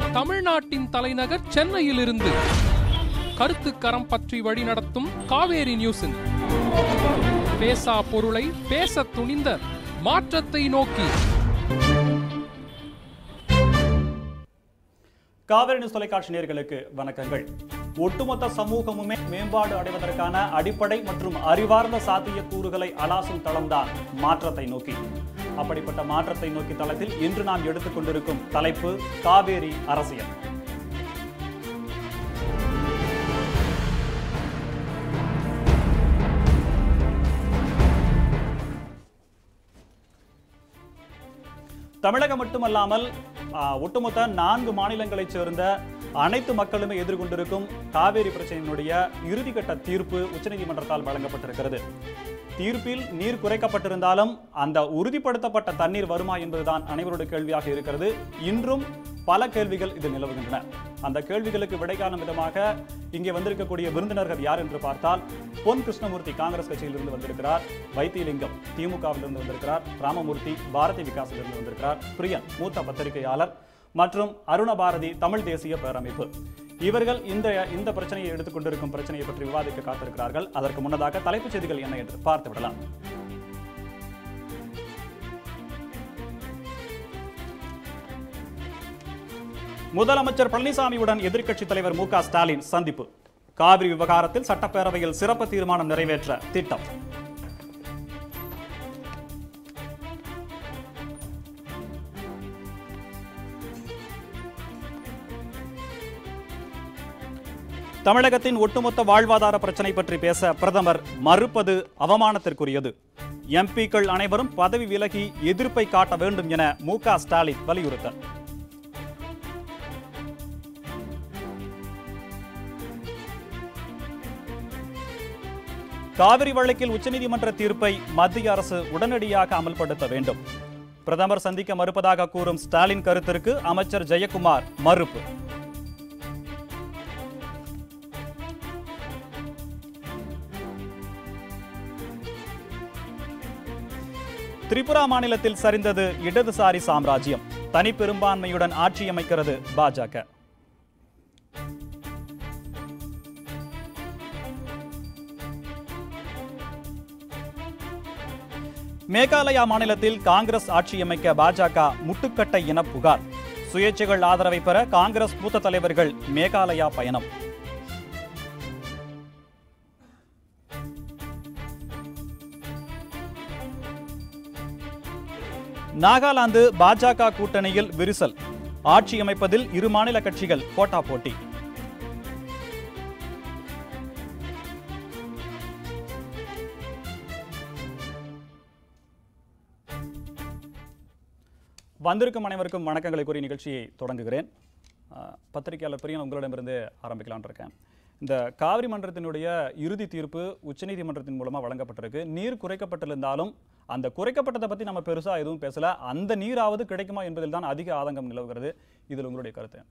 தமிழ்நாட்டின் தலைநகர் சென்னையிலிருந்து கருத்துக்கரம் பற்றி வழிநடத்தும் காவேரி நியூஸின் பேசா பொருளை பேச துணிந்த மாற்றத்தை நோக்கி காவிரி நியூஸ் தொலைக்காட்சி நேயர்களுக்கு வணக்கங்கள் ஒட்டுமொத்த சமூகமுமே மேம்பாடு அடைவதற்கான அடிப்படை மற்றும் அறிவார்ந்த சாத்தியக்கூறுகளை அலாசும் தளம்தான் மாற்றத்தை நோக்கி அப்படிப்பட்ட மாற்றத்தை நோக்கி தளத்தில் இன்று நாம் எடுத்துக்கொண்டிருக்கும் தலைப்பு காவேரி அரசியல் தமிழகம் மட்டுமல்லாமல் ஆ, ஒட்டுமொத்த நான்கு மாநிலங்களைச் சேர்ந்த அனைத்து மக்களுமே எதிர்கொண்டிருக்கும் காவேரி பிரச்சனையினுடைய இறுதிக்கட்ட தீர்ப்பு உச்சநீதிமன்றத்தால் வழங்கப்பட்டிருக்கிறது தீர்ப்பில் நீர் குறைக்கப்பட்டிருந்தாலும் அந்த உறுதிப்படுத்தப்பட்ட தண்ணீர் வருமா என்பதுதான் அனைவருடைய கேள்வியாக இருக்கிறது இன்றும் பல கேள்விகள் இது நிலவுகின்றன அந்த கேள்விகளுக்கு விடை காணும் விதமாக இங்கே வந்திருக்கக்கூடிய விருந்தினர்கள் யார் என்று பார்த்தால் பொன் கிருஷ்ணமூர்த்தி காங்கிரஸ் கட்சியிலிருந்து வந்திருக்கிறார் வைத்தியலிங்கம் திமுகவிலிருந்து வந்திருக்கிறார் ராமமூர்த்தி பாரதி விகாசிலிருந்து வந்திருக்கிறார் பிரியன் மூத்த பத்திரிகையாளர் மற்றும் அருணபாரதி தமிழ் தேசிய பேரமைப்பு இவர்கள் இந்த இந்த பிரச்சனையை எடுத்துக்கொண்டிருக்கும் பிரச்சனையை பற்றி விவாதிக்க காத்திருக்கிறார்கள் அதற்கு முன்னதாக தலைப்புச் செய்திகள் என்ன என்று பார்த்து விடலாம் முதலமைச்சர் பழனிசாமியுடன் எதிர்க்கட்சித் தலைவர் மு க ஸ்டாலின் சந்திப்பு காவிரி விவகாரத்தில் சட்டப்பேரவையில் சிறப்பு தீர்மானம் நிறைவேற்ற திட்டம் தமிழகத்தின் ஒட்டுமொத்த வாழ்வாதார பிரச்சனை பற்றி பேச பிரதமர் மறுப்பது அவமானத்திற்குரியது எம்பிக்கள் அனைவரும் பதவி விலகி எதிர்ப்பை காட்ட வேண்டும் என மு க ஸ்டாலின் வலியுறுத்தல் காவிரி வழக்கில் உச்சநீதிமன்ற தீர்ப்பை மத்திய அரசு உடனடியாக அமல்படுத்த வேண்டும் பிரதமர் சந்திக்க மறுப்பதாக கூறும் ஸ்டாலின் கருத்திற்கு அமைச்சர் ஜெயக்குமார் மறுப்பு திரிபுரா மாநிலத்தில் சரிந்தது இடதுசாரி சாம்ராஜ்யம் தனிப்பெரும்பான்மையுடன் ஆட்சி அமைக்கிறது பாஜக மேகாலயா மாநிலத்தில் காங்கிரஸ் ஆட்சி அமைக்க பாஜக முட்டுக்கட்டை என புகார் சுயேட்சைகள் ஆதரவை பெற காங்கிரஸ் மூத்த தலைவர்கள் மேகாலயா பயணம் நாகாலாந்து பாஜக கூட்டணியில் விரிசல் ஆட்சி அமைப்பதில் இரு மாநில கட்சிகள் போட்டா போட்டி வந்திருக்கும் அனைவருக்கும் வணக்கங்களை கூறி நிகழ்ச்சியை தொடங்குகிறேன் அஹ், பத்திரிகையாளர் பிரியன் உங்களிடமிருந்து ஆரம்பிக்கலாம்னு இருக்கேன் இந்த காவிரி மன்றத்தினுடைய இறுதி தீர்ப்பு உச்சநீதிமன்றத்தின் மூலமாக வழங்கப்பட்டிருக்கு நீர் குறைக்கப்பட்டிருந்தாலும் அந்த குறைக்கப்பட்டதை பற்றி நம்ம பெருசாக எதுவும் பேசல அந்த நீராவது கிடைக்குமா என்பதில் தான் அதிக ஆதங்கம் நிலவுகிறது இதில் உங்களுடைய கருத்து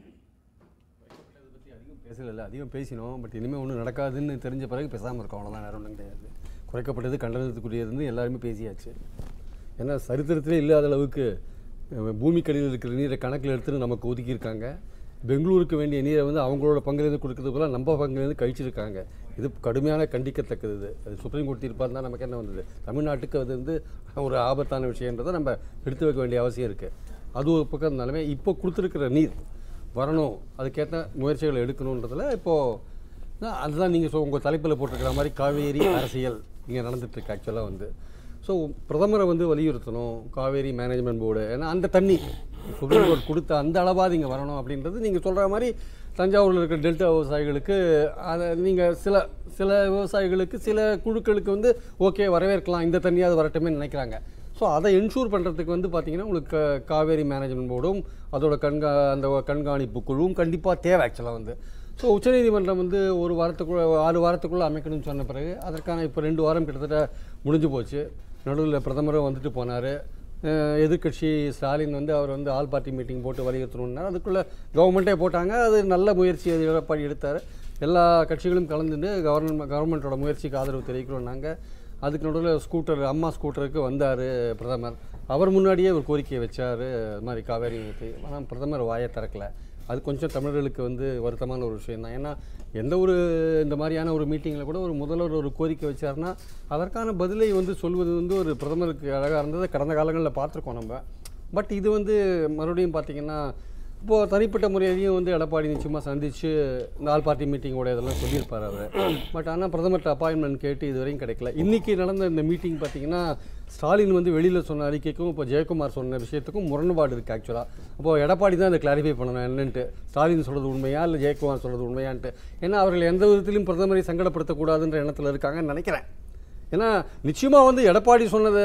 பேசல அதிகம் பேசினோம் பட் இனிமேல் ஒன்றும் நடக்காதுன்னு தெரிஞ்ச பிறகு பேசாமல் இருக்கோம் அவ்வளோதான் வேறு ஒன்றும் கிடையாது குறைக்கப்பட்டது கண்டனத்துக்குரியதுன்னு எல்லாருமே பேசியாச்சு ஏன்னா சரித்திரத்திலே இல்லாத அளவுக்கு அஹ், பூமிக்கடியில் இருக்கிற நீரை கணக்கில் எடுத்துட்டு நமக்கு ஒதுக்கியிருக்காங்க பெங்களூருக்கு வேண்டிய நீரை வந்து அவங்களோட பங்குலேருந்து கொடுக்கறது போல நம்ம பங்குலேருந்து கழிச்சிருக்காங்க இது கடுமையான கண்டிக்கத்தக்கது இது அது சுப்ரீம் கோர்ட் தீர்ப்பாக இருந்தால் நமக்கு என்ன வந்தது தமிழ்நாட்டுக்கு அது வந்து ஒரு ஆபத்தான விஷயன்றதை நம்ம எடுத்து வைக்க வேண்டிய அவசியம் இருக்குது அது ஒரு பக்கம் இருந்தாலுமே இப்போ கொடுத்துருக்கிற நீர் வரணும் அதுக்கேற்ற முயற்சிகளை எடுக்கணுன்றதுல இப்போது அதுதான் நீங்கள் சொ உங்கள் தலைப்பில் போட்டிருக்கிற மாதிரி காவேரி அரசியல் இங்கே நடந்துட்டுருக்கு ஆக்சுவலாக வந்து ஸோ பிரதமரை வந்து வலியுறுத்தணும் காவேரி மேனேஜ்மெண்ட் போர்டு ஏன்னா அந்த தண்ணி சுப்ரீம் கோர்ட் கொடுத்த அந்த அளவாக இங்கே வரணும் அப்படின்றது நீங்கள் சொல்கிற மாதிரி தஞ்சாவூரில் இருக்கிற டெல்டா விவசாயிகளுக்கு அதை நீங்கள் சில சில விவசாயிகளுக்கு சில குழுக்களுக்கு வந்து ஓகே வரவேற்கலாம் இந்த தண்ணியாவது வரட்டுமே நினைக்கிறாங்க ஸோ அதை என்ஷூர் பண்ணுறதுக்கு வந்து பார்த்தீங்கன்னா உங்களுக்கு கா- காவேரி மேனேஜ்மெண்ட் போர்டும் அதோட கண்கா அந்த கண்காணிப்பு குழுவும் கண்டிப்பாக தேவை ஆக்சுவலாக வந்து ஸோ உச்சநீதிமன்றம் வந்து ஒரு வாரத்துக்குள்ள ஆறு வாரத்துக்குள்ளே அமைக்கணும்னு சொன்ன பிறகு அதற்கான இப்போ ரெண்டு வாரம் கிட்டத்தட்ட முடிஞ்சு போச்சு நடுவில் பிரதமரும் வந்துட்டு போனார் எதிர்க்கட்சி ஸ்டாலின் வந்து அவர் வந்து ஆல் பார்ட்டி மீட்டிங் போட்டு வலியுறுத்தணும்னார் அதுக்குள்ளே கவர்மெண்ட்டே போட்டாங்க அது நல்ல முயற்சி அது எடப்பாடி எடுத்தார் எல்லா கட்சிகளும் கலந்துட்டு கவர்மெண்ட் கவர்மெண்ட்டோட முயற்சிக்கு ஆதரவு தெரிவிக்கிறோம் நாங்கள் அதுக்கு நடுவில் ஸ்கூட்டர் அம்மா ஸ்கூட்டருக்கு வந்தார் பிரதமர் அவர் முன்னாடியே ஒரு கோரிக்கையை வச்சார் அது மாதிரி காவேரி பற்றி ஆனால் பிரதமர் வாயை திறக்கல அது கொஞ்சம் தமிழர்களுக்கு வந்து வருத்தமான ஒரு விஷயம் தான் ஏன்னா எந்த ஒரு இந்த மாதிரியான ஒரு மீட்டிங்கில் கூட ஒரு முதல்வர் ஒரு கோரிக்கை வச்சாருன்னா அதற்கான பதிலை வந்து சொல்வது வந்து ஒரு பிரதமருக்கு அழகாக இருந்தது கடந்த காலங்களில் பார்த்துருக்கோம் நம்ம பட் இது வந்து மறுபடியும் பார்த்தீங்கன்னா இப்போது தனிப்பட்ட முறையிலையும் வந்து எடப்பாடி நிச்சயமாக சந்தித்து இந்த ஆல் பார்ட்டி மீட்டிங்கோட இதெல்லாம் சொல்லியிருப்பார் அவர் பட் ஆனால் பிரதமர்கிட்ட அப்பாயின்மெண்ட் கேட்டு இது வரையும் கிடைக்கல இன்றைக்கி நடந்த இந்த மீட்டிங் பார்த்தீங்கன்னா ஸ்டாலின் வந்து வெளியில் சொன்ன அறிக்கைக்கும் இப்போ ஜெயக்குமார் சொன்ன விஷயத்துக்கும் முரண்பாடு இருக்குது ஆக்சுவலாக அப்போது எடப்பாடி தான் இதை கிளாரிஃபை பண்ணணும் என்னன்ட்டு ஸ்டாலின் சொல்கிறது உண்மையா இல்லை ஜெயக்குமார் சொல்கிறது உண்மையான்ட்டு ஏன்னா அவர்கள் எந்த விதத்திலும் பிரதமரை சங்கடப்படுத்தக்கூடாதுன்ற எண்ணத்தில் இருக்காங்கன்னு நினைக்கிறேன் ஏன்னா நிச்சயமாக வந்து எடப்பாடி சொன்னதை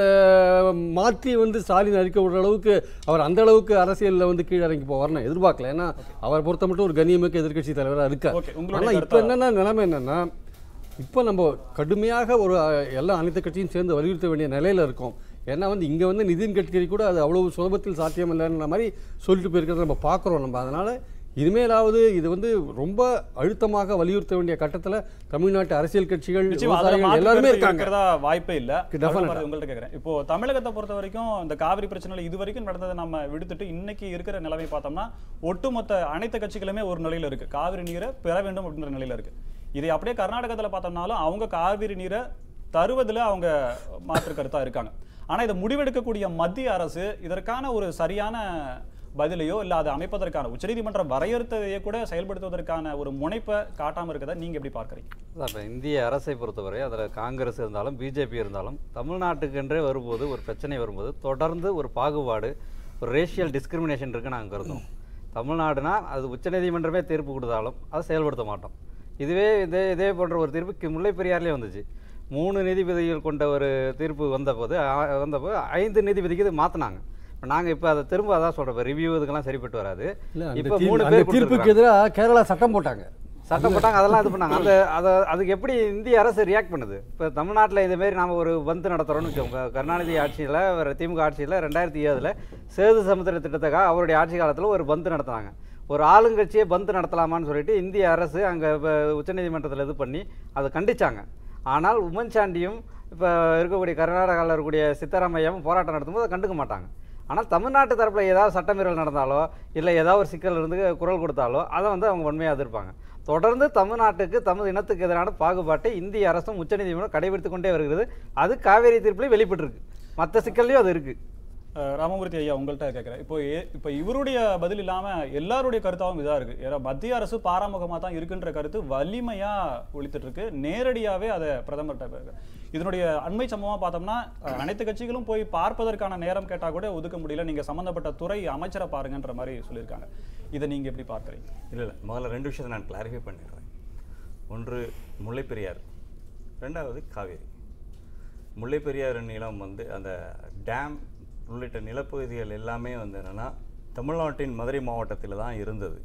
மாற்றி வந்து ஸ்டாலின் அறிக்கை விடுற அளவுக்கு அவர் அந்த அளவுக்கு அரசியலில் வந்து கீழே இறங்கி போவார்னு எதிர்பார்க்கல ஏன்னா அவர் பொறுத்த மட்டும் ஒரு கண்ணியமிக்க எதிர்க்கட்சி தலைவராக இருக்கார் Okay, உங்களுடைய ஆனால் இப்போ கருத்தா? என்னன்னா நிலைமை என்னன்னா இப்போ நம்ம கடுமையாக ஒரு அஹ், எல்லா அனைத்து கட்சியும் சேர்ந்து வலியுறுத்த வேண்டிய நிலையில் இருக்கோம் ஏன்னா வந்து இங்கே வந்து நிதின் கட்கரி கூட அது அவ்வளவு சுலபத்தில் சாத்தியம் இல்லைன்ற மாதிரி சொல்லிட்டு போயிருக்கிறத நம்ம பார்க்குறோம் நம்ம அதனால் இனிமேலாவது இது வந்து ரொம்ப அழுத்தமாக வலியுறுத்த வேண்டிய கட்டத்தில் தமிழ்நாட்டு அரசியல் கட்சிகள் நிச்சயமா அதுல விவசாயிகள் மாற்று எல்லாருமே கருத்து இருக்காங்க இருக்கிறதா வாய்ப்பே இல்ல Definitely. அருண் உங்கள்ட்ட கேக்குறேன் இப்போ தமிழகத்தை பொறுத்த வரைக்கும் இந்த காவிரி பிரச்சனையில இது வரைக்கும் நடந்ததை நம்ம விடுத்துட்டு இன்னைக்கு இருக்கிற நிலைமை பார்த்தோம்னா ஒட்டுமொத்த அனைத்து கட்சிகளுமே ஒரு நிலையில இருக்கு காவிரி நீரை பெற வேண்டும் அப்படின்ற நிலையில இருக்கு இதை அப்படியே கர்நாடகத்துல பார்த்தோம்னாலும் அவங்க காவிரி நீரை தருவதுல அவங்க மாற்று கருத்தா இருக்காங்க ஆனா இதை முடிவெடுக்கக்கூடிய மத்திய அரசு இதற்கான ஒரு சரியான பதிலையோ இல்ல அதை அமைப்பதற்கான உச்சநீதிமன்றம் வரையறுத்ததையே கூட செயல்படுத்துவதற்கான ஒரு முனைப்பை காட்டாம இருக்கதை நீங்க எப்படி பார்க்கறீங்க அதான் இப்போ இந்திய அரசை பொறுத்தவரை அதில் காங்கிரஸ் இருந்தாலும் பிஜேபி இருந்தாலும் தமிழ்நாட்டுக்கென்றே வரும்போது ஒரு பிரச்சனை வரும்போது தொடர்ந்து ஒரு பாகுபாடு ஒரு ரேஷியல் டிஸ்கிரிமினேஷன் இருக்குன்னு நாங்கள் கருதும் தமிழ்நாடுனா அது உச்சநீதிமன்றமே தீர்ப்பு கொடுத்தாலும் அதை செயல்படுத்த மாட்டோம் இதுவே இதே இதே போன்ற ஒரு தீர்ப்பு கி- முல்லைப் பெரியார்லேயே வந்துச்சு மூணு நீதிபதிகள் கொண்ட ஒரு தீர்ப்பு வந்தபோது ஆ- வந்தபோது ஐந்து நீதிபதிக்கு இது மாற்றினாங்க இப்போ நாங்கள் இப்போ அதை திரும்ப அதான் சொல்கிறோம் இப்போ ரிவ்யூ இதுக்கெல்லாம் சரிப்பட்டு வராது இல்லை அந்த இப்போ தீர்ப்பு- மூணு அந்த பேர் தீர்ப்புக்கு எதிராக கேரளா சட்டம் போட்டாங்க சட்டம் போட்டாங்க அதெல்லாம் இது பண்ணாங்க அந்த அதை அதுக்கு எப்படி இந்திய அரசு ரியாக்ட் பண்ணுது இப்போ தமிழ்நாட்டில் இதேமாரி நாம ஒரு பந்து நடத்துகிறோம்னு வச்சுக்கோங்க கருணாநிதி ஆட்சியில் ஒரு திமுக ஆட்சியில் ரெண்டாயிரத்தி ஏழில் சேது சமுத்திர திட்டத்துக்காக அவருடைய ஆட்சி காலத்தில் ஒரு பந்து நடத்துனாங்க ஒரு ஆளுங்கட்சியே பந்து நடத்தலாமான்னு சொல்லிட்டு இந்திய அரசு அங்கே உச்சநீதிமன்றத்தில் இது பண்ணி அதை கண்டிச்சாங்க ஆனால் உமன் சாண்டியும் இப்போ இருக்கக்கூடிய கர்நாடகாவில் இருக்கக்கூடிய சித்தராமையாவும் போராட்டம் நடத்தும்போது அதை கண்டுக்க மாட்டாங்க ஆனால் தமிழ்நாட்டு தரப்பில் ஏதாவது சட்டமீறல் நடந்தாலோ இல்லை ஏதாவது ஒரு சிக்கல் இருந்து குரல் கொடுத்தாலோ அதை வந்து அவங்க உண்மையாக எதிர்ப்பாங்க தொடர்ந்து தமிழ்நாட்டுக்கு தமிழ் இனத்துக்கு எதிரான பாகுபாட்டை இந்திய அரசும் உச்சநீதிமன்றம் கடைபிடித்து கொண்டே வருகிறது அது காவேரி தீர்ப்புலையும் வெளிப்பட்டிருக்கு மற்ற சிக்கல்லையும் அது இருக்குது அஹ் ராமமூர்த்தி ஐயா உங்கள்கிட்ட கேட்குறேன் இப்போ ஏ- இப்போ இவருடைய பதில் இல்லாம எல்லாருடைய கருத்தாவும் இதா இருக்கு ஏன்னா மத்திய அரசு பாராமுகமா தான் இருக்குன்ற கருத்து வலிமையா ஒழித்துட்டு இருக்கு நேரடியாவே அதை பிரதமர்கிட்ட போயிருக்கு. இதனுடைய அண்மை சம்பவமா பார்த்தோம்னா அஹ், அனைத்து கட்சிகளும் போய் பார்ப்பதற்கான நேரம் கேட்டா கூட ஒதுக்க முடியல நீங்க சம்பந்தப்பட்ட துறை அமைச்சரை பாருங்கன்ற மாதிரி சொல்லியிருக்காங்க இதை நீங்க எப்படி பார்க்கறீங்க இல்லை இல்லை முதல்ல ரெண்டு விஷயத்தை நான் கிளாரிஃபை பண்ணிடுறேன் ஒன்று முல்லைப்பெரியார் ரெண்டாவது காவேரி முல்லைப்பெரியாறு நிலம் வந்து அந்த டேம் உள்ளிட்ட நிலப்பகுதிகள் எல்லாமே வந்து என்னென்னா தமிழ்நாட்டின் மதுரை மாவட்டத்தில் தான் இருந்தது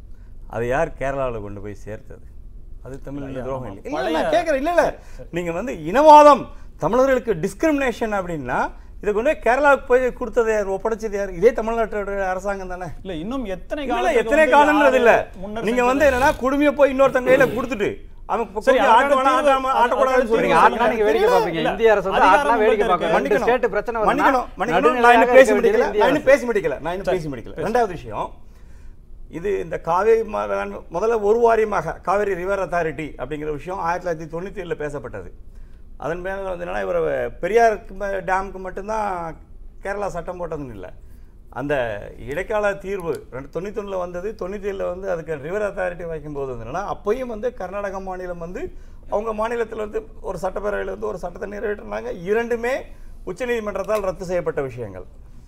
அது யார் கேரளாவில் கொண்டு போய் சேர்த்தது அது தமிழ் துரோகம் இல்லை இல்லை பழைய- நான் கேட்குறேன் இல்லை இல்லை நீங்கள் வந்து இனவாதம் தமிழர்களுக்கு டிஸ்கிரிமினேஷன் அப்படின்னா இதை கொண்டு போய் கேரளாவுக்கு போய் கொடுத்தது யார் ஒப்படைச்சது யார் இதே தமிழ்நாட்டோட அரசாங்கம் தானே இல்ல இன்னும் எத்தனை இல்ல, காலத்துக்கு எத்தனை வந்து காலம்ன்றது இல்ல யாரு முன்னர் நீங்க செஞ்சது? வந்து என்னன்னா குடுமையை போய் இன்னொருத்தங்க கையில கொடுத்துட்டு அவன் இப்ப சரி, கொஞ்சம் ஆட்ட அதுக்கான வேணாம், தீர்வு- ஆட்டாம- ஆட்டக்கூடாதுன்னு அதுக்கான சொல்றீங்க. நீங்க ஆட்டினா நீங்க வேடிக்கை தெரியல. பார்ப்பீங்க இல்ல. இந்திய அரசு வந்து அதிகாரம் ஆட்டினா வேடிக்கை உங்களுக்கு பார்க்க ரெண்டு மன்னிக்கணும். ஸ்டேட் பிரச்சனை வருதுன்னா மன்னிக்கணும், மன்னிக்கணும். நான் நடுநிலையாக இன்னும் பேசி இருக்க முடிக்கல வேண்டியது நான் இந்திய இன்னும் பேசி முடிக்கல நான் இன்னும் பேசி முடிக்கல ரெண்டாவது விஷயம் இது இந்த காவேரி ம- முதல்ல ஒரு வாரியமாக காவேரி ரிவர் அத்தாரிட்டி அப்படிங்கிற விஷயம் ஆயிரத்தி தொள்ளாயிரத்தி தொண்ணூற்றி ஏழில் பேசப்பட்டது அதன் மேலே வந்து என்னன்னா இவர் பெரியாருக்கு ம- டேமுக்கு மட்டும்தான் கேரளா சட்டம் போட்டதுன்னு இல்லை அந்த இடைக்கால தீர்வு ரெண்டு தொண்ணூத்தொன்னில் வந்தது தொண்ணூற்றி ஏழில் வந்து அதுக்கு ரிவர் அத்தாரிட்டி வைக்கும்போது வந்து என்னன்னா அப்பயும் வந்து கர்நாடக மாநிலம் வந்து அவங்க மாநிலத்தில் வந்து ஒரு சட்டப்பேரவையில் வந்து ஒரு சட்டத்தை நிறைவேற்றினாங்க இரண்டுமே உச்சநீதிமன்றத்தால் ரத்து செய்யப்பட்ட விஷயங்கள்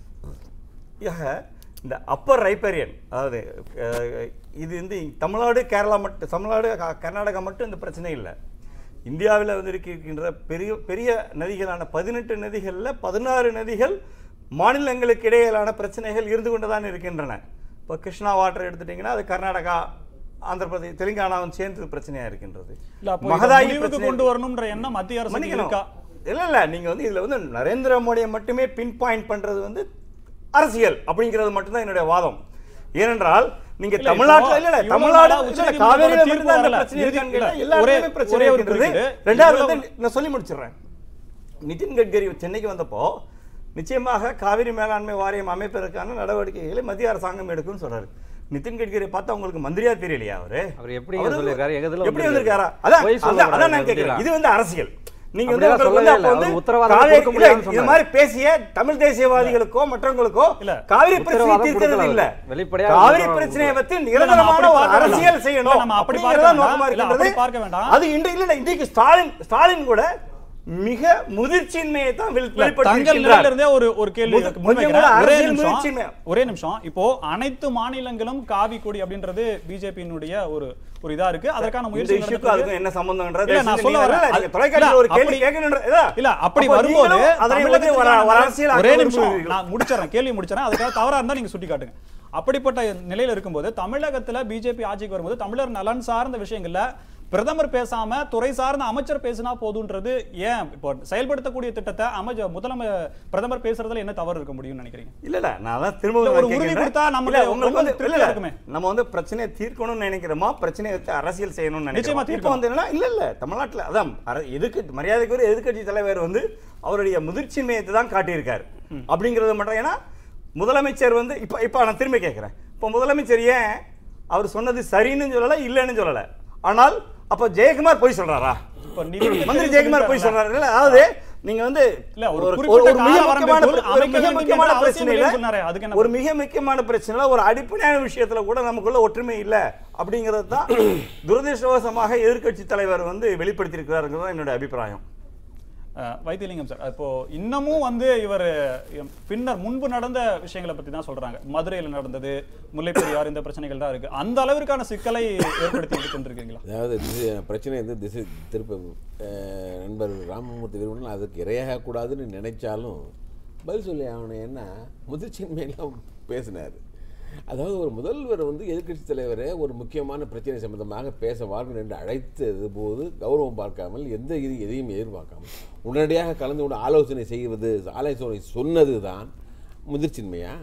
ஆக இந்த அப்பர் ரைப்பேரியன் அதாவது அஹ், இது வந்து தமிழ்நாடு கேரளா மட்டும் தமிழ்நாடு க- கர்நாடகா மட்டும் இந்த பிரச்சனை இல்லை இந்தியாவில் வந்து இருக்கின்ற பெரிய பெரிய நதிகளான பதினெட்டு நதிகளில் பதினாறு நதிகள் மாநிலங்களுக்கு இடையிலான பிரச்சனைகள் இருந்து கொண்டு தான் இருக்கின்றன இப்போ கிருஷ்ணா வாட்டர் எடுத்துட்டிங்கன்னா அது கர்நாடகா ஆந்திர பிரதேஷ் தெலுங்கானாவும் சேர்ந்து பிரச்சனையாக இருக்கின்றது இல்ல அப்போ இதை மகதாயி முடிவுக்கு பிரச்சனை- கொண்டு வரணும்ன்ற எண்ணம் மத்திய அரசு மன்னிக்கணும் இருக்கா இல்ல இல்ல நீங்க வந்து இதுல வந்து நரேந்திர மோடியை மட்டுமே பின் பாயிண்ட் பண்றது வந்து அரசியல் அப்படிங்கிறது மட்டும்தான் என்னுடைய வாதம் ஏனென்றால் நீங்க இல்ல, தமிழ்நாட்டுல இப்போ இல்ல இல்ல இவ்வளவு தமிழ்நாடு நாளா இல்ல, இல்ல, உச்சநீதிமன்றத்தோட காவேரியில தீர்ப்பு மட்டும்தான் அந்த வரல. பிரச்சனை இறுதி- இருக்கான்னு இல்ல, கேட்டா எல்லா ஒரே- இடத்துலயுமே பிரச்சனை ஒரே ஒரு இருக்கின்றது. குறிப்பிடு. ரெண்டாவது இவ்வளவு- வந்து நான் சொல்லி முடிச்சிடுறேன் நிதின் கட்கரி சென்னைக்கு வந்தப்போ நிச்சயமாக காவிரி மேலாண்மை வாரியம் அமைப்பதற்கான நடவடிக்கைகளை மத்திய அரசாங்கம் எடுக்கும்னு சொல்றாரு நிதின் கட்கரி பார்த்தா உங்களுக்கு மந்திரியா தெரியலையா அவரு அவர் எப்படிங்க அவரு சொல்லியிருக்காரு? எங்க இதுல எப்படி வந்திருக்காரு? வந்திருக்காரா அதான் பொய் அதான் சொல்லக்கூடாது அதான் நான் அப்படிலாம். கேட்கிறேன் இது வந்து அரசியல் நீங்க வந்து அப்படிலாம் உங்களுக்கு வந்து சொல்லவே அப்ப இல்லை. வந்து அவர் உத்தரவாதம் காவேரி- கொடுக்க முடியாதுன்னு இல்ல, இது சொன்னாரு. மாதிரி பேசிய தமிழ் தேசியவாதிகளுக்கோ மற்றவங்களுக்கோ இல்ல, காவிரி பிரச்சனை உத்தரவாதம் தீர்க்கிறது கொடுக்கல இல்ல அவர். வெளிப்படையா காவிரி உத்தரவாதம் பிரச்சனையை பத்தி இல்ல, நம்ம நிரந்தரமான அப்படி ஒரு பார்க்க வேண்டாம். அரசியல் இல்ல, செய்யணும் நம்ம அப்படி அப்படிங்கிறதா பார்க்க நோக்கமா வேண்டாம். இல்ல, இருக்கின்றது. அப்படி பார்க்க வேண்டாம். அது இன்று இல்ல இன்றைக்கு ஸ்டாலின் ஸ்டாலின் கூட மிக முதிர்ச்சியின்மையை தான் வெளி- இல்ல, தங்கள் வெளிப்படுத்தியிருக்கின்றார். நிலையில இருந்தே ஒரு ஒரு கேள்வி முத- முன்வைக்கிறேன். கொஞ்சம் கூட ஒரே அரசியல் நிமிஷம் முயற்சியின்மை. ஒரே நிமிஷம் இப்போ அனைத்து மாநிலங்களும் காவி கொடி அப்படின்றது பிஜேபியினுடைய ஒரு ஒரு இதா இருக்கு அதற்கான இந்த முயற்சி இஷ்யூக்கு அதுக்கும் என்ன சம்பந்தம்ன்றது இல்ல, நான் நீங்க சொல்ல வரேன். வரல. அது- நீங்க தொலைக்காட்சியில ஒரு இல்ல, கேள்வி அப்படி- கேட்கணுன்ற இதா? இல்ல அப்படி அப்போ வரும்போது நீங்களும் அதனை வந்து ஒரு தமிழகத்துக்கான ஒரு அரசியல் ஒரே ஆக்க நிமிஷம் விரும்புகிறீர்கள். நான் முடிச்சிடறேன் கேள்வி முடிச்சிடறேன் அதுக்காக தவறா இருந்தா நீங்க சுட்டி காட்டுங்க அப்படிப்பட்ட நிலையில இருக்கும்போது தமிழகத்துல பிஜேபி ஆட்சிக்கு வரும்போது தமிழர் நலன் சார்ந்த விஷயங்கள்ல பிரதமர் பேசாம துறை சார்ந்த அமைச்சர் பேசினா போதுன்றது ஏன் இப்போ செயல்படுத்தக்கூடிய திட்டத்தை அமைச்சர் முதலமை பிரதமர் பேசுறதுல என்ன தவறு இருக்க முடியும்னு நினைக்கிறீங்க இல்ல இல்ல நான் அதான் திரும்ப இல்ல, நான் ஒரு உறுதி கேட்கிறேன். கொடுத்தா நமக்கு இல்ல, உங்களுக்கு ரொம்ப வந்து திருப்தியா இல்ல, இல்ல, இருக்குமே. நம்ம வந்து பிரச்சனையை தீர்க்கணும்னு நினைக்கிறோமா பிரச்சனையை வச்சு அரசியல் செய்யணும்னு நிச்சயமா நினைக்கிறோம் இப்போ வந்து என்னன்னா இல்ல இல்ல தமிழ்நாட்டுல அதான் அர- எதிர்க்கட்சி மரியாதைக்குரிய எதிர்க்கட்சி தலைவர் வந்து அவருடைய முதிர்ச்சிமையத்தை தான் காட்டியிருக்காரு அப்படிங்கறது மட்டும் ஏன்னா முதலமைச்சர் வந்து இப்ப இப்ப நான் திரும்ப கேட்கிறேன் இப்போ முதலமைச்சர் ஏன் அவர் சொன்னது சரின்னு சொல்லல இல்லைன்னு சொல்லல ஆனால் அப்ப ஜெயக்குமார் போய் சொல்றாரா இப்போ நிதிநிலை மந்திரி தெரிவித்து ஜெயக்குமார் போய் சொல்றாரு. சொல்றாரு இல்ல அதாவது நீங்க வந்து இல்ல, ஒரு ஒரு குறிப்பிட்ட ஒரு மிக கால முக்கியமான வரம்பிற்குள் பிர- ஒரு அமைக்க மிக வேண்டும் முக்கியமான என்ற அவசியம் பிரச்சனையில இல்லைன்னு சொன்னாரே, அதுக்கு என்ன ஒரு மிக முக்கியமான பிரச்சனையில ஒரு அடிப்படையான விஷயத்துல கூட நமக்குள்ள ஒற்றுமை இல்ல அப்படிங்கிறது தான் துரதிருஷ்டவசமாக எதிர்க்கட்சி தலைவர் வந்து வெளிப்படுத்தியிருக்கிறாருங்கிறது தான் என்னோட அபிப்பிராயம் அஹ், வைத்தியலிங்கம் சார் இப்போ இன்னமும் வந்து இவர் பின்னர் முன்பு நடந்த விஷயங்களை பத்தி தான் சொல்றாங்க மதுரையில் நடந்தது முல்லை பெரியார் இந்த பிரச்சனைகள் தான் இருக்கு அந்த அளவிற்கான சிக்கலை ஏற்படுத்தி இருக்கீங்களா அதாவது திசை பிரச்சனை வந்து திசை திருப்ப அஹ், நண்பர் ராமமூர்த்தி விரும்பணும் அதுக்கு இரையாக கூடாதுன்னு நினைச்சாலும் பதில் சொல்லி ஆகணும் என்ன முதிர்ச்சியின்மையெல்லாம் பேசினார் அதாவது ஒரு முதல்வர் வந்து எதிர்க்கட்சி தலைவரை ஒரு முக்கியமான பிரச்சனை சம்பந்தமாக பேச வாருங்கள் என்று அழைத்தது போது கௌரவம் பார்க்காமல் எந்த இது எதையும் எதிர்பார்க்காமல் உடனடியாக கலந்து கொண்டு ஆலோசனை செய்வது ஆலோசனை சொன்னது தான் முதிர்ச்சின்மையா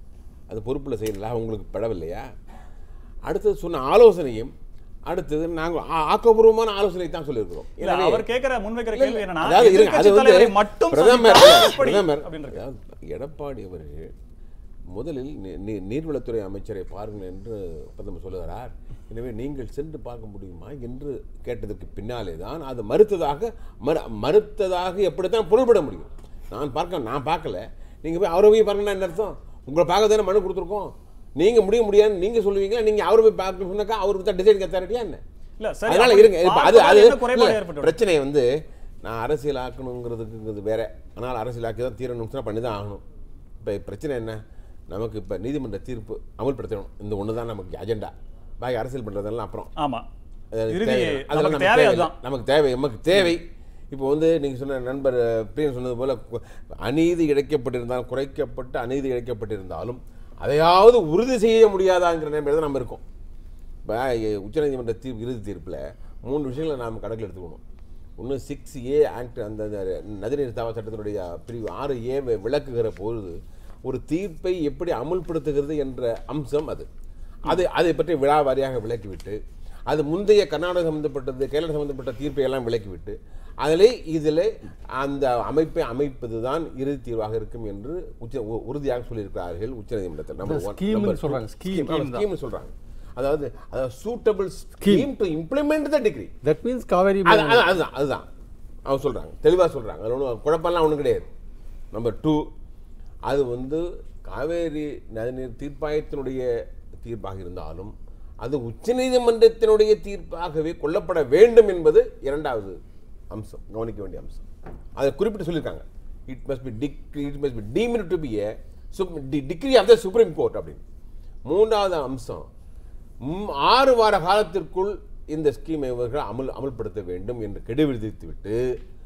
அது பொறுப்பில் செய்யல உங்களுக்கு படவில்லையா அடுத்தது சொன்ன ஆலோசனையும் அடுத்தது நாங்கள் ஆ- ஆக்கப்பூர்வமான ஆலோசனை தான் சொல்லியிருக்கிறோம் இல்ல எனவே- அவர் கேட்கிற முன்வைக்கிற இல்ல, கேள்வி இல்ல, என்னன்னா அதாவது இருங்க, அது எதிர்க்கட்சி வந்து தலைவரை மட்டும் பிரதமர் சந்தித்தால் எப்படி பிரதமர் அப்படின்னு இருக்கு. அதாவது எடப்பாடி அவர்கள் முதலில் நீ- நீ- நீர்வளத்துறை அமைச்சரை பாருங்கள் என்று பிரதமர் சொல்லுகிறார் எனவே நீங்கள் சென்று பார்க்க முடியுமா என்று கேட்டதற்கு பின்னாலே தான் அது மறுத்ததாக மறு மறுத்ததாக எப்படித்தான் பொருள்பட முடியும் நான் பார்க்க நான் பார்க்கல நீங்கள் போய் அவரை போய் பாருங்கன்னா என்ன அர்த்தம் உங்களை பார்க்க தானே மனு கொடுத்துருக்கோம் நீங்கள் முடிய முடியாதுன்னு நீங்கள் சொல்லுவீங்களா நீங்கள் அவரை போய் பார்க்க சொன்னாக்கா அவர் தான் டிசைன் கத்தாரட்டியா என்ன இல்ல, சரி, அதனால அப்படி இருங்க இப்ப அது அது பார்ப்பதால் என்ன குறைபாடு இல்ல, ஏற்பட்டுவிடும்? பிரச்சனை வந்து நான் அரசியல் ஆக்கணுங்கிறதுக்கு வேற ஆனால் அரசியலாக்கி தான் தீரணும்னா பண்ணி தான் ஆகணும் இப்போ பிரச்சனை என்ன நமக்கு இப்போ நீதிமன்ற தீர்ப்பு அமல்படுத்தணும் இந்த ஒன்று தான் நமக்கு அஜெண்டா பாக்கி அரசியல் பண்ணுறதெல்லாம் அப்புறம் ஆமா அது இறுதி தேவை. அதெல்லாம் நமக்கு நமக்கு தேவை தேவையில்லை. அதுதான் நமக்கு தேவை நமக்கு தேவை இப்போ வந்து நீங்கள் சொன்ன நண்பர் பிரியன் சொன்னது போல கு- அநீதி இழைக்கப்பட்டிருந்தாலும் குறைக்கப்பட்டு அநீதி இழைக்கப்பட்டிருந்தாலும் அதையாவது உறுதி செய்ய முடியாதாங்கிற நிலைமையில தான் நம்ம இருக்கோம் இப்போ உச்சநீதிமன்ற தீர்ப்பு இறுதி தீர்ப்பில் மூணு விஷயங்களை நாம் கணக்கில் எடுத்துக்கணும் ஒன்று சிக்ஸ் ஏ ஆக்ட் அந்த அந்த நதிநீர் தாவ சட்டத்தினுடைய பிரிவு ஆறு ஏ விளக்குகிற பொழுது ஒரு தீர்ப்பை எப்படி அமுல்படுத்துகிறது என்ற அம்சம் அது அது அதை பற்றி விழா வாரியாக விளக்கிவிட்டு அது முந்தைய கர்நாடகம் சம்பந்தப்பட்டது கேரள சம்பந்தப்பட்ட தீர்ப்பை எல்லாம் விளக்கிவிட்டு அதிலே இதில் அந்த அமைப்பை அமைப்பது தான் இறுதி தீர்வாக இருக்கும் என்று உச்ச உ- உறுதியாக சொல்லியிருக்கிறார்கள் உச்சநீதிமன்றத்தில் அந்த scheme ன்னு சொல்றாங்க, scheme. ஸ்கீம் சொல்றாங்க அதாவது அதாவது suitable scheme to implement the degree that means Kaveri அது அது- அதுதான் அதுதான் அவங்க சொல்கிறாங்க தெளிவாக சொல்கிறாங்க அதில் ஒன்றும் குழப்பம்லாம் ஒன்றும் கிடையாது நம்பர் டூ அது வந்து காவேரி நதிநீர் தீர்ப்பாயத்தினுடைய தீர்ப்பாக இருந்தாலும் அது உச்சநீதிமன்றத்தினுடைய தீர்ப்பாகவே கொல்லப்பட வேண்டும் என்பது இரண்டாவது அம்சம் கவனிக்க வேண்டிய அம்சம் அதை குறிப்பிட்டு சொல்லியிருக்காங்க it must be degree it must be deemed to be a degree of the Supreme Court அப்படின்னு மூன்றாவது அம்சம் ம், ஆறு வார காலத்திற்குள் இந்த ஸ்கீமை இவர்கள் அமல் அமல்படுத்த வேண்டும் என்று கெடு விதித்துவிட்டு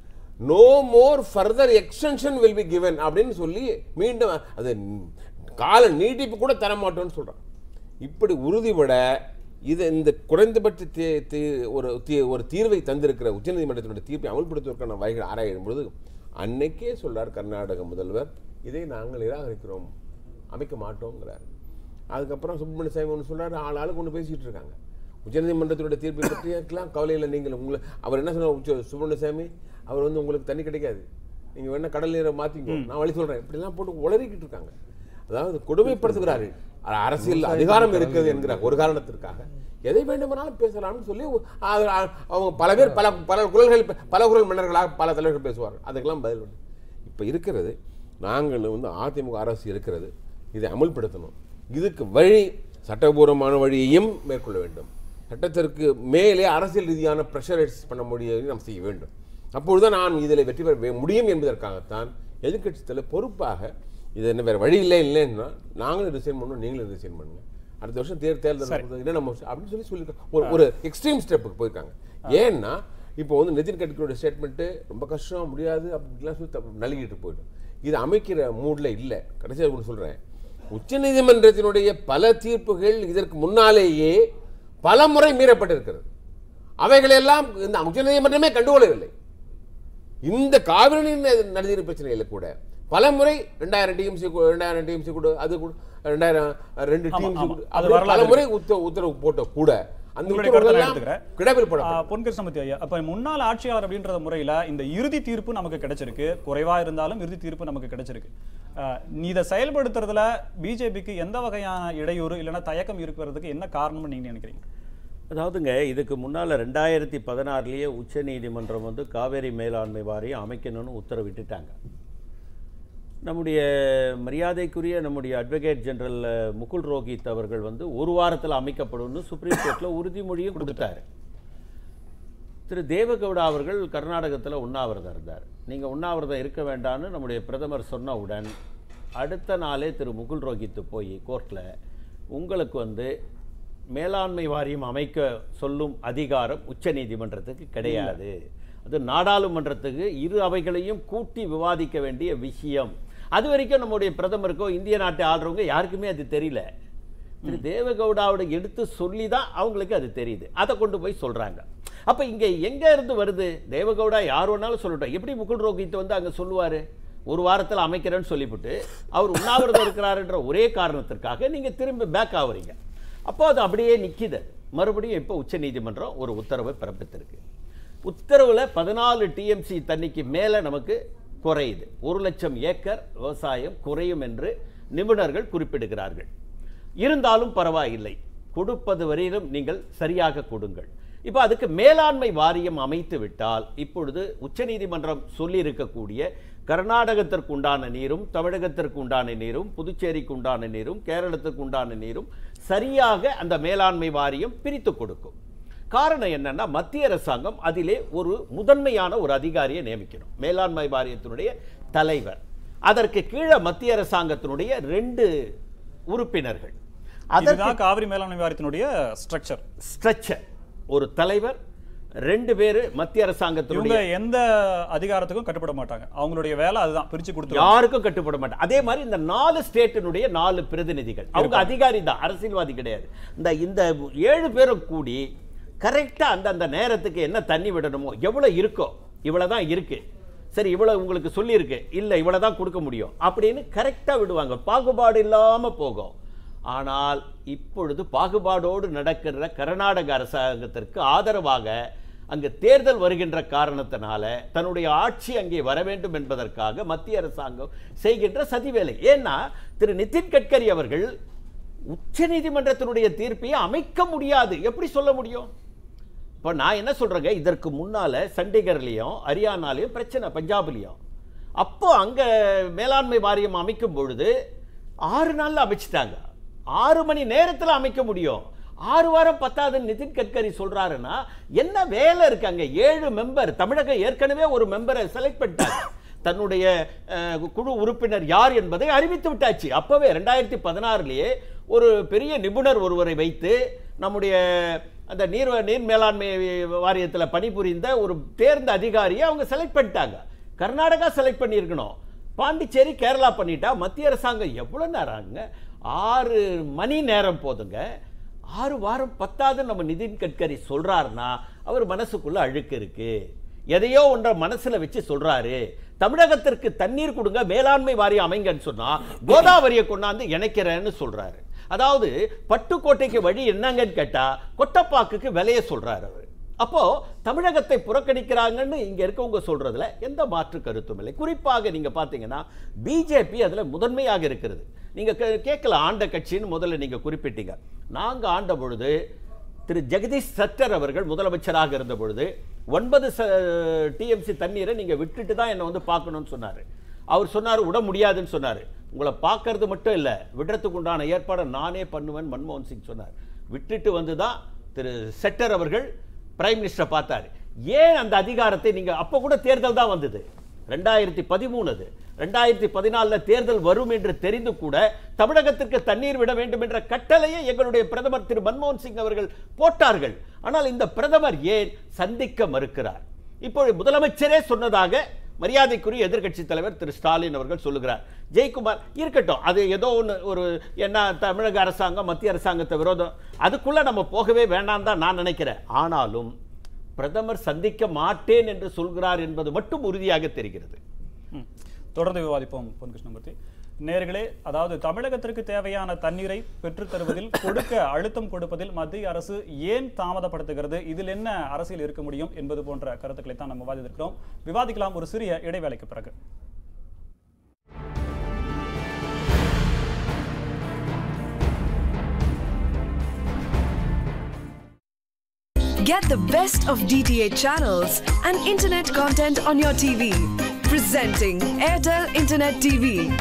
no more further extension will be given அப்படின்னு சொல்லி மீண்டும் அது கால நீட்டிப்பு கூட தர மாட்டோம்னு சொல்றாங்க இப்படி உறுதிபட இது இந்த குறைந்தபட்ச தீ- தீ- ஒரு தீ- ஒரு தீர்வை தந்திருக்கிற உச்சநீதிமன்றத்தினுடைய தீர்ப்பை அமல்படுத்துவதற்கான வகைகள் ஆராயும் பொழுது அன்னைக்கே சொல்றார் கர்நாடக முதல்வர் இதை நாங்கள் நிராகரிக்கிறோம் அமைக்க மாட்டோங்கிறார் அதுக்கப்புறம் சுப்பிரமணிய சாமி ஒன்று சொல்றாரு ஆள் ஆளுக்கு ஒன்று பேசிக்கிட்டு இருக்காங்க உச்சநீதிமன்றத்தினுடைய தீர்ப்பை பற்றியெல்லாம் கவலை இல்லை நீங்கள் உங்களை அவர் என்ன சொன்னார் உச்ச சுப்பிரமணிய சாமி அவர் வந்து உங்களுக்கு தண்ணி கிடைக்காது நீங்க வேணா கடல் நீரை மாத்திக்கோ நான் வழி சொல்றேன் இப்படிலாம் போட்டு உளறிக்கிட்டு இருக்காங்க அதாவது கொடுமைப்படுத்துகிறார்கள் அ- அரசியல் அதிகாரம் இருக்குது என்கிற ஒரு காரணத்திற்காக எதை வேண்டுமானாலும் பேசலாம்னு சொல்லி ஒ- அ- அ- அவங்க பல பேர் பல பல குரல்கள் பே- பல குரல் மன்னர்களாக பல தலைவர்கள் பேசுவார்கள் அதுக்கெல்லாம் பதில் உண்டு இப்போ இருக்கிறது நாங்கள் வந்து அதிமுக அரசு இருக்கிறது இதை அமல்படுத்தணும் இதுக்கு வழி சட்டபூர்வமான வழியையும் மேற்கொள்ள வேண்டும் சட்டத்திற்கு மேலே அரசியல் ரீதியான ப்ரெஷரைஸ் பண்ண முடியும் நாம் செய்ய வேண்டும் அப்பொழுதுதான் நான் இதில் வெற்றி பெற வே- முடியும் என்பதற்காகத்தான் எதிர்க்கட்சித்தில் பொறுப்பாக இது என்ன வேற வழி இல்லை இல்லைன்னா நாங்களும் ரிசைன் பண்ணணும் நீங்களும் ரிசைன் பண்ணுங்க அடுத்த வருஷம் தேர் தேர்தல் நடக்குது. என்ன நம்ம அப்படின்னு சொல்லி சொல்லியிருக்காங்க ஒரு ஒரு எக்ஸ்ட்ரீம் ஸ்டெப்புக்கு போயிருக்காங்க ஏன்னா இப்போ வந்து நிதின் கட்கரியோட ஸ்டேட்மெண்ட்டு ரொம்ப கஷ்டம் முடியாது அப்படிலாம் சொல்லி தப்பு- நழுகிட்டு போயிடும் இது அமைக்கிற மூடில் இல்லை கடைசியாக ஒன்று சொல்கிறேன் உச்சநீதிமன்றத்தினுடைய பல தீர்ப்புகள் இதற்கு முன்னாலேயே பல முறை மீறப்பட்டிருக்கிறது அவைகளெல்லாம் இந்த உச்சநீதிமன்றமே கண்டுகொள்ளவில்லை இந்த காவிரி நீர் நதிநீர் பிரச்சனையில கூட பல முறை ரெண்டாயிரம் டிஎம்சி ரெண்டாயிரம் டிஎம்சி கூட அது கூட ரெண்டாயிரம் ரெண்டு ஆமா, டிஎம்சி ஆமா. கூட அது அப்படி வரலாறு பல முறை உத்த- உத்தரவு போட்ட கூட அந்த உங்களுடைய கருத்தை நான் உத்தரவுகள் எடுத்துக்கிறேன். கிடப்பில் ஆ, போட பொன் கிருஷ்ணமூர்த்தி ஐயா அப்ப முன்னாள் ஆட்சியாளர் அப்படின்ற முறையில இந்த இறுதி தீர்ப்பு நமக்கு கிடைச்சிருக்கு குறைவா இருந்தாலும் இறுதி தீர்ப்பு நமக்கு கிடைச்சிருக்கு ஆ, நீ இதை செயல்படுத்துறதுல பிஜேபிக்கு எந்த வகையான இடையூறு இல்லைன்னா தயக்கம் இருக்கிறதுக்கு என்ன காரணம்னு நீங்க நினைக்கிறீங்க அதாவதுங்க இதுக்கு முன்னால் ரெண்டாயிரத்தி பதினாறுலேயே உச்ச நீதிமன்றம் வந்து காவேரி மேலாண்மை வாரியம் அமைக்கணும்னு உத்தரவிட்டுட்டாங்க நம்முடைய மரியாதைக்குரிய நம்முடைய அட்வொகேட் ஜெனரல் முகுல் ரோஹித் அவர்கள் வந்து ஒரு வாரத்தில் அமைக்கப்படும்னு சுப்ரீம் கோர்ட்டில் உறுதிமொழியும் கொடுத்துட்டாரு திரு தேவகவுடா அவர்கள் கர்நாடகத்தில் உண்ணாவிரதம் இருந்தார் நீங்கள் உண்ணாவிரதம் இருக்க வேண்டாம்னு நம்முடைய பிரதமர் சொன்னவுடன் அடுத்த நாளே திரு முகுல் ரோஹித் போய் கோர்ட்டில் உங்களுக்கு வந்து மேலாண்மை வாரியம் அமைக்க சொல்லும் அதிகாரம் உச்சநீதிமன்றத்துக்கு கிடையாது அது நாடாளுமன்றத்துக்கு இரு அவைகளையும் கூட்டி விவாதிக்க வேண்டிய விஷயம் அது வரைக்கும் நம்முடைய பிரதமருக்கோ இந்திய நாட்டை ஆள்றவங்க யாருக்குமே அது தெரியல திரு தேவகவுடாவோட எடுத்து சொல்லி தான் அவங்களுக்கு அது தெரியுது அதை கொண்டு போய் சொல்றாங்க அப்ப இங்க எங்க இருந்து வருது தேவகவுடா யார் வேணாலும் சொல்லட்டும் எப்படி முகுல் ரோஹித் வந்து அங்க சொல்லுவாரு ஒரு வாரத்தில் அமைக்கிறேன்னு சொல்லிவிட்டு அவர் உண்ணாவிரதம் இருக்கிறாருன்ற ஒரே காரணத்திற்காக நீங்க திரும்பி பேக் ஆகுறீங்க அப்போ அது அப்படியே நிக்குது மறுபடியும் இப்போ உச்சநீதிமன்றம் ஒரு உத்தரவை பிறப்பித்திருக்கு உத்தரவுல பதினாலு டிஎம்சி தண்ணிக்கு மேல நமக்கு குறையுது ஒரு லட்சம் ஏக்கர் விவசாயம் குறையும் என்று நிபுணர்கள் குறிப்பிடுகிறார்கள் இருந்தாலும் பரவாயில்லை கொடுப்பது வரையிலும் நீங்கள் சரியாக கொடுங்கள் இப்போ அதுக்கு மேலாண்மை வாரியம் அமைத்து விட்டால் இப்பொழுது உச்சநீதிமன்றம் சொல்லியிருக்கக்கூடிய கர்நாடகத்திற்கு உண்டான நீரும் தமிழகத்திற்கு உண்டான நீரும் புதுச்சேரிக்கு உண்டான நீரும் கேரளத்துக்கு உண்டான நீரும் சரியாக அந்த மேலாண்மை வாரியம் பிரித்து கொடுக்கும் காரணம் என்னன்னா மத்திய அரசாங்கம் அதிலே ஒரு முதன்மையான ஒரு அதிகாரியை நியமிக்கணும் மேலாண்மை வாரியத்தினுடைய தலைவர் அதற்கு கீழே மத்திய அரசாங்கத்தினுடைய ரெண்டு உறுப்பினர்கள் அதற்கு இதுதான் காவிரி மேலாண்மை வாரியத்தினுடைய ஸ்ட்ரக்சர் ஸ்ட்ரக்சர் ஒரு தலைவர் ரெண்டு பேர் மத்திய அரசாங்கத்தினுடைய இவங்க எந்த அதிகாரத்துக்கும் கட்டுப்பட மாட்டாங்க அவங்களுடைய வேலை அதுதான் பிரிச்சு கொடுத்து யாருக்கும் கட்டுப்பட மாட்டாங்க அதே மாதிரி இந்த நாலு ஸ்டேட்டினுடைய நாலு பிரதிநிதிகள் அவங்க அதிகாரி தான் அரசியல்வாதி கிடையாது இந்த இந்த ஏழு பேரும் கூடி கரெக்டா அந்த அந்த நேரத்துக்கு என்ன தண்ணி விடணுமோ எவ்வளவு இருக்கோ இவ்வளவுதான் இருக்கு சரி இவ்வளவு உங்களுக்கு சொல்லியிருக்கு இல்ல இவ்வளவுதான் கொடுக்க முடியும் அப்படின்னு கரெக்டா விடுவாங்க பாகுபாடு இல்லாம போகும் ஆனால் இப்பொழுது பாகுபாடோடு நடக்கிற கர்நாடக அரசாங்கத்திற்கு ஆதரவாக அங்கு தேர்தல் வருகின்ற காரணத்தினால தன்னுடைய ஆட்சி அங்கே வர வேண்டும் என்பதற்காக மத்திய அரசாங்கம் செய்கின்ற சதி வேலை ஏன்னா திரு நிதின் கட்கரி அவர்கள் உச்சநீதிமன்றத்தினுடைய தீர்ப்பை அமைக்க முடியாது எப்படி சொல்ல முடியும் இப்போ நான் என்ன சொல்றேங்க இதற்கு முன்னால சண்டிகர்லயும் ஹரியானாலையும் பிரச்சனை பஞ்சாப்லயும் அப்போ அங்க மேலாண்மை வாரியம் அமைக்கும் பொழுது ஆறு நாள்ல அமைச்சிட்டாங்க ஆறு மணி நேரத்துல அமைக்க முடியும் ஆறு வாரம் பத்தாதுன்னு நிதின் கட்கரி சொல்றாருன்னா என்ன வேலை இருக்கு அங்க ஏழு மெம்பர் தமிழகம் ஏற்கனவே ஒரு மெம்பரை செலக்ட் பண்ணிட்டாங்க தன்னுடைய அஹ், குழு உறுப்பினர் யார் என்பதை அறிவித்து விட்டாச்சு அப்பவே ரெண்டாயிரத்தி பதினாறுலயே ஒரு பெரிய நிபுணர் ஒருவரை வைத்து நம்முடைய அந்த நீர் நீர் மேலாண்மை வாரியத்தில் பணிபுரிந்த ஒரு தேர்ந்த அதிகாரியை அவங்க செலக்ட் பண்ணிட்டாங்க கர்நாடகா செலக்ட் பண்ணியிருக்கணும் பாண்டிச்சேரி கேரளா பண்ணிட்டா மத்திய அரசாங்கம் எவ்வளவு நேரம் ஆகுங்க ஆறு மணி நேரம் போதுங்க ஆறு வாரம் பத்தாவது நம்ம நிதின் கட்கரி சொல்றாருன்னா அவர் மனசுக்குள்ள அழுக்கு இருக்கு எதையோ ஒன்றை மனசுல வச்சு சொல்றாரு தமிழகத்திற்கு தண்ணீர் கொடுங்க மேலாண்மை வாரியம் அமைங்கன்னு சொன்னா கோதாவரியை கொண்டாந்து இணைக்கிறேன்னு சொல்றாரு அதாவது பட்டுக்கோட்டைக்கு வழி என்னங்கன்னு கேட்டா கொட்டப்பாக்குக்கு விலைய சொல்றாரு அவர் அப்போ தமிழகத்தை புறக்கணிக்கிறாங்கன்னு இங்க இருக்கவங்க சொல்றதுல எந்த மாற்று கருத்தும் இல்லை குறிப்பாக நீங்க பாத்தீங்கன்னா பிஜேபி அதுல முதன்மையாக இருக்கிறது நீங்க கே- கேட்கல ஆண்ட கட்சின்னு முதல்ல நீங்க குறிப்பிட்டீங்க நாங்க ஆண்ட பொழுது திரு ஜெகதீஷ் சட்டர் அவர்கள் முதலமைச்சராக இருந்த பொழுது ஒன்பது டிஎம்சி தண்ணீரை நீங்க விட்டுட்டு தான் என்னை வந்து பார்க்கணும்னு சொன்னாரு அவர் சொன்னார் விட முடியாதுன்னு சொன்னார் உங்களை பார்க்கறது மட்டும் இல்லை விடுறதுக்கு உண்டான ஏற்பாடை நானே பண்ணுவேன் மன்மோகன் சிங் சொன்னார் விட்டுட்டு வந்து தான் திரு செட்டர் அவர்கள் பிரைம் மினிஸ்டரை பார்த்தார் ஏன் அந்த அதிகாரத்தை நீங்க அப்போ கூட தேர்தல் தான் வந்தது ரெண்டாயிரத்தி பதிமூணு அது ரெண்டாயிரத்தி பதினாலில் தேர்தல் வரும் என்று தெரிந்து கூட தமிழகத்திற்கு தண்ணீர் விட வேண்டும் என்ற கட்டளையை எங்களுடைய பிரதமர் திரு மன்மோகன் சிங் அவர்கள் போட்டார்கள் ஆனால் இந்த பிரதமர் ஏன் சந்திக்க மறுக்கிறார் இப்பொழுது முதலமைச்சரே சொன்னதாக மரியாதைக்குரிய எதிர்க்கட்சி தலைவர் திரு ஸ்டாலின் அவர்கள் சொல்லுகிறார் ஜெயக்குமார் இருக்கட்டும் அது ஏதோ ஒன்று ஒரு என்ன தமிழக அரசாங்கம் மத்திய அரசாங்கத்தை விரோதம் அதுக்குள்ள நம்ம போகவே வேண்டாம் தான் நான் நினைக்கிறேன் ஆனாலும் பிரதமர் சந்திக்க மாட்டேன் என்று சொல்கிறார் என்பது மட்டும் உறுதியாக தெரிகிறது ம். தொடர்ந்து விவாதிப்போம் பொன் கிருஷ்ணமூர்த்தி நேர்களே அதாவது தமிழகத்திற்கு தேவையான தண்ணீரை பெற்றுத் தருவதில் கொடுக்க அழுத்தம் கொடுப்பதில் மத்திய அரசு ஏன் தாமதப்படுத்துகிறது இதில் என்ன அரசியல் இருக்க முடியும் என்பது போன்ற கருத்துக்களை தான் நம்ம விவாதித்திருக்கிறோம் விவாதிக்கலாம் ஒரு சிறிய இடைவேளைக்கு பிறகு Get the best of DTH channels and internet content on your TV. Presenting Airtel Internet TV.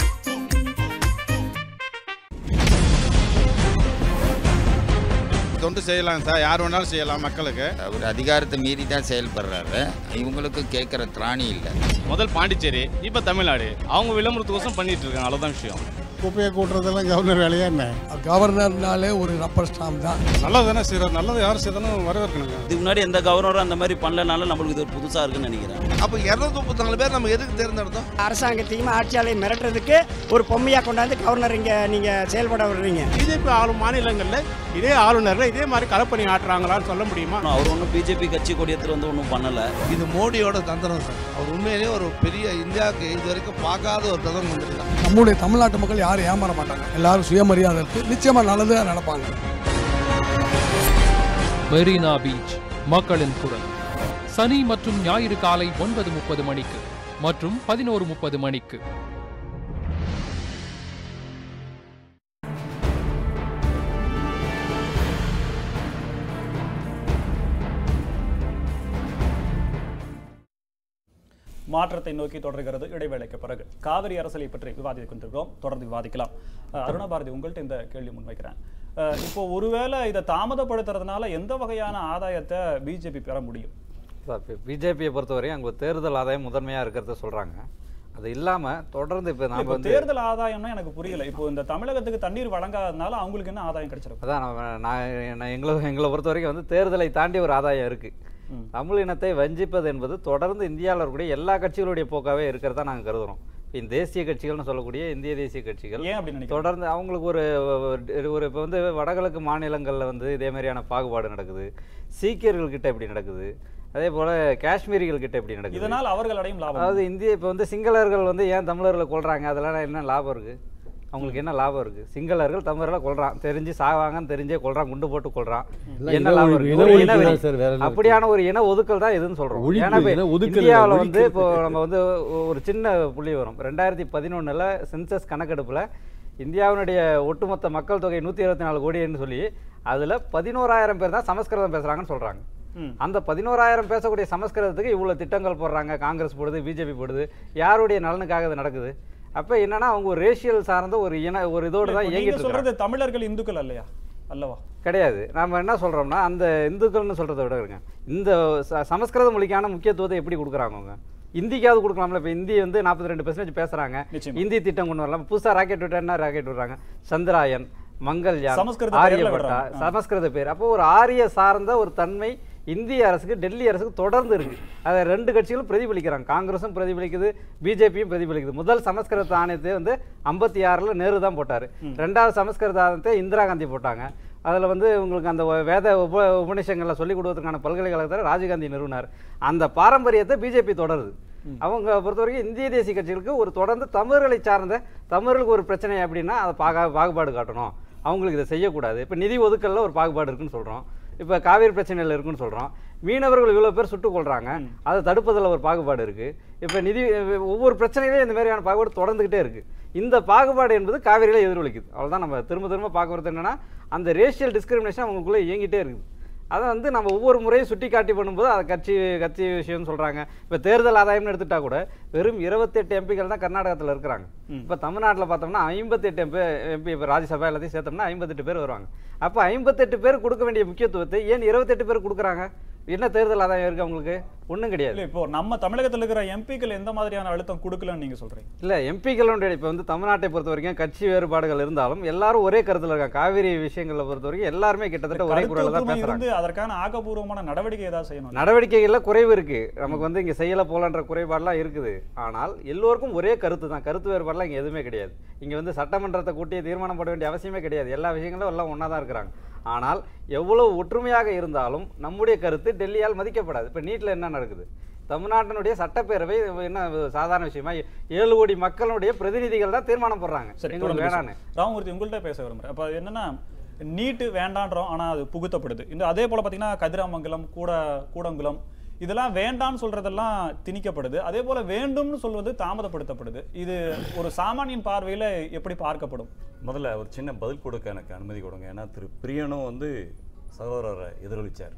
தொண்டு செய்யலாம் சார் யார் வேணாலும் செய்யலாம் மக்களுக்கு அவர் அதிகாரத்தை மீறி தான் செயல்படுறாரு இவங்களுக்கு கேட்குற திராணி இல்லை முதல் பாண்டிச்சேரி இப்போ தமிழ்நாடு அவங்க விளம்பரத்துக்கோசம் பண்ணிட்டு இருக்காங்க அவ்வளோதான் விஷயம் குப்பையை கூட்டுறதெல்லாம் கவர்னர் வேலையா என்ன கவர்னர்னாலே ஒரு ரப்பர் ஸ்டாம்ப் தான் நல்லது தானே செய்கிறார் நல்லது யார் செய்தாலும் வரவேற்கணுங்க இதுக்கு முன்னாடி எந்த கவர்னரும் அந்த மாதிரி பண்ணலனாலும் நம்மளுக்கு இது ஒரு புதுசாக இருக்குன்னு நினைக்கிறேன் அப்போ இரநூத்தி முப்பத்தி நாலு பேர் நம்ம எதுக்கு தேர்ந்தெடுத்தோம் அரசாங்கத்தையும் ஆட்சியாளரையும் மிரட்டுறதுக்கு ஒரு பொம்மையா கொண்டாந்து கவர்னர் இங்க நீங்க செயல்பட விடுறீங்க பிஜேபி ஆளும் மாநிலங்களில் இதே ஆளுநர்கள் இதே மாதிரி களப்பணி ஆட்டுறாங்களான்னு சொல்ல முடியுமா அவர் ஒன்றும் பிஜேபி கட்சி கொடி எடுத்துட்டு வந்து ஒன்றும் பண்ணலை இது மோடியோட தந்திரம் சார் அவர் உண்மையிலேயே ஒரு பெரிய இந்தியாவுக்கு இது வரைக்கும் பார்க்காத ஒரு பிரதம மந்திரி தான் நம்முடைய தமிழ்நாட்டு மக்கள் யாரும் ஏமாற மாட்டாங்க எல்லாரும் சுயமரியாதை இருக்கு நிச்சயமா நல்லதா நடப்பாங்க மெரினா பீச் மக்களின் குரல் சனி மற்றும் ஞாயிறு காலை ஒன்பது முப்பது மணிக்கு மற்றும் பதினோரு முப்பது மணிக்கு மாற்றத்தை நோக்கி தொடர்கிறது இடைவேளைக்கு பிறகு காவிரி அரசியலை பற்றி விவாதித்துக் கொண்டிருக்கிறோம் தொடர்ந்து விவாதிக்கலாம் அஹ், அருணா பாரதி உங்கள்கிட்ட இந்த கேள்வி முன்வைக்கிறேன் அஹ், இப்போ ஒருவேளை இதை தாமதப்படுத்துறதுனால எந்த வகையான ஆதாயத்தை பிஜேபி பெற முடியும் இப்போ பிஜேபியை பொறுத்தவரையும் அங்கே தேர்தல் ஆதாயம் முதன்மையாக இருக்கிறத சொல்கிறாங்க அது இல்லாமல் தொடர்ந்து இப்போ நாம் இப்போ வந்து தேர்தல் ஆதாயம்னா எனக்கு புரியல இப்போ இந்த தமிழகத்துக்கு தண்ணீர் வழங்காதனால அவங்களுக்கு என்ன ஆதாயம் கிடைச்சிருக்கும் அதான் நம்ம நான் நான் எங்களை எங்களை பொறுத்த வரைக்கும் வந்து தேர்தலை தாண்டி ஒரு ஆதாயம் இருக்குது ம். தமிழ் இனத்தை வஞ்சிப்பது என்பது தொடர்ந்து இந்தியாவில் இருக்கக்கூடிய எல்லா கட்சிகளுடைய போக்காவே இருக்கிறதா நாங்கள் கருதுறோம் இப்போ இந்த தேசிய கட்சிகள்னு சொல்லக்கூடிய இந்திய தேசிய கட்சிகள் ஏன் அப்படி நினைக்கிறீங்க தொடர்ந்து அவங்களுக்கு ஒரு ஒரு இப்போ வந்து வடகிழக்கு மாநிலங்களில் வந்து இதே மாதிரியான பாகுபாடு நடக்குது சீக்கியர்கள் கிட்ட இப்படி நடக்குது அதே போல் காஷ்மீரிகள் கிட்ட இப்படி நடக்குது இதனால் அவர்கள் அடையும் லாபம் அதாவது இந்திய இப்போ வந்து சிங்களர்கள் வந்து ஏன் தமிழர்களை கொல்றாங்க அதெல்லாம் என்ன லாபம் இருக்கு அவங்களுக்கு என்ன லாபம் இருக்கு சிங்களர்கள் தமிழர்களை கொல்றான் தெரிஞ்சு சாவாங்கன்னு தெரிஞ்சே கொல்றான் குண்டு போட்டு கொல்றான் எல்லாம் என்ன இன லாபம் ஒழிப்பு, இருக்கு இன ஒரு ஒழிப்பு இனவெறி. தான் சார், வேற என்ன அப்படியான ஒரு இன ஒதுக்கல் தான் இதுன்னு சொல்றோம் ஒழிப்பு, ஏன்னா இப்ப இன ஒதுக்கல் இந்தியாவில் இல்ல, வந்து ஒழிப்பு. இப்போ நம்ம வந்து ஒரு சின்ன புள்ளி வரும் ரெண்டாயிரத்தி பதினொன்னுல சென்சஸ் கணக்கெடுப்புல இந்தியாவினுடைய ஒட்டுமொத்த மக்கள் தொகை நூற்றி இருபத்தி நாலு கோடின்னு சொல்லி அதுல பதினோராயிரம் பேர் தான் சமஸ்கிருதம் பேசுறாங்கன்னு சொல்றாங்க ம். அந்த பதினோராயிரம் பேசக்கூடிய சமஸ்கிருதத்துக்கு இவ்வளவு திட்டங்கள் போடுறாங்க காங்கிரஸ் போடுது பிஜேபி போடுது யாருடைய நலனுக்காக இது நடக்குது அப்ப என்னன்னா அவங்க ஒரு ரேஷியல் சார்ந்த ஒரு இன ஒரு இதோடு தான் இப்போ இயங்கிட்டு நீங்க இருக்காங்க சொல்றது தமிழர்கள் இந்துக்கள் அல்லையா அல்லவா கிடையாது நாம என்ன சொல்றோம்னா அந்த இந்துக்கள்னு சொல்றதை விட இருங்க இந்த ச- சமஸ்கிருத மொழிக்கான முக்கியத்துவத்தை எப்படி கொடுக்குறாங்க அவங்க இந்திக்காவது கொடுக்கலாம்ல இப்போ இந்தி வந்து நாற்பத்தி ரெண்டு பெர்சன்டேஜ் பேசுறாங்க நிச்சயமா. இந்தி திட்டம் கொண்டு வரலாம் புதுசா ராக்கெட் விட்டா ராக்கெட் விடுறாங்க சந்திராயன் மங்கள்யான் சமஸ்கிருத பெயர்ல ஆரியப்பட்டா விடுறாங்க. ஆ. சமஸ்கிருத பேர் அப்போ ஒரு ஆரிய சார்ந்த ஒரு தன்மை இந்திய அரசுக்கு டெல்லி அரசுக்கு தொடர்ந்து இருக்கு அதை ரெண்டு கட்சிகளும் பிரதிபலிக்கிறாங்க காங்கிரஸும் பிரதிபலிக்குது பிஜேபியும் பிரதிபலிக்குது முதல் சமஸ்கிருத ஆணையத்தை வந்து ஐம்பத்தி ஆறுல நேரு தான் போட்டாரு ரெண்டாவது சமஸ்கிருத ஆணையத்தை இந்திரா காந்தி போட்டாங்க அதுல வந்து உங்களுக்கு அந்த வேத உப உபநிஷங்களை சொல்லிக் கொடுக்கறதுக்கான பல்கலைக்கழகத்தை ராஜீவ்காந்தி நிறுவனார் அந்த பாரம்பரியத்தை பிஜேபி தொடருது அவங்க பொறுத்தவரைக்கும் இந்திய தேசிய கட்சிகளுக்கு ஒரு தொடர்ந்து தமிழர்களை சார்ந்த தமிழர்களுக்கு ஒரு பிரச்சனை அப்படின்னா அதை பாகா பாகுபாடு காட்டணும் அவங்களுக்கு இதை செய்யக்கூடாது இப்போ நிதி ஒதுக்கல்ல ஒரு பாகுபாடு இருக்குன்னு சொல்கிறோம் இப்போ காவிரி பிரச்சனையில் இருக்குன்னு சொல்கிறோம் மீனவர்கள் இவ்வளோ பேர் சுட்டுக் கொள்றாங்க அதை தடுப்பதில் ஒரு பாகுபாடு இருக்கு இப்போ நிதி ஒவ்வொரு பிரச்சனையிலையும் இந்த மாதிரியான பாகுபாடு தொடர்ந்துகிட்டே இருக்கு இந்த பாகுபாடு என்பது காவிரியில எதிரொலிக்குது அவ்வளவுதான் நம்ம திரும்ப திரும்ப பார்க்க வரது என்னன்னா அந்த ரேஷியல் டிஸ்கிரிமினேஷன் அவங்களுக்குள்ள இயங்கிட்டே இருக்குது அதை வந்து நம்ம ஒவ்வொரு முறையும் சுட்டி காட்டி பண்ணும்போது அதை கட்சி கட்சி விஷயம்னு சொல்றாங்க இப்போ தேர்தல் ஆதாயம்னு எடுத்துட்டா கூட வெறும் இருபத்தெட்டு எம்பிக்கள் தான் கர்நாடகத்தில் இருக்கிறாங்க இப்போ தமிழ்நாட்டில் பார்த்தோம்னா ஐம்பத்தெட்டு எம்பி எம்பி இப்போ ராஜ்யசபா எல்லாத்தையும் சேர்த்தோம்னா ஐம்பத்தெட்டு பேர் வருவாங்க அப்போ ஐம்பத்தெட்டு பேர் கொடுக்க வேண்டிய முக்கியத்துவத்தை ஏன் இருபத்தெட்டு பேர் கொடுக்குறாங்க என்ன தேர்தல் ஆதாயம் இருக்கு அவங்களுக்கு ஒன்றும் கிடையாது இல்ல இப்போ நம்ம தமிழகத்துல இருக்கிற எம்பிக்கள் எந்த மாதிரியான அழுத்தம் கொடுக்கலன்னு நீங்க சொல்றீங்க இல்ல எம்பிக்களுடைய இப்போ வந்து தமிழ்நாட்டை பொறுத்த வரைக்கும் கட்சி வேறுபாடுகள் இருந்தாலும் எல்லாரும் ஒரே கருத்துல இருக்காங்க காவிரி விஷயங்களை பொறுத்த வரைக்கும் எல்லாருமே கிட்டத்தட்ட ஒரே கருத்து குரல்ல தான் ஒற்றுமை பேசுறாங்க இருந்து அதற்கான ஆக்கப்பூர்வமான நடவடிக்கை ஏதாவது செய்யணும் நடவடிக்கைகள்ல குறைவு இருக்கு நமக்கு வந்து இங்க செய்யல போலன்ற குறைபாடுலாம் இருக்குது ஆனால் எல்லோருக்கும் ஒரே கருத்து தான் கருத்து வேறுபாடுலாம் இங்க எதுவுமே கிடையாது இங்க வந்து சட்டமன்றத்தை கூட்டிய தீர்மானம் போட வேண்டிய அவசியமே கிடையாது எல்லா விஷயங்களும் எல்லாம் ஒண்ணா தான் இருக்கிறாங்க ஆனால் எவ்வளவு ஒற்றுமையாக இருந்தாலும் நம்முடைய கருத்து டெல்லியால் மதிக்கப்படாது இப்ப நீட்ல என்ன நடக்குது தமிழ்நாட்டினுடைய சட்டப்பேரவை என்ன சாதாரண விஷயமா ஏழு கோடி மக்களுடைய பிரதிநிதிகள் தான் தீர்மானம் போடுறாங்க சரி எங்களுக்கு தொடர்ந்து வேணான்னு பேசுவோம். ராமமூர்த்தி உங்கள்கிட்ட பேச விரும்புறேன் அப்ப அது என்னன்னா நீட்டு வேண்டான்றோம் ஆனா அது புகுத்தப்படுது இந்த அதே போல பாத்தீங்கன்னா கதிராமங்கலம் கூட கூடங்குளம் இதெல்லாம் வேண்டான்னு சொல்றதெல்லாம் திணிக்கப்படுது அதே போல வேண்டும்னு சொல்வது தாமதப்படுத்தப்படுது இது ஒரு சாமானியன் பார்வையில எப்படி பார்க்கப்படும் முதல்ல ஒரு சின்ன பதில் கொடுக்க எனக்கு அனுமதி கொடுங்க ஏன்னா திரு பிரியனும் வந்து சகோதரரை எதிரொலிச்சார்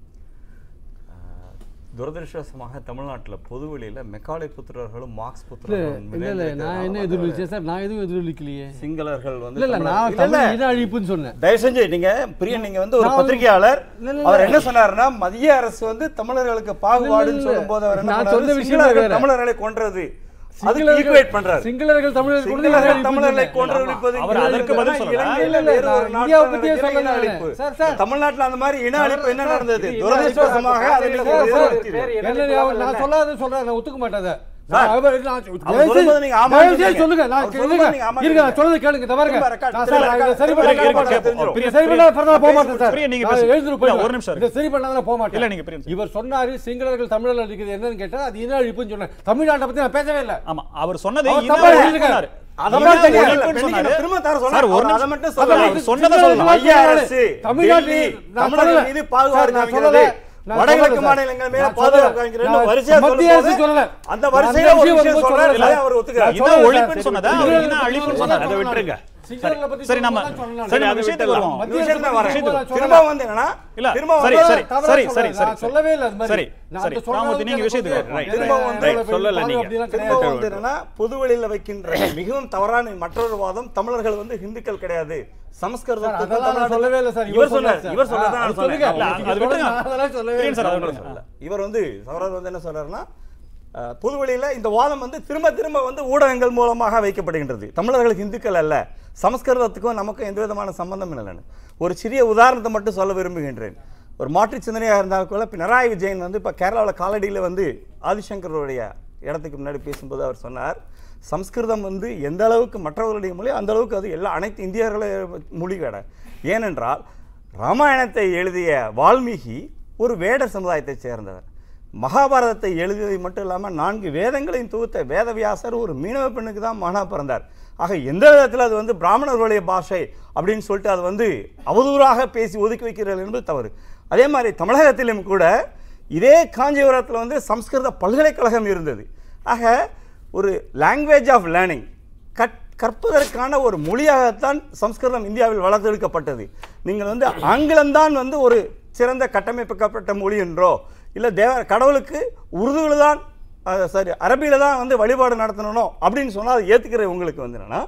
ஆஹ், துரதிருஷ்டவசமாக தமிழ்நாட்டில் பொதுவெளியில் மெக்காலை புத்திரர்களும் மார்க்ஸ் இல்ல புத்திரர்களும் இல்ல இல்ல நான் என்ன எதிரொலிச்சேன் சார் நான் எதுவும் எதிரொலிக்கலையே சிங்களர்கள் வந்து இல்ல இல்ல தமிழர்- நான் இல்ல, தமிழ் இல்ல. இன அழிப்புன்னு சொன்னேன் தயவு செஞ்சு நீங்க பிரியன் நீங்க வந்து ஒரு நான் வந்து- பத்திரிகையாளர் இல்ல, இல்ல, அவர் இல்ல. என்ன சொன்னாருன்னா மத்திய அரசு வந்து தமிழர்களுக்கு பாகுபாடுன்னு இல்ல. சொல்லும்போது அவர் என்ன நான் பண்ணாரு? சொன்ன விஷயம் சிங்களர்கள் வேற. தமிழர்களை கொன்றது அதுக்கு சிங்களர்கள் ஈக்குவேட் பண்றாரு சிங்களர்கள் தமிழர்கள் கொண்டு சிங்களர்கள் இன அழிப்புன்னு தமிழர்களை சொன்னேன். கொன்றொழிப்பது அவர் அதற்கு பதில் சொல்லல. இலங்கையில இல்ல, இல்ல, வேறு ஒரு நான் நாட்டுல இந்தியாவை பத்தியே நடக்கிற சொல்லல இன நானு. அழிப்பு. Sir, sir. தமிழ்நாட்டுல அந்த மாதிரி இன அழிப்பு என்ன சார், நடந்தது இது துரதிருஷ்டவசமாக அதை நீங்க சார், சார், எதிரொலித்தீர்கள். என்ன ஞாபகம்? நான் சொல்லாத சொல்றேன் நான் ஒத்துக்க மாட்டேன் அதை. நான் சார், அவர் நான் அவர் தயவு சொல்லும்போது செய்து- நீங்க ஆமான்னு தயவு செய்து சொன்னீங்க. சொல்லுங்க நான் அவர் சொல்லும்போது இருங்க நீங்க ஆமான்னு இருங்க, நான் சொன்னீங்க. சொல்றது கேளுங்க இந்த பாருங்க திரும்ப record, நான் திரும்ப சார், record, இதை சரி திரும்ப பண்ண record போக மாட்டேன். தெரிஞ்சிரும். இதை சரி பண்ண further போக மாட்டேன் சார். பிரியா, நீங்க நான் பேசுங்க. எழுந்துட்டு இல்ல, போயிடுவேன். ஒரு நிமிஷம் இதை சரி பண்ணாதான் போக மாட்டேன் இல்ல, நீங்க பிரியா, இவர் சொன்னாரு சிங்களர்கள் தமிழர்கள் இருக்குது என்னன்னு கேட்டா அது இன அழிப்புன்னு சொன்னேன் தமிழ்நாட்டை பத்தி நான் பேசவே இல்லை ஆமா அவர் சொன்னதை அவர் இன தப்பா அழிப்புன்னு எழுதிருக்காரு. சொன்னாரு. அதை இன மட்டும் தெரியாது. அழிப்புன்னு பெண்ணிக்கு சொன்னாரு. திரும்ப தர சொல்ல. சார், ஒரு அவர் அதை நிமிஷம். மட்டும் அதான் சொல்லல. அவர் சொன்னதை சொல்லலாம். மைய அரசு தமிழ்நாட்டில் டெல்லி, நான் தமிழர்கள் சொல்லல. மீது பாகுபாடு சார், நான் காமிக்கிறது. சொல்லல. நான் வடகிழக்கு சொல்லல, சார். மாநிலங்கள் மேல நான் பாதுகாப்பு சொல்லல. காமிக்கிறேன்னு நான் வரிசையா மத்திய சொல்லும்போது, அரசு சொல்லல. அந்த நான் வரிசையில அந்த ஒரு விஷயம் விஷயம் வரும்போது சொல்றாரு, சொல்லல. இல்லையா, அவர் ஒத்துக்கிறார். இன ஒழிப்புன்னு சொன்னதா அவர் இன அழிப்புன்னு சொன்னாரு அதை விட்டுருங்க சிங்களர்களை பத்தி சரி நம்ம சொல்லலாம் சொன்னேன். சரி நம்ம அதை விஷயத்துக்கு விட்டுடலாம். வருவோம் மத்திய விஷயத்துக்கு அரசு வரேன். விஷயத்துக்கு நான் திரும்ப சொல்லல. வந்து என்னன்னா, இல்ல திரும்ப சரி வந்து- சரி தவறா சரி சொல்லல. சரி சரி நான் சொல்லவே இல்லை அது மாதிரி. சரி நான் சரி அந்த சொல்ற ராமமூர்த்தி நீங்க அளவுக்கு விஷயத்துக்கு எனக்கு வரணும். திரும்ப வந்து எனக்கு சொல்லல பாதுகாப்பு நீங்க. அப்படிலாம் திரும்ப கிடையாது. வந்து என்னன்னா பொதுவெளியில வைக்கின்ற மிகவும் தவறான மற்றொரு வாதம் தமிழர்கள் வந்து ஹிந்துக்கள் கிடையாது சார், சமஸ்கிருதத்துக்கும் அதெல்லாம் நான் தமிழ்நாடு- சொல்லவே இல்லை சார். இவர் சொன்னார் சொன்னார் சார். இவர் சொன்னதான் ஆ, நான் அது சொல்லுங்க. சொன்னேன். இல்ல, அது விட்டுருங்க. நான் அதெல்லாம் சொல்லவே பிரியன் சார், இல்லை. அது விட்டுருங்க. சொல்லல. இவர் வந்து சவரர் வந்து என்ன சொல்றாருன்னா அஹ், பொதுவெளியில இந்த வாதம் வந்து திரும்ப திரும்ப வந்து ஊடகங்கள் மூலமாக வைக்கப்படுகின்றது தமிழர்கள் இந்துக்கள் அல்ல சமஸ்கிருதத்துக்கும் நமக்கும் எந்த விதமான சம்பந்தம் இல்லைன்னு ஒரு சிறிய உதாரணத்தை மட்டும் சொல்ல விரும்புகின்றேன் ஒரு மாற்றுச் சிந்தனையாக இருந்தால் கூட பினராயி விஜயன் வந்து இப்போ கேரளாவில் காலடியில் வந்து ஆதிசங்கருடைய இடத்துக்கு முன்னாடி பேசும்போது அவர் சொன்னார் சம்ஸ்கிருதம் வந்து எந்த அளவுக்கு மற்றவர்களுடைய மொழி அந்த அளவுக்கு அது எல்லா அனைத்து இந்தியர்களுடைய மொழி கிடையாது ஏனென்றால் ராமாயணத்தை எழுதிய வால்மீகி ஒரு வேடர் சமுதாயத்தைச் சேர்ந்தவர் மகாபாரதத்தை எழுதியது மட்டும் இல்லாமல் நான்கு வேதங்களையும் தொகுத்த வேதவியாசர் ஒரு மீனவ பெண்ணுக்கு தான் மகனாக பிறந்தார் ஆக எந்த விதத்தில் அது வந்து பிராமணர்களுடைய பாஷை அப்படின்னு சொல்லிட்டு அது வந்து அவதூறாக பேசி ஒதுக்கி வைக்கிறது என்பது தவறு அதே மாதிரி தமிழகத்திலும் கூட இதே காஞ்சிபுரத்தில் வந்து சம்ஸ்கிருத பல்கலைக்கழகம் இருந்தது ஆக ஒரு லாங்குவேஜ் ஆஃப் லேர்னிங் கற் கற்பதற்கான ஒரு மொழியாகத்தான் சம்ஸ்கிருதம் இந்தியாவில் வளர்த்தெடுக்கப்பட்டது நீங்கள் வந்து ஆங்கிலம்தான் வந்து ஒரு சிறந்த கட்டமைக்கப்பட்ட மொழி என்றோ இல்லை தேவ கடவுளுக்கு உருதுவில் தான் சாரி அரபியில் தான் வந்து வழிபாடு நடத்தணும் அப்படின்னு சொன்னால் அதை ஏற்றுக்கிற உங்களுக்கு வந்து என்னன்னா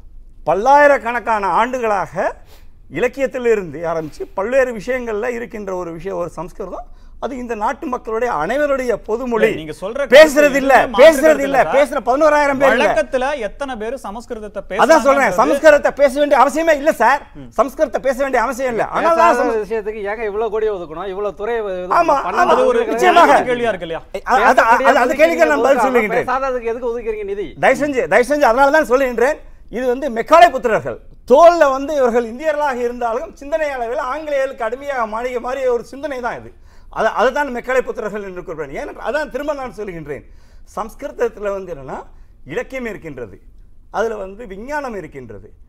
பல்லாயிரக்கணக்கான ஆண்டுகளாக இலக்கியத்திலிருந்து ஆரம்பித்து பல்வேறு விஷயங்களில் இருக்கின்ற ஒரு விஷயம் ஒரு சம்ஸ்கிருதம் அது இந்த நாட்டு மக்களுடைய அனைவருடைய பொதுமொழி இல்ல, நீங்க சொல்ற பேசுறது இல்ல கருத்து எதுவுமே பேசுறது மாற்று இல்ல கருத்து இல்ல பேசுற பதினோராயிரம் பேர் இல்ல வழக்கத்துல எத்தனை பேர் சமஸ்கிருதத்தை அதான் சொல்றேன் பேசுறாங்கன்றது- சமஸ்கிருதத்தை பேச வேண்டிய அவசியமே இல்ல சார் சமஸ்கிருதத்தை பேச வேண்டிய அவசியம் இல்ல ஆனால் தான் பேசாத சமஸ்- விஷயத்துக்கு ஏங்க இவ்வளவு கோடி ஒதுக்கணும் இவ்வளவு துறை இது ஆமா, பண்ணணும் ஆமா, அது ஒரு அப்படிங்கிற நிச்சயமாக. கேள்வியா இருக்கு இல்லையா அது- அது- அது- அந்த கேள்விக்கு நான் பதில் சொல்லுகின்றேன் பேசாததுக்கு எதுக்கு ஒதுக்குறீங்க நிதி தயவு செஞ்சு தயவு செஞ்சு அதனால தான் சொல்லுகின்றேன் இது வந்து மெக்காலை புத்திரர்கள் தோல்ல வந்து இவர்கள் இந்தியர்களாக இருந்தாலும் சிந்தனை அளவில் ஆங்கிலேயர்களுக்கு அடிமையாக மாறிய மாதிரி ஒரு சிந்தனை தான் இது அது அதுதான் மெக்காலை புத்திரர்கள் என்று கூறுவேன் ஏனென்றால் அதான் திரும்ப நான் சொல்லுகின்றேன் சம்ஸ்கிருதத்தில் வந்து என்னன்னா இலக்கியம் இருக்கின்றது அதில் வந்து விஞ்ஞானம் இருக்கின்றது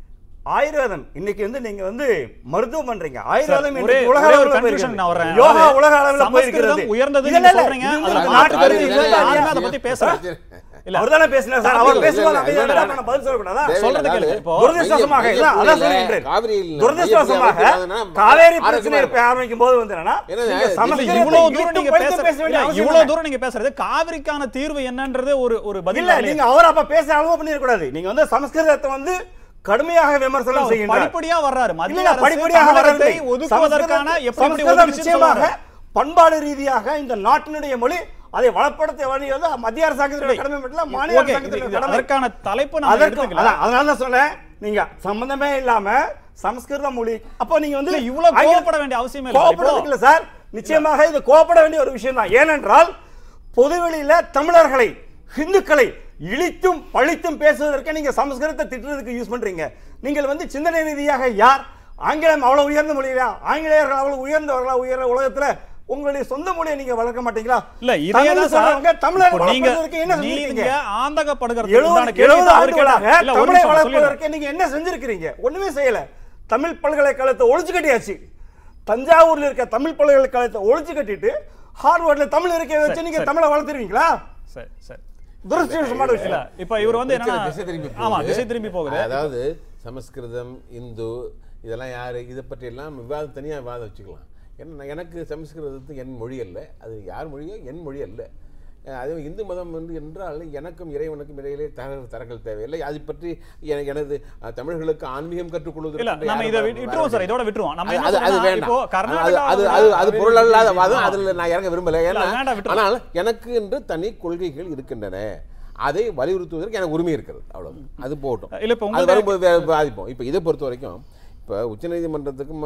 ஆயுர்வேதம் இன்னைக்கு வந்து நீங்க வந்து மருத்துவம் பண்றீங்க ஆயுர்வேதம் ஒரே இன்னைக்கு உலக ஒரே ஒரு அளவுல கன்க்ளூஷன் போயிருக்குது. நான் வரேன் யோகா அதாவது உலக அளவுல சமஸ்கிருதம் போயிருக்கிறது உயர்ந்தது இல்ல, நீங்க இல்ல, சொல்றீங்க இது அதுல வந்து மாற்று நாட்டு கருத்து கருத்து இல்ல இல்ல, யாருமே அதை இல்ல. பத்தி பேசல இல்ல அவர்தானே பேசினார் சார் அவர் பேசுவார் அமைதியா இருந்தா நான் பதில் சொல்லக்கூடாதா சொல்றது கேளுங்க இப்போ துரதிருஷ்டவசமாக இல்ல அதான் சொல்லின்றேன் துரதிருஷ்டவசமாக காவேரி பிரச்சனை இருப்ப ஆரம்பிக்கும் போது வந்து என்னன்னா நீங்க சமஸ்கிருதத்தை இவ்வளவு தூரம் இழுத்து நீங்க பறித்து பேச பேச வேண்டிய இல்ல, அவசியம் இவ்வளவு இல்லை. தூரம் நீங்க பேசுறது காவிரிக்கான தீர்வு என்னன்றது ஒரு ஒரு பதில் இல்ல வரலையே. நீங்க அவர் அப்ப பேச அளவு பண்ணிடக்கூடாது நீங்க வந்து சமஸ்கிருதத்தை வந்து கடுமையாக விமர்சனம் அவர் செய்கின்றார் படிப்படியா வர்றாரு. மத்திய இல்ல, அரசு படிப்படியாக தமிழகத்தை வரவில்லை. ஒதுக்குவதற்கான சமஸ்கிருதம் எப்படி எப்படி சமஸ்கிருதம் ஒதுக்குச்சுன்னு நிச்சயமாக சொல்றாரு. பண்பாடு ரீதியாக இந்த நாட்டினுடைய மொழி அதை வளப்படுத்த வேண்டியது மத்திய அரசாங்கத்தினுடைய கடமை மட்டும் இல்ல, மாநில ஓகே, அரசாங்கத்தினுடைய இது- கடமை அதற்கான தலைப்பு நம்ம அதற்கு எடுத்துக்கலாம். அதான், அதனால தான் சொன்னேன் நீங்க சம்பந்தமே இல்லாம சமஸ்கிருத மொழி அப்போ நீங்க வந்து இல்ல, இவ்வளவு ஆங்கில- கோவப்பட வேண்டிய அவசியமே இல்லை. கோவப்படுறதுக்கு இல்ல சார் நிச்சயமாக இது கோவப்பட வேண்டிய ஒரு விஷயம் தான் ஏனென்றால் பொதுவெளியில தமிழர்களை இந்துக்களை இழித்தும் பழித்தும் பேசுவதற்கு நீங்க சமஸ்கிருதத்தை திட்டுறதுக்கு யூஸ் பண்றீங்க நீங்கள் வந்து சிந்தனை ரீதியாக யார் ஆங்கிலம் அவ்வளவு உயர்ந்த மொழியா ஆங்கிலேயர்கள் அவ்வளவு உயர்ந்தவர்களா உயர்ந்த உலகத்துல உங்களுடைய சொந்த மொழியை நீங்க வளர்க்க மாட்டீங்களா இல்ல இதே தமிழ் தான் சொல்றவங்க சார் தமிழர் இப்போ நீங்க வளர்ப்பதற்கு என்ன நீங்க செஞ்சிருக்கீங்க ஆந்தகப்படுகிறதுக்கு எழுபது உண்டான கேள்வி எழுபது தான் அவர் ஆண்டுகளாக கேட்டார். இல்ல, ஒரு தமிழை நிமிஷம் நான் வளர்ப்பதற்கு நீங்க என்ன செஞ்சிருக்கிறீங்க ஒண்ணுமே செய்யல தமிழ் பல்கலைக்கழகத்தை ஒழிச்சு கட்டியாச்சு தஞ்சாவூர்ல இருக்க தமிழ் பல்கலைக்கழகத்தை ஒழிச்சு கட்டிட்டு ஹார்வர்ட்ல தமிழ் இருக்க வச்சு சரி, நீங்க சரி. தமிழை வளர்த்துருவீங்களா சரி சரி துரதிருஷ்டமான இல்ல விஷயம் இப்ப இவர் வந்து பிரச்சனை என்னன்னா திசை திரும்பி ஆமா போகுது. திசை திரும்பி போகுது அதாவது சமஸ்கிருதம் இந்து இதெல்லாம் யாரு இதை பற்றி எல்லாம் விவாதம் தனியா விவாதம் வச்சுக்கலாம் ஏன்னா எனக்கு சமஸ்கிருதத்து என் மொழி அல்ல அது யார் மொழியோ என் மொழி அல்ல அஹ் அதே இந்து மதம் வந்து என்றால் எனக்கும் இறைவனுக்கும் இடையிலே தர தரங்கள் தேவையில்லை அதை பற்றி என- எனது அஹ், தமிழர்களுக்கு ஆன்மீகம் கற்றுக்கொள்வதற்கு இல்ல நம்ம இதை விட்டு- விட்டுருவோம் சார் இதோட விட்டுருவோம் நம்ம என்ன அது அது சொல்றோம்னா, வேண்டாம் இப்போ அது கர்நாடகா அது அது அது பொருள் அல்லாத வாதம் அதுல நான் இறங்க விரும்பல இல்ல, ஏன்னா அது வேண்டாம், விட்டுருங்க. ஆனால் எனக்கு என்று தனி கொள்கைகள் இருக்கின்றன அதை வலியுறுத்துவதற்கு எனக்கு உரிமை இருக்கிறது அவ்வளவு அது போகட்டும் இல்ல, இப்ப அது உங்கள்ட்ட- வரும்போது வே- பாதிப்போம் இப்போ இதை பொறுத்த வரைக்கும் இப்போ உச்சநீதிமன்றத்துக்கும்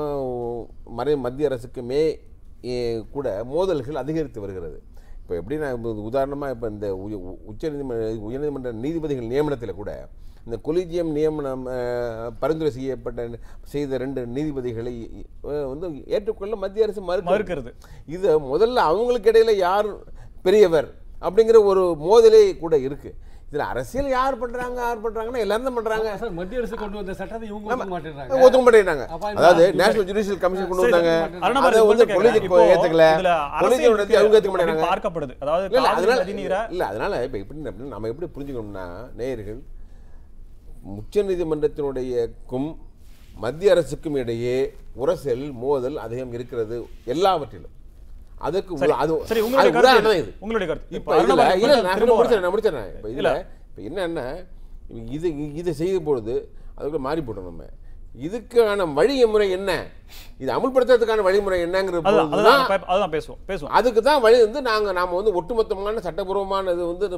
மறை மத்திய அரசுக்குமே ஏ, கூட மோதல்கள் அதிகரித்து வருகிறது இப்போ எப்படின்னா இப்போ உதாரணமாக இப்போ இந்த உய- உ- உச்சநீதிமன்ற உயர்நீதிமன்ற நீதிபதிகள் நியமனத்தில் கூட இந்த கொலிஜியம் நியமனம் அஹ், பரிந்துரை செய்யப்பட்ட செய்த ரெண்டு நீதிபதிகளை அஹ், வந்து ஏற்றுக்கொள்ள மத்திய அரசு மறுக்கிறது மறுக்கிறது. இது முதல்ல அவங்களுக்கு இடையில யார் பெரியவர் அப்படிங்கிற ஒரு மோதலே கூட இருக்கு இதுல அரசியல் யார் பண்றாங்க யார் பண்றாங்கன்னா எல்லாரும் தான் பண்றாங்க சார் மத்திய அரசு கொண்டு வந்த சட்டத்தை இவங்க ஒத்துக்க மாட்டேங்கிறாங்க ஒத்துக்க மாட்டேங்கிறாங்க அப்ப இந்த அதாவது இந்த- நேஷனல் ஜுடிஷியல் கமிஷன் கொண்டு சரி, வந்தாங்க அருணாபாரதி அதை வந்து உங்கள்ட்ட கொலிஜி கேட்கிறேன். இப்போ ஏத்துக்கல இதுல கொலிஜி அரசியல் நடத்தி அவங்க ஏத்துக்க அப்படி மாட்டாங்க பார்க்கப்படுது. அதாவது இல்ல, இல்ல, காவிரி அதனால நதிநீரை- இல்ல அதனால இப்ப எப்படி அப்படின்னா நம்ம எப்படி புரிஞ்சுக்கணும்னா நேயர்கள் உச்ச நீதிமன்றத்தினுடைய மத்திய அரசுக்கும் இடையே உரசல் மோதல் அதிகம் இருக்கிறது எல்லாவற்றிலும் அதுக்கு ஒரு- சரி, அது சரி, உங்களுடைய அது கருத்து உதாரணம் என்ன? இது உங்களுடைய கருத்து. இப்ப இப்ப இதுல அருணாபாரதி இல்ல கொஞ்சம் நான் திரும்ப முடிச்சிடறேன் நான் வரேன். முடிச்சிடறேன் இப்ப இதுல இல்ல. இப்ப என்னன்னா இது இதை செய்யும் பொழுது அதுக்குள்ள மாறி போட்டோம் நம்ம இதுக்கான வழிமுறை என்ன இது அமுல்படுத்துறதுக்கான வழிமுறை என்னங்கிற அதுதான் பொழுது அதுதான் தான் இப்ப- அதுதான் பேசுவோம் பேசுவோம் அதுக்கு தான் வழி வந்து நாங்கள் நாம் வந்து ஒட்டுமொத்தமான சட்டபூர்வமான இது வந்து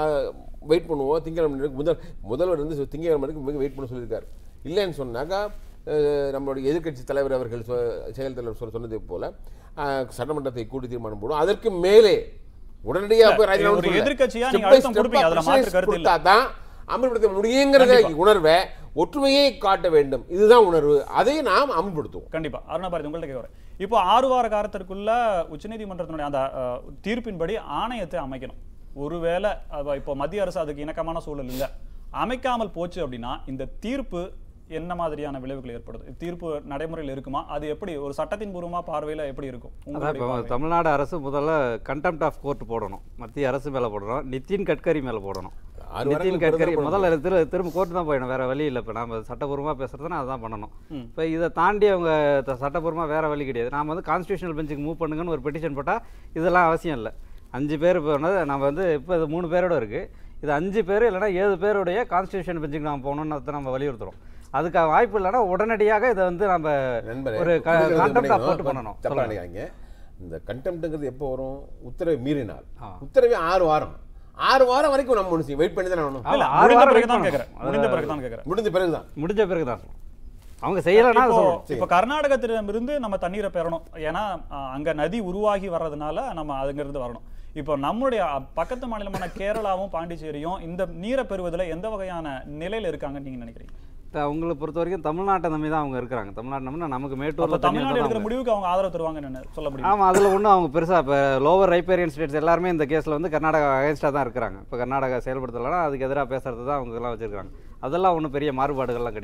வெயிட் பண்ணுவோம் திங்கக்கிழமை வரைக்கும் முதல் முதல்வர் வந்து சொ- திங்கட்கிழமை வரைக்கும் வெயிட் பண்ண சொல்லியிருக்காரு இல்லைன்னு சொன்னாக்கா அஹ், நம்மளுடைய எதிர்க்கட்சி தலைவர் அவர்கள் சொ- செயல் தலைவர் சொல்ல சொன்னதை போல அஹ், சட்டமன்றத்தை கூட்டி தீர்மானம் போடும் அதற்கு மேலே உடனடியாக இல்ல, போய் ராஜினாமா ஒரு சொல்லல. எதிர்க்கட்சியா Step நீங்க by அழுத்தம் step கொடுப்பீங்க, ஆ அதுல மாற்று process கருத்து இல்ல. கொடுத்தாதான் அமல்படுத்த முடியுங்கிற கண்டிப்பா. உணர்வை ஒற்றுமையை காட்ட வேண்டும் இதுதான் உணர்வு அதை நாம் அமல்படுத்துவோம் கண்டிப்பா அருணாபாரதி உங்கள்ட்ட கேட்குறேன் இப்போ ஆறு வார காலத்திற்குள்ள உச்சநீதிமன்றத்தினுடைய அந்த அஹ், தீர்ப்பின்படி ஆணையத்தை அமைக்கணும் ஒருவேளை அது இப்போ மத்திய அரசு அதுக்கு இணக்கமான சூழல் இல்லை அமைக்காமல் போச்சு அப்படின்னா இந்த தீர்ப்பு என்ன மாதிரியான விளைவுகள் ஏற்படுது தீர்ப்பு நடைமுறையில் இருக்குமா அது எப்படி ஒரு சட்டத்தின் பூர்வமா பார்வையில எப்படி இருக்கும் அதான் உங்களுடைய இப்போ பார்வை. தமிழ்நாடு அரசு முதல்ல கண்டெம்ட் ஆஃப் கோர்ட் போடணும் மத்திய அரசு மேலே போடணும் நிதின் கட்கரி மேலே போடணும் ஆறு நிதின் வாரங்களுக்கு கட்கரி ஒரு தடவை முதல்ல திரு திரும்ப கோர்ட்டு தான் போயிடணும் வேற வழி இல்லை இப்போ நம்ம சட்டபூர்வமாக பேசுறதுனா அதுதான் பண்ணணும் ம். இப்போ இதை தாண்டி அவங்க த- சட்டபூர்வமாக வேற வழி கிடையாது நாம வந்து கான்ஸ்டியூஷனல் பெஞ்சுக்கு மூவ் பண்ணுங்கன்னு ஒரு பெட்டிஷன் போட்டால் இதெல்லாம் அவசியம் இல்லை அஞ்சு பேர் போனது நம்ம வந்து இப்போ இது மூணு பேரோட இருக்குது இது அஞ்சு பேர் இல்லைன்னா ஏழு பேருடைய கான்ஸ்டியூஷன் பெஞ்சுக்கு நம்ம போகணும்னு அதை நம்ம வலியுறுத்துறோம் அதுக்கு வாய்ப்பு இல்லைன்னா உடனடியாக இதை வந்து நம்ம நண்பரே, ஒரு புரிதல் கான்டெம்ட் பண்ணிக்கணும். போட்டு பண்ணணும் தப்பா சொல்லுங்க. நினைக்காதீங்க. இந்த கண்டெம்ட்ங்கிறது எப்போ வரும் உத்தரவை மீறினால் ஆ. உத்தரவே ஆறு வாரம் ஆறு வாரம் வரைக்கும் நம்ம முடிச்சு வெயிட் பண்ணி தானே ஆகணும் இல்ல, ஆறு முடிந்த வாரம் பிறகு தான் wait கேட்குறேன் பண்ணணும். முடிந்த பிறகு தான் கேட்குறேன் முடிஞ்ச பிறகுதான் முடிஞ்ச பிறகு தான் அவங்க செய்யலைன்னா அதை இப்போ சொல்லணும் இப்போ கர்நாடகத்திடமிருந்து நம்ம தண்ணீரை பெறணும் ஏன்னா அஹ், அங்க நதி உருவாகி வர்றதுனால நம்ம அங்கிருந்து வரணும் இப்போ நம்மளுடைய அ- பக்கத்து மாநிலமான கேரளாவும் பாண்டிச்சேரியும் இந்த நீரை பெறுவதில் எந்த வகையான நிலையில இருக்காங்கன்னு நீங்க நினைக்கிறீங்க த- அவங்களை பொறுத்த வரைக்கும் தமிழ்நாட்டை நம்பி தான் அவங்க இருக்கிறாங்க தமிழ்நாடு நம்பினா நமக்கு அப்போ மேட்டூர்ல தண்ணி தமிழ்நாடு வந்தா எடுக்கிற அவங்க- முடிவுக்கு அவங்க ஆதரவு தருவாங்கன்னு என்ன சொல்ல முடியும் ஆமா அதுல ஒன்றும் அவங்க பெருசா இப்போ லோவர் ரைப்பேரியன் ஸ்டேட்ஸ் எல்லாருமே இந்த கேஸ்ல வந்து கர்நாடகா அகைன்ஸ்டாக தான் இருக்கிறாங்க இப்போ கர்நாடகா செயல்படுத்தலைன்னா அதுக்கு எதிராக பேசுறது தான் அவங்க எல்லாம் வச்சிருக்காங்க அதெல்லாம் ஒன்றும் பெரிய மாறுபாடுகள்லாம் கிடையாது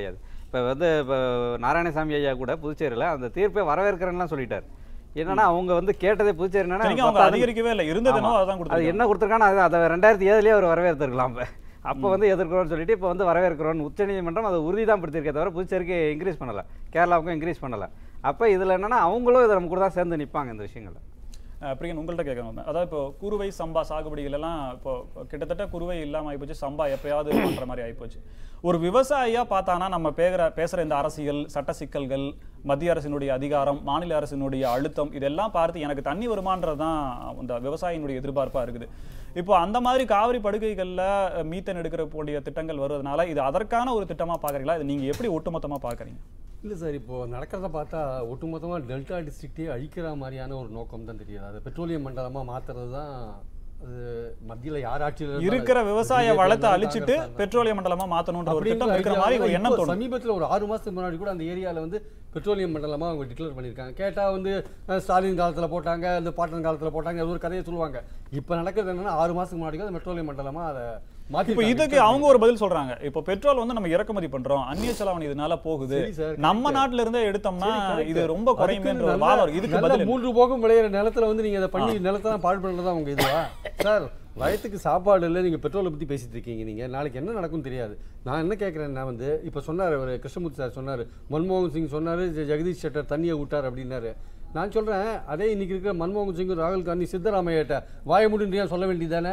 இப்போ வந்து இப்போ நாராயணசாமி ஐயா கூட புதுச்சேரியில் அந்த தீர்ப்பை வரவேற்கிறேன்லாம் சொல்லிட்டார் என்னன்னா அவங்க வந்து கேட்டதே புதுச்சேரி என்னன்னா இத்தனைக்கும் அவங்க பத்தாது- அதிகரிக்கவே இல்லை. இருந்தது என்னவோ ஆமா. அதான் அது கொடுத்திருக்காங்க. என்ன கொடுத்துருக்கானோ அது அதை ரெண்டாயிரத்தி ஏழுலேயே அவர் வரவேற்றிருக்கலாம் அப்போ அப்போ வந்து எதிர்க்கிறோம்னு சொல்லிட்டு இப்போ வந்து வரவேற்கிறோம் உச்சநீதிமன்றம் அதை உறுதி தான் படுத்திருக்கே தவிர புதுச்சேரிக்கு இன்க்ரீஸ் பண்ணலை கேரளாவுக்கும் இன்க்ரீஸ் பண்ணலை அப்போ இதில் என்னன்னா அவங்களும் இதை நம்ம கூட தான் சேர்ந்து நிற்பாங்க இந்த விஷயங்கள்ல அஹ் பிரியன் உங்கள்கிட்ட கேட்கணும் அதாவது இப்போ குறுவை சம்பா சாகுபடிகள் எல்லாம் இப்போ கிட்டத்தட்ட குறுவை இல்லாம ஆயிப்போச்சு சம்பா எப்பயாவது பண்ற மாதிரி ஆயிப்போச்சு ஒரு விவசாயியா பார்த்தானா நம்ம பேசுற பேசுற இந்த அரசியல் சட்ட சிக்கல்கள் மத்திய அரசினுடைய அதிகாரம் மாநில அரசினுடைய அழுத்தம் இதெல்லாம் பார்த்து எனக்கு தண்ணி வருமானது தான் இந்த விவசாயினுடைய எதிர்பார்ப்பா இருக்குது இப்போ அந்த மாதிரி காவிரி படுகைகள்ல அஹ், மீத்தேன் எடுக்கிற கூடிய திட்டங்கள் வருவதனால இது அதற்கான ஒரு திட்டமா பாக்குறீங்களா இது நீங்க எப்படி ஒட்டுமொத்தமா பாக்குறீங்க இல்லை சார் இப்போ நடக்கிறத பார்த்தா ஒட்டுமொத்தமாக டெல்டா டிஸ்ட்ரிக்டே அழிக்கிற மாதிரியான ஒரு நோக்கம் தான் தெரியுது அது பெட்ரோலியம் மண்டலமாக மாற்றுறது தான் அது மத்தியில் யார் ஆட்சியில் இருந்தாலும் இருக்கிற அது விவசாய BJP வளத்தை இருந்தாலும் அழிச்சிட்டு காங்கிரஸ் இருந்தாலும் பெட்ரோலிய மண்டலமா மாத்தணும்ன்ற ஒரு அப்படின்ற திட்டம் இருக்கிற idea மாதிரி ஒரு தான் எண்ணம் இப்போ தோணும் சமீபத்தில் ஒரு ஆறு மாதத்துக்கு முன்னாடி கூட அந்த ஏரியாவில் வந்து பெட்ரோலியம் மண்டலமாக அவங்க டிக்ளேர் பண்ணியிருக்காங்க கேட்டால் வந்து அஹ், ஸ்டாலின் காலத்தில் போட்டாங்க அந்த பாட்டன் காலத்தில் போட்டாங்க அது ஒரு கதையை சொல்லுவாங்க இப்போ நடக்கிறது என்னன்னா ஆறு மாதத்துக்கு முன்னாடி அது பெட்ரோலியம் மண்டலமாக அதை மாற்றி இப்போ இதுக்கு அவங்க ஒரு பதில் சொல்றாங்க இப்போ பெட்ரோல் வந்து நம்ம இறக்குமதி பண்றோம் அந்நிய செலவன் இதனால போகுது சரி சார், நம்ம நாட்டுல இருந்தே எடுத்தோம்னா இது ரொம்ப குறையுமேன்ற ஒரு நல்ல- வாதம் இருக்கு. இதுக்கு நல்ல பதில் என்ன? மூன்று போகம் விளையிற நிலத்துல வந்து நீங்க அதை பண்ணி நிலத்தெல்லாம் பாடு பண்ணுறதா உங்க இதுவா சார் வயத்துக்கு சாப்பாடு இல்லை நீங்க பெட்ரோலை பத்தி பேசிட்டு இருக்கீங்க நீங்க நாளைக்கு என்ன நடக்கும் தெரியாது நான் என்ன கேட்குறேன்னா வந்து இப்போ சொன்னார் அவர் கிருஷ்ணமூர்த்தி சார் சொன்னார் மன்மோகன் சிங் சொன்னார் ஜெகதீஷ் ஷெட்டர் தண்ணியை விட்டார் அப்படின்னாரு நான் சொல்றேன் அதே இன்னைக்கு இருக்கிற மன்மோகன் சிங் ராகுல் காந்தி சித்தராமையிட்ட வாய முடின்னு ஏன் சொல்ல வேண்டியதானே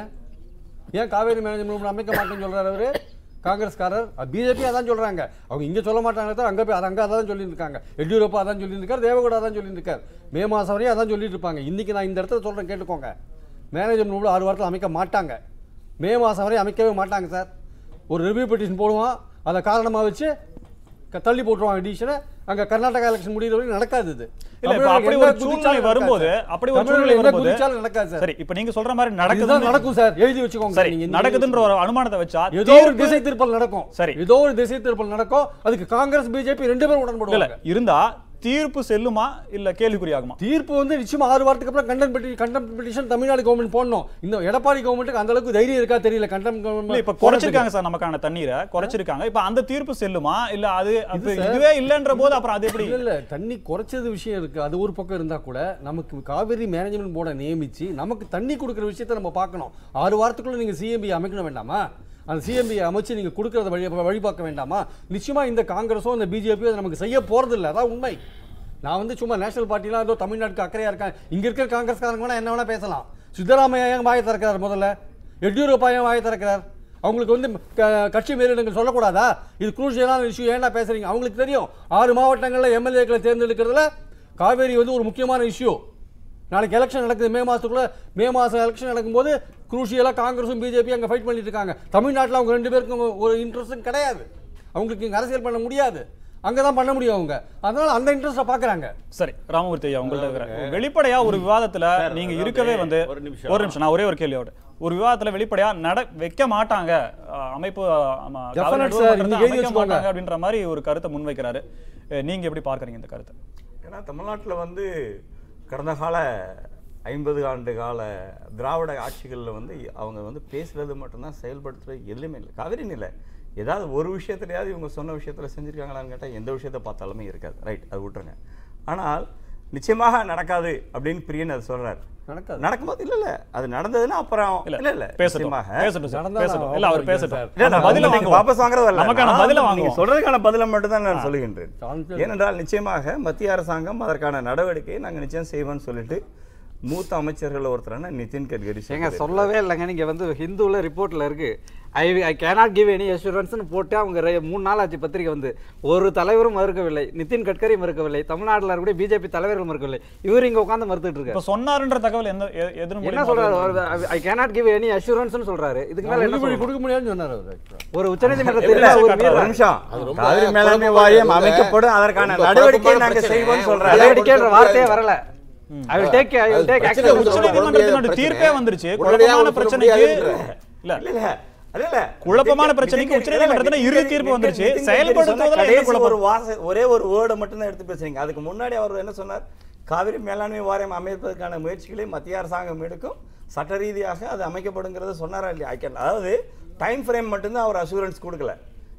ஏன் காவேரி மேனேஜ்மெண்ட் அமைக்க மாட்டேன்னு சொல்றாரு அவரு காங்கிரஸ்காரர் பிஜேபி அதான் சொல்றாங்க அவங்க இங்க சொல்ல மாட்டாங்க தான் அங்க போய் அங்க அதான் சொல்லிட்டு இருக்காங்க எடியூரப்பா அதான் சொல்லிட்டு இருக்காரு தேவகவுடா அதான் சொல்லிட்டு இருக்காரு மே மாசம் வரையும் அதான் சொல்லிட்டு இருப்பாங்க இன்னைக்கு நான் இந்த இடத்துல சொல்றேன் கேட்டுக்கோங்க மேனேஜ்மெண்ட் ஆறு வாரத்தில் அமைக்க மாட்டாங்க மே மாசம் வரையும் அமைக்கவே மாட்டாங்க சார் ஒரு ரிவ்யூ பெட்டிஷன் போடுவான் அதை காரணமா வச்சு க- தள்ளி போட்டுருவாங்க டிசிஷனை அங்க கர்நாடகா எலெக்ஷன் முடியிற வரைக்கும் நடக்காது இது இல்ல இப்ப அப்படி தமிழ்நாட்டுல ஒரு என்ன சூழ்நிலை குதிச்சாலும் வரும்போது நடக்காது. அப்படி ஒரு தமிழ்நாட்டுல சூழ்நிலை என்ன வரும்போது குதிச்சாலும் நடக்காது சார் சரி இப்போ நீங்க சொல்ற மாதிரி இதுதான் நடக்குது நடக்கும் சார் எழுதி வச்சுக்கோங்க சரி நீங்க நடக்குதுன்ற ஒரு அனுமானத்தை வச்சா ஏதோ ஒரு தீர்ப்பு- திசை திருப்பல் நடக்கும் சரி ஏதோ ஒரு திசை திருப்பல் நடக்கும் அதுக்கு காங்கிரஸ் பிஜேபி ரெண்டு பேரும் இல்ல உடன்படுவாங்க இருந்தா தீர்ப்பு செல்லுமா இல்ல கேள்விக்குறியாகுமா தீர்ப்பு வந்து நிச்சயமா ஆறு வாரத்துக்கு அப்புறம் கண்டம் பெட்டி கண்டம் பெட்டிஷன் தமிழ்நாடு கவர்மெண்ட் போடணும் இந்த எடப்பாடி கவர்மெண்ட்டுக்கு அந்த அளவுக்கு தைரியம் இருக்கா தெரியல கண்டம் இல்ல இப்ப குறைச்சிருக்காங்க சார் நமக்கான தண்ணீரை குறைச்சிருக்காங்க இப்ப அந்த தீர்ப்பு செல்லுமா இல்ல அது அப்ப சார். இதுவே இல்லன்ற போது அப்புறம் அது எப்படி இல்ல இல்ல தண்ணி குறைச்சது விஷயம் இருக்கு அது ஒரு பக்கம் இருந்தா கூட நமக்கு காவிரி மேனேஜ்மெண்ட் போர்டை நியமிச்சு நமக்கு தண்ணி கொடுக்குற விஷயத்தை நம்ம பார்க்கணும் ஆறு வாரத்துக்குள்ள நீங்க சிஎம்பி அமைக்கணும் வேண்டாமா அந்த சிஎம்பி அமைச்சு நீங்க கொடுக்கறத வழி வழி பார்க்க வேண்டாமா நிச்சயமா இந்த காங்கிரஸோ இந்த பிஜேபியோ அதை நமக்கு செய்ய போறது இல்ல அதான் உண்மை நான் வந்து சும்மா நேஷனல் பார்ட்டிலாம் ஏதோ தமிழ்நாட்டுக்கு அக்கறையா இருக்கேன் இங்க இருக்கிற காங்கிரஸ்காரங்க வேணா என்ன வேணா பேசலாம் சித்தராமையா ஏன் வாயை திறக்கிறார் முதல்ல எடியூரப்பா ஏன் வாயை திறக்கிறார் அவங்களுக்கு வந்து க- கட்சி மேலிடங்கள் சொல்லக்கூடாதா இது குரூஷியலான இஷ்யூ ஏன்டா பேசுறீங்க அவங்களுக்கு தெரியும் ஆறு மாவட்டங்களில் எம்எல்ஏக்களை தேர்ந்தெடுக்கிறதுல காவேரி வந்து ஒரு முக்கியமான இஷ்யூ நாளைக்கு எலெக்ஷன் நடக்குது மே மாதத்துக்குள்ள மே மாதம் எலெக்ஷன் நடக்கும்போது குரூஷியலாக காங்கிரஸும் பிஜேபி அங்கே ஃபைட் பண்ணிட்டு இருக்காங்க தமிழ்நாட்டில் அவங்க ரெண்டு பேருக்கும் ஒரு இன்ட்ரெஸ்ட்டும் கிடையாது அவங்களுக்கு இங்கே அரசியல் பண்ண முடியாது அங்கே தான் பண்ண முடியும் அவங்க அதனால அந்த இன்ட்ரெஸ்ட்டை பார்க்குறாங்க சரி ராமமூர்த்தி ஐயா உங்கள்ட்ட இருக்கிற வெளிப்படையா ஒரு விவாதத்துல நீங்க இருக்கவே வந்து ஒரு நிமிஷம். ஒரு நிமிஷம் நான் ஒரே ஒரு கேள்வியோட ஒரு விவாதத்துல வெளிப்படையா நட வைக்க மாட்டாங்க அஹ், அமைப்பு ஆமா, காவிரி Definite நடுவர் sir. மன்றத்தை இன்னைக்கு எழுதி அமைக்க வச்சுக்கோங்க. மாட்டாங்க அப்படின்ற மாதிரி ஒரு கருத்தை முன்வைக்கிறாரு அஹ், நீங்க எப்படி பார்க்கறீங்க இந்த கருத்தை ஏன்னா தமிழ்நாட்டில் வந்து கடந்த கால ஐம்பது ஆண்டு கால திராவிட ஆட்சிகளில் வந்து அவங்க வந்து பேசுறது மட்டும்தான் செயல்படுத்துறது எதுலையுமே இல்லை காவிரின்னு இல்லை ஏதாவது ஒரு விஷயத்துலையாவது இவங்க சொன்ன விஷயத்தில் செஞ்சுருக்காங்களான்னு கேட்டால் எந்த விஷயத்தை பார்த்தாலுமே இருக்காது ரைட் அது விட்டுருங்க ஆனால் நிச்சயமாக நடக்காது அப்படின்னு பிரியன் அது சொல்றாரு நடக்காது நடக்கும்போது இல்ல இல்ல அது நடந்ததுன்னா அப்புறம் இல்ல, இல்ல இல்ல பேசட்டும், நிச்சயமாக. பேசட்டும் சார், நடந்தா பேசட்டும். நான் இல்ல, அவர் வாபஸ் பேசட்டும். வாங்கிக்கிறேன் இல்ல, நான் பதில பதில நீங்க வாங்குவோம். வாபஸ் வாங்குறது இல்ல. நமக்கான நான் பதில நீங்க வாங்குவோம். சொல்றதுக்கான பதில மட்டும் தான் நான் சொல்லுகின்றேன் சான்ஸ் ஏனென்றால் நிச்சயமாக மத்திய அரசாங்கம் அதற்கான நடவடிக்கையை நாங்க நிச்சயம் செய்வோம்னு சொல்லிட்டு மூத்த அமைச்சர்கள் ஒருத்தரான நிதின் கட்கரி ஏங்க சொல்லியிருக்காரு. சொல்லவே இல்லைங்க நீங்க வந்து ஹிந்துவில் ரிப்போர்ட்ல இருக்கு I I cannot give any அஷூரன்ஸ்னு போட்டு அவங்க ரெ- மூணு நாள் ஆச்சு பத்திரிக்கை வந்து ஒரு தலைவரும் மறுக்கவில்லை நிதின் கட்கரி மறுக்கவில்லை தமிழ்நாட்டில் இருக்கக்கூடிய பிஜேபி தலைவர்கள் மறுக்கவில்லை இவர் இங்க உட்காந்து மறுத்துட்டு இப்ப இருக்காரு சொன்னாருன்ற தகவல் எந்த எ- எதன் என்ன மூலியமா சொல்றாரு வருது? ஐ கேனாட் கிவ் எனி அஷூரன்ஸ்னு சொல்றாரு இதுக்கு மேல என்ன உறுதிமொழி சொல்லணும்? கொடுக்க முடியாதுன்னு சொன்னார் அவர் ஒரு உச்சநீதிமன்ற இல்ல, தீர்ப்பு ஒரு ஒரு மீறல். நிமிஷம் அது ரொம்ப காவிரி மேலாண்மை குழப்பமா வாரியம் இருந்த- அமைக்கப்படும் அதற்கான ரொம்ப நடவடிக்கையை குழப்பமான நாங்க பிரச்சனை. செய்வோம்னு சொல்றாரு அதாவது நடவடிக்கைன்ற வார்த்தையே வரல I will take I will take பிரச்சனை ஆக்ஷன் உச்ச உச்சநீதிமன்றத்தினுடைய பிரச்சனை. தீர்ப்பே வந்துருச்சு. உடனடியா குழப்பமான சொல்ல பிரச்சனைக்கு- முடியாதுன்ற. இல்ல இல்ல இல்ல அது இல்ல குழப்பமான நிதின் பிரச்சனைக்கு கட்கரி- உச்சநீதிமன்றத்துல நிதின் இறுதி கட்கரி தீர்ப்பு வந்துருச்சு. நிதின் கட்கரி செயல்படுத்துவதுல சொன்ன என்ன கடைசி குழப்பம்? ஒரு வாச ஒரே ஒரு வேர்டை மட்டும் தான் எடுத்து பேசுறீங்க அதுக்கு முன்னாடி அவர் என்ன சொன்னார் காவிரி மேலாண்மை வாரியம் அமைப்பதற்கான முயற்சிகளை மத்திய அரசாங்கம் எடுக்கும் சட்ட ரீதியாக அது அமைக்கப்படுங்கிறத சொன்னாரா இல்லையா ஐ கேன் அதாவது டைம் ஃப்ரேம் மட்டும்தான் அவர் அசூரன்ஸ் கொடுக்கல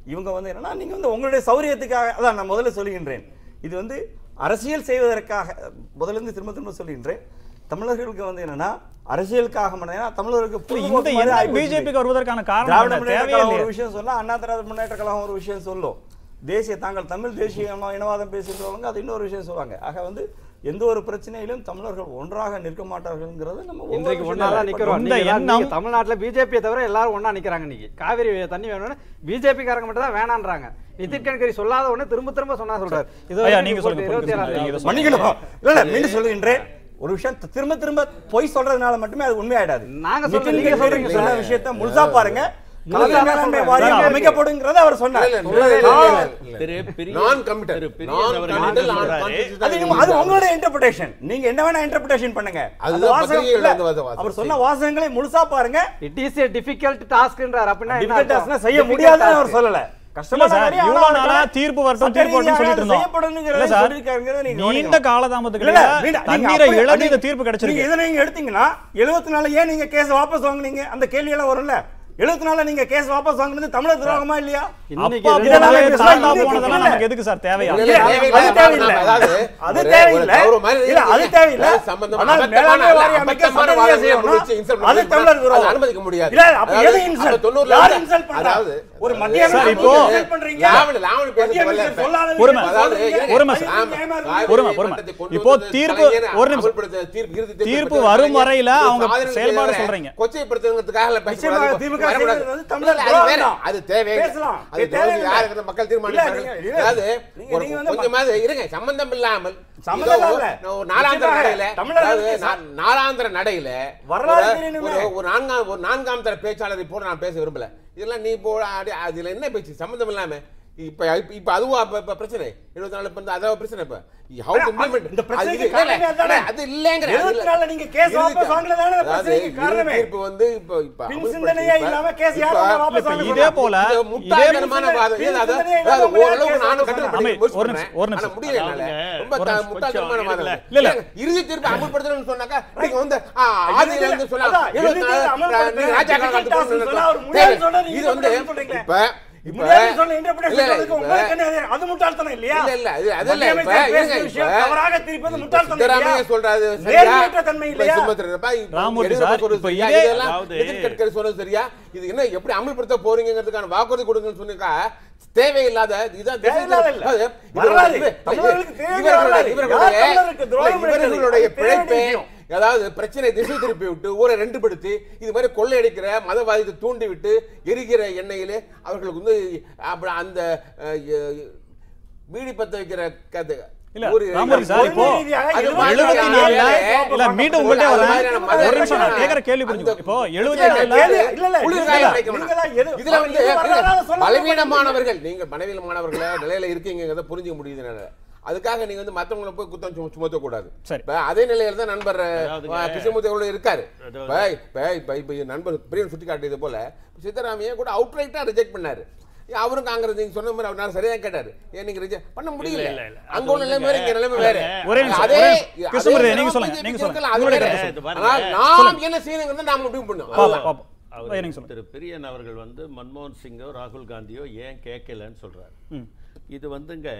இவங்க வந்து என்னன்னா நீங்க வந்து உங்களுடைய சௌரியத்துக்காக அதான் நான் முதல்ல சொல்லுகின்றேன் இது வந்து அரசியல் செய்வதற்காக முதல்ல இருந்து திரும்ப திரும்ப சொல்லுகின்றேன் தமிழர்களுக்கு வந்து என்னன்னா அரசியலுக்காக மட்டும் ஏன்னா தமிழர்களுக்கு இந்த பொழுதுபோக்கு மாதிரி எண்ணம் ஆயிப்போச்சு. பிஜேபிக்கு வருவதற்கான காரணம் திராவிட என்ன? முன்னேற்ற தேவையே கழகம் ஒரு இல்லையே. விஷயம் சொல்லும் அண்ணா திராவிட முன்னேற்ற கழகம் ஒரு விஷயம் சொல்லும் தேசிய தாங்கள் தமிழ் தேசிய இனவா- இனவாதம் பேசுகிறவங்க அது இன்னொரு விஷயம் சொல்லுவாங்க ஆக வந்து எந்த ஒரு பிரச்சனையிலும் தமிழர்கள் ஒன்றாக நிற்க மாட்டார்கள்ங்கிறது நம்ம ஒவ்வொரு இன்றைக்கு விஷயத்தையும் ஒன்னாதான் வெளிப்படுத்தணும். நிக்கிறோம் இந்த நீங்க தான் எண்ணம் நீங்க தமிழ்நாட்டுல பிஜேபியை தவிர எல்லாரும் ஒண்ணா நிக்கிறாங்க இன்னைக்கு காவிரி தண்ணி வேணும்னு பிஜேபி காரங்க மட்டும் தான் வேணான்றாங்க நிதின் கட்கரி சொல்லாத உடனே திரும்ப திரும்ப சொன்னா சொல்றாரு இது ஐயா, வரைக்கும் நீங்க இப்போ சொல்லுங்க, இருபத்தி சொல்லுங்க. ஏழாம் நீங்க தேதி. இதை மன்னிக்கணும் இல்ல இல்ல மீண்டும் சொல்லுகின்றேன் ஒரு விஷயம் தி- திரும்ப திரும்ப பொய் சொல்றதுனால மட்டுமே அது உண்மையாயிடாது நாங்க சொல்றது நிதின் நீங்க கட்கரி சொல்றீங்க சொன்ன சார். விஷயத்தை முழுசா பாருங்க முழுசா காவிரி தான் மேலாண்மை சொல்றேன். வாரியம் இல்ல, இல்ல. அமைக்கப்படுங்கிறத அவர் சொன்னார் இல்ல, இல்ல, இல்ல, இல்ல, இல்ல, இல்ல. திரு பிரியன் நான் committed. திரு பிரியன் நான் அவர்கள் committed, என்ன நான் சொல்றாரு? conscious அது நீங்க- அது உங்களோட இன்டர்பிரேஷன் நீங்க என்ன வேணா இன்டர்பிரேஷன் பண்ணுங்க அது அதுதான் வாசகம் பத்திரிகைகள்ல இல்ல. வந்து வாசகம். அவர் சொன்ன வாசகங்களை முழுசா பாருங்க இட் இஸ் ஏ டிஃபிகல்ட் டாஸ்க்ன்றார் அப்படின்னா என்ன Difficult அர்த்தம்? task-னா செய்ய Difficult முடியாதுன்னு task. அவர் சொல்லல இல்ல கஷ்டமான சார் காரியம், இவ்வளவு ஆனா நாளா அதுக்கான தீர்ப்பு வரட்டும் சட்ட தீர்ப்பு வரட்டும் ரீதியாக சொல்லிட்டு இருந்தோம் செய்யப்படுங்கிறத இல்ல சார் சொல்லியிருக்காருங்கிறத நீங்க நீண்ட கவனிக்கணும். காலதாமதத்துக்கு இல்ல, இடையில நீங்க- நீங்க தண்ணீரை அப்படி- இழந்து இந்த நீங்க- தீர்ப்பு நீங்க கிடைச்சிருக்கு இதை நீங்க எடுத்தீங்கன்னா எழுபத்தி நாலு ஏன் நீங்க கேஸ் வாபஸ் வாங்குனீங்க அந்த கேள்வி எல்லாம் வரும்ல எழுபத்தி நாலு நீங்க கேஸ் வாபஸ் வாங்குனது தமிழர் துரோகமா இல்லையா இன்னைக்கு அப்பா ரெண்டு இதெல்லாம் போனது பேசலாம், தாத்தா இன்னைக்கு போனதெல்லாம் இல்ல. நமக்கு எதுக்கு சார் தேவையா இல்ல, இல்ல, இல்ல, தேவையில்லை. அது தேவையில்லை. அதாவது அது ஒரு- தேவையில்லை. ஒரு கௌரவ மாதிரி இல்ல, அது தேவையில்லை. அதாவது சம்பந்தமா- ஆனால் அபத்தமான- மேலாண்மை வாரியம் அமைக்க அபத்தமான சட்டரீதியாக வாதங்களை செய்யணும். முன்வச்சு insult அது பண்ணி தமிழர் துரோகம். அதை அனுமதிக்க முடியாது. இல்ல, அப்ப அதாவது எது insult? அப்ப தொண்ணூறுல யார் வந்து- insult பண்றா? அதாவது ஒரு மத்திய சார், அமைச்சர் இப்போ- insult பண்றீங்க. லாவணி- லாவணி பேசுறது மத்திய வரல அமைச்சர் இப்ப. சொல்லாத பொறுமை. விஷயத்தை அதாவது சொல்றீங்க. இருங்க. பொறுமை அது சார். நியாயமா இருக்கு. காவிரி பொறுமை, பொறுமை. மன்றத்தை கொண்டு இப்போ வந்தது தீர்ப்பு- கலைஞர் ஒரு நிமிஷம். அமல்படுத்த தீர்ப்பு- இறுதி தீர்ப்பு தீர்ப்பு பெற்ற வரும் கலைஞர் வரையில ஒரு அவங்க சாதனை செயல்பாடு செய்யறத சொல்றீங்க. கொச்சைப்படுத்துறதுக்காக எல்லாம் நிச்சயமாக பேசக்கூடாது. திமுக வரக்கூடாது. செய்வது வந்து தமிழர் இல்ல, அது வேற. துரோகம் தான். அது தேவையில்லை. பேசலாம். அது இது தேவையில்லை. யாருக்கு அந்த மக்கள் இல்ல, தீர்மானிப்பார்கள். நீங்க- இல்ல. அதாவது நீங்க- ஒரு நீங்க வந்து கொஞ்சமாவது இருங்க சம்பந்தம் இல்லாமல் சம்பந்தம் ஏதோ இல்ல. ஒரு- ஒரு நாலாந்திர நிச்சயமாக. நடையில தமிழர்களுக்கு அதாவது நா- நாலாந்திர நடையில வரலாறு ஒரு- தெரியணுமே. ஒரு- ஒரு நான்காம் ஒரு நான்காம் தர பேச்சாளரை போல நான் பேச விரும்பல இதெல்லாம் நீ போ அடி- அதுல என்ன பேச்சு சம்பந்தம் இல்லாம இப்ப இப்ப- இப்ப அதுவா இப்ப- இப்ப பிரச்சனை இருபத்தி நாலு இப்ப இந்த அதாவது பிரச்சனை இப்ப how to ஆனா, implement. இந்த அது பிரச்சனைக்கு இல்ல, இல்ல, காரணமே அதானே? அது இல்லைங்கிற அது இருபத்தி இல்ல. நாலுல நீங்க கேஸ் இறுதி வாபஸ் வாங்கினதானே அந்த அதாவது பிரச்சனைக்கு இறுதி காரணமே. தீர்ப்பு வந்து இப்ப இப்ப பின் அமல்படுத்தி- சிந்தனையே இப்ப- இல்லாம கேஸ் இப்ப- யாரும் வாபஸ் இப்ப வாங்க இதே இதே போல இது இதே முட்டாள்தனமான பின் வாதம். சிந்தனை அதாவது இல்லாம அதாவது கேஸ் ஓரளவுக்கு வாபஸ் நானும் வாங்க. கட்டுரை அமை, பண்ணி முயற்சி ஒரு பண்றேன். நிமிஷம், ஒரு ஆனா நிமிஷம். முடியல என்னால. அதாவதுங்க, ரொம்ப ஒரு த- நிமிஷம், முட்டாள்தனமான கொஞ்சம் வாதம். இல்ல, இல்ல, இல்ல. ஏங்க, இறுதி தீர்ப்பு அமல்படுத்தணும்னு சொன்னாக்கா நீங்க வந்து ஆ, இறுதி ஆதியில இருந்து தீர்ப்பு- சொல்லலாம். அதான், இருபத்தி இறுதி நாலு, தீர்ப்பு அமல்படுத்த நீங்க ராஜா difficult காலத்து task பொண்ணு சொன்னா அவர் தேவை. முடியாதுன்னு சொன்னா நீங்க இது வந்து interpret சொல்றீங்களே. இப்ப இப்ப முடியாதுன்னு சொன்ன interpretation இல்ல, இல்ல, சொல்றதுக்கு இப்ப- உங்களுக்கு என்ன அது- அது முட்டாள்தனம் இல்லையா? இல்ல, இல்ல, அது- அது இல்ல, மத்திய இப்ப அமைச்சர் பேசின இருங்க, விஷயம் இப்ப- தவறாக திரிப்பது முட்டாள்தனம் சித்தராமையா இல்லையா? சொல்றாரு சரியா? நேர்மையற்ற தன்மை இப்ப இல்லையா? சுமந்திரப்பா, இப்ப ராமூர்த்தி எடியூரப்பா சார், சொல்றது இப்ப சரியா? இதே- இதெல்லாம் அதாவது- நிதின் கட்கரி சொல்றது சரியா? இது என்ன எப்படி அமல்படுத்த போறீங்கிறதுக்கான வாக்குறுதி கொடுங்கன்னு சொன்னீங்க தேவையில்லாத இதுதான் திசை தேவையில்லாத இல்ல. அதாவது இது வரலாறு. வந்து- தமிழர்களுக்கு தேவையான இவர்களுடைய- வரலாறு. இவர்களுடைய- யார் தமிழருக்கு துரோகம் இல்ல, இவர்களுடைய இழைத்தது? அது தேவையான பிழைப்பே விஷயம். அதாவது பிரச்சனை திசை திருப்பி விட்டு ஊரை ரெண்டு படுத்தி இது மாதிரி கொள்ளையடிக்கிற மதவாதத்தை தூண்டி விட்டு எரிகிற எண்ணெயிலே அவர்களுக்கு வந்து அப்ப அந்த அஹ், எ- பீடி பத்த வைக்கிற கதை இல்ல, ஊரு- ராமூர்த்தி சார், இப்போ அது எழுபத்தி மாதிரியான நாலுல வேலை- இல்ல மீண்டும் உங்கள்கிட்ட அது வரேன் மாதிரியான மத- ஒரு நிமிஷம் நான் கேட்கிற கேள்வி புரிஞ்சுக்கோ இப்போ எழுபத்தி இல்ல, நாலுல கேள்வி- இல்ல, இல்ல, குளிர்காய இல்ல, வைக்க நீங்க வேணாம். தான் எது- இதுல வந்து இது வரலாறு சொல்ல பலவீனமானவர்கள் நீங்க பலவீனமானவர்கள நிலையில இருக்கீங்கிறத புரிஞ்சுக்க முடியுது என்னால. அதுக்காக நீங்க வந்து மத்தவங்கள போய் குத்தம் சும- சுமத்த கூடாது சரி. இப்ப அதே நிலையில தான் நண்பர் அதாவதுங்க, கிருஷ்ணமூர்த்தி இருக்காரு அதாவது- இப்ப இப்ப இப்ப இப்ப என் நண்பர் பிரியன் சுட்டி காட்டியது போல சித்தராமையா கூட அவுட்ரைட்டா ரிஜெக்ட் பண்ணாரு ஏன் அவரும் காங்கிரஸ் நீங்க சொன்ன மாதிரி அவர் நான் சரியா கேட்டாரு ஏன் நீங்க ரிஜெக்ட் பண்ண முடியல இல்ல, இல்ல. அது அங்க உள்ள நிலைமை வேற இங்க நிலைமை வேற ஒரே நிமிஷம், அதே ஒரே நிமிஷம். கிருஷ்ணமூர்த்தி, அதே நீங்க சிரமம் சொல்லுங்க, BJP நீங்க க்கு சொல்லுங்க. இருக்கலாம், அது உங்களுடைய வேற. கருத்து இது பாருங்க. ஆனால் நாம் என்ன செய்யணுங்கிறத நாம முடிவு பாப்போம் பண்ணுவோம் பாப்போம் அவர் ஐயா, நீங்க சொல்லுங்க திரு பிரியன் அவர்கள் வந்து மன்மோகன் சிங்கோ ராகுல் காந்தியோ ஏன் கேட்கலன்னு சொல்றாரு ம். இது வந்துங்க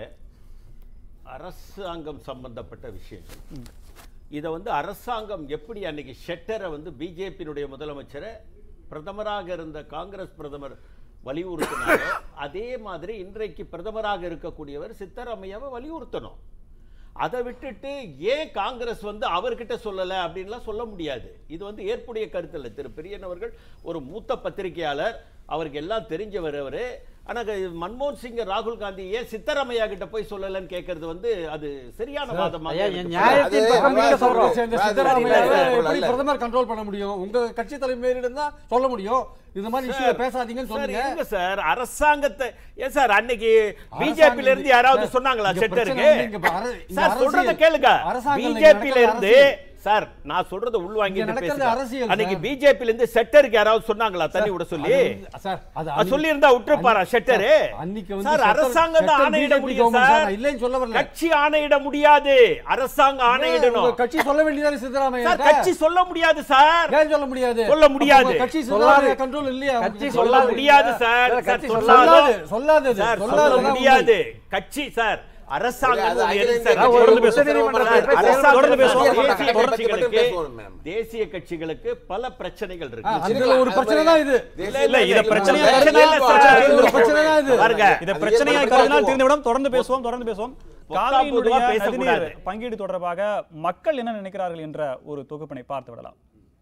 அரசாங்கம் சம்பந்தப்பட்ட விஷயம் இதை வந்து அரசாங்கம் எப்படி அன்னைக்கு ஷெட்டரை வந்து பிஜேபியினுடைய முதலமைச்சரை பிரதமராக இருந்த காங்கிரஸ் பிரதமர் வலியுறுத்தினாரோ அதே மாதிரி இன்றைக்கு பிரதமராக இருக்கக்கூடியவர் சித்தராமையாவை வலியுறுத்தணும் அதை விட்டுட்டு ஏன் காங்கிரஸ் வந்து அவர்கிட்ட சொல்லலை அப்படின்லாம் சொல்ல முடியாது இது வந்து ஏற்புடைய கருத்து இல்லை திரு பிரியன் அவர்கள் ஒரு மூத்த பத்திரிகையாளர் அவருக்கு எல்லாம் தெரிஞ்சவர் அவரு ஆனா க- மன்மோகன் சிங் ராகுல் காந்தி ஏன் சித்தராமையா கிட்ட போய் சொல்லலன்னு கேட்கறது வந்து அது சரியான வாதமாக ஐயா, எனக்கு என் தோணுது. நியாயத்தின் அது- பக்கம் நீங்க அது- சொல்றோம் சேர்ந்த அது- சித்தராமையாவை அது- எப்படி அல்ல. பிரதமர் கண்ட்ரோல் பண்ண முடியும் உங்க கட்சி தலைமையிடம் தான் சொல்ல முடியும் இந்த மாதிரி இஷ்யூ பேசாதீங்கன்னு சார், சொன்னீங்க இருங்க சார் அரசாங்கத்தை ஏன் சார் அன்னைக்கு அரசாங்கம் பிஜேபில இருந்து யாராவது சார், சொன்னாங்களா இங்க செட்டருக்கு பிரச்சனை வந்து இங்க இப்ப அர- இங்க சார் சொல்றத அரசியல் கேளுங்க அரசாங்கத்துல பிஜேபில நடக்கிற இருந்து அரசியல். சார் நான் சொல்றத உள்வாங்கி இங்க நடக்கிறது அரசியல், அன்னைக்கு சார். பிஜேபில இருந்து செட்டருக்கு யாராவது சொன்னாங்களா தண்ணி விட சொல்லி அது வந்து- சார், அது அது சொல்லி இருந்தா விட்டுருப்பாரா அன்னைக்கு- ஷெட்டரு அன்னைக்கு வந்து சார் ஷெட்டர் அரசாங்கம் தான் ஷெட்டர் ஆணையிட BJP முடியும் government சார், சார் நான் இல்லைன்னு சொல்ல வரல. கட்சி ஆணையிட முடியாது அரசாங்கம் ஆணையிடணும் உங்க கட்சி சொல்ல வேண்டியதானே சித்தராமையா சார் கட்சி சொல்ல முடியாது சார் ஏன் சொல்ல முடியாது சொல்ல முடியாது அப்ப கட்சி சொல்லாது. சித்தராமையா கண்ட்ரோல் இல்லையா கட்சி சொல்ல முடியாது சார் சார், சார், கட்சி சொல்லாதோ. சொல்லாது சொல்லாதது சார் சொல்லாது சொல்ல முடியாது கட்சி சார் அரசாங்கம் அது ஒரு அகில எது இந்திய சார்? கட்சி தொடர்ந்து உச்ச பேசுவோம். நீதிமன்றத்தை சார், பேசுவோம். அரசாங்கம் தொடர்ந்து பேசுவோம். தேசிய பத்தி மட்டும் கட்சிகளுக்கு பேசுவோம், ma'am. தேசிய கட்சிகளுக்கு பல பிரச்சனைகள் ஆ, இருக்கு அதுல ஒரு பிரச்சனை தான் இது இல்ல இல்ல இத பிரச்சனையா பிரச்சனை கருதினால் இல்ல சார். இது ஒரு பிரச்சனை தான் இது பாருங்க இத பிரச்சனையா கருதினால் தீர்ந்துவிடும் தொடர்ந்து பேசுவோம் தொடர்ந்து பேசுவோம் காவிரியினுடைய பொதுவா நதிநீர் பேசக்கூடாது. பங்கீடு தொடர்பாக மக்கள் என்ன நினைக்கிறார்கள் என்ற ஒரு தொகுப்பினை பார்த்து விடலாம்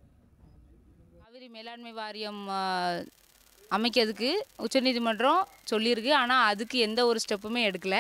காவிரி மேலாண்மை வாரியம் ஆ, அமைக்கிறதுக்கு உச்சநீதிமன்றம் சொல்லியிருக்கு ஆனால் அதுக்கு எந்த ஒரு ஸ்டெப்புமே எடுக்கலை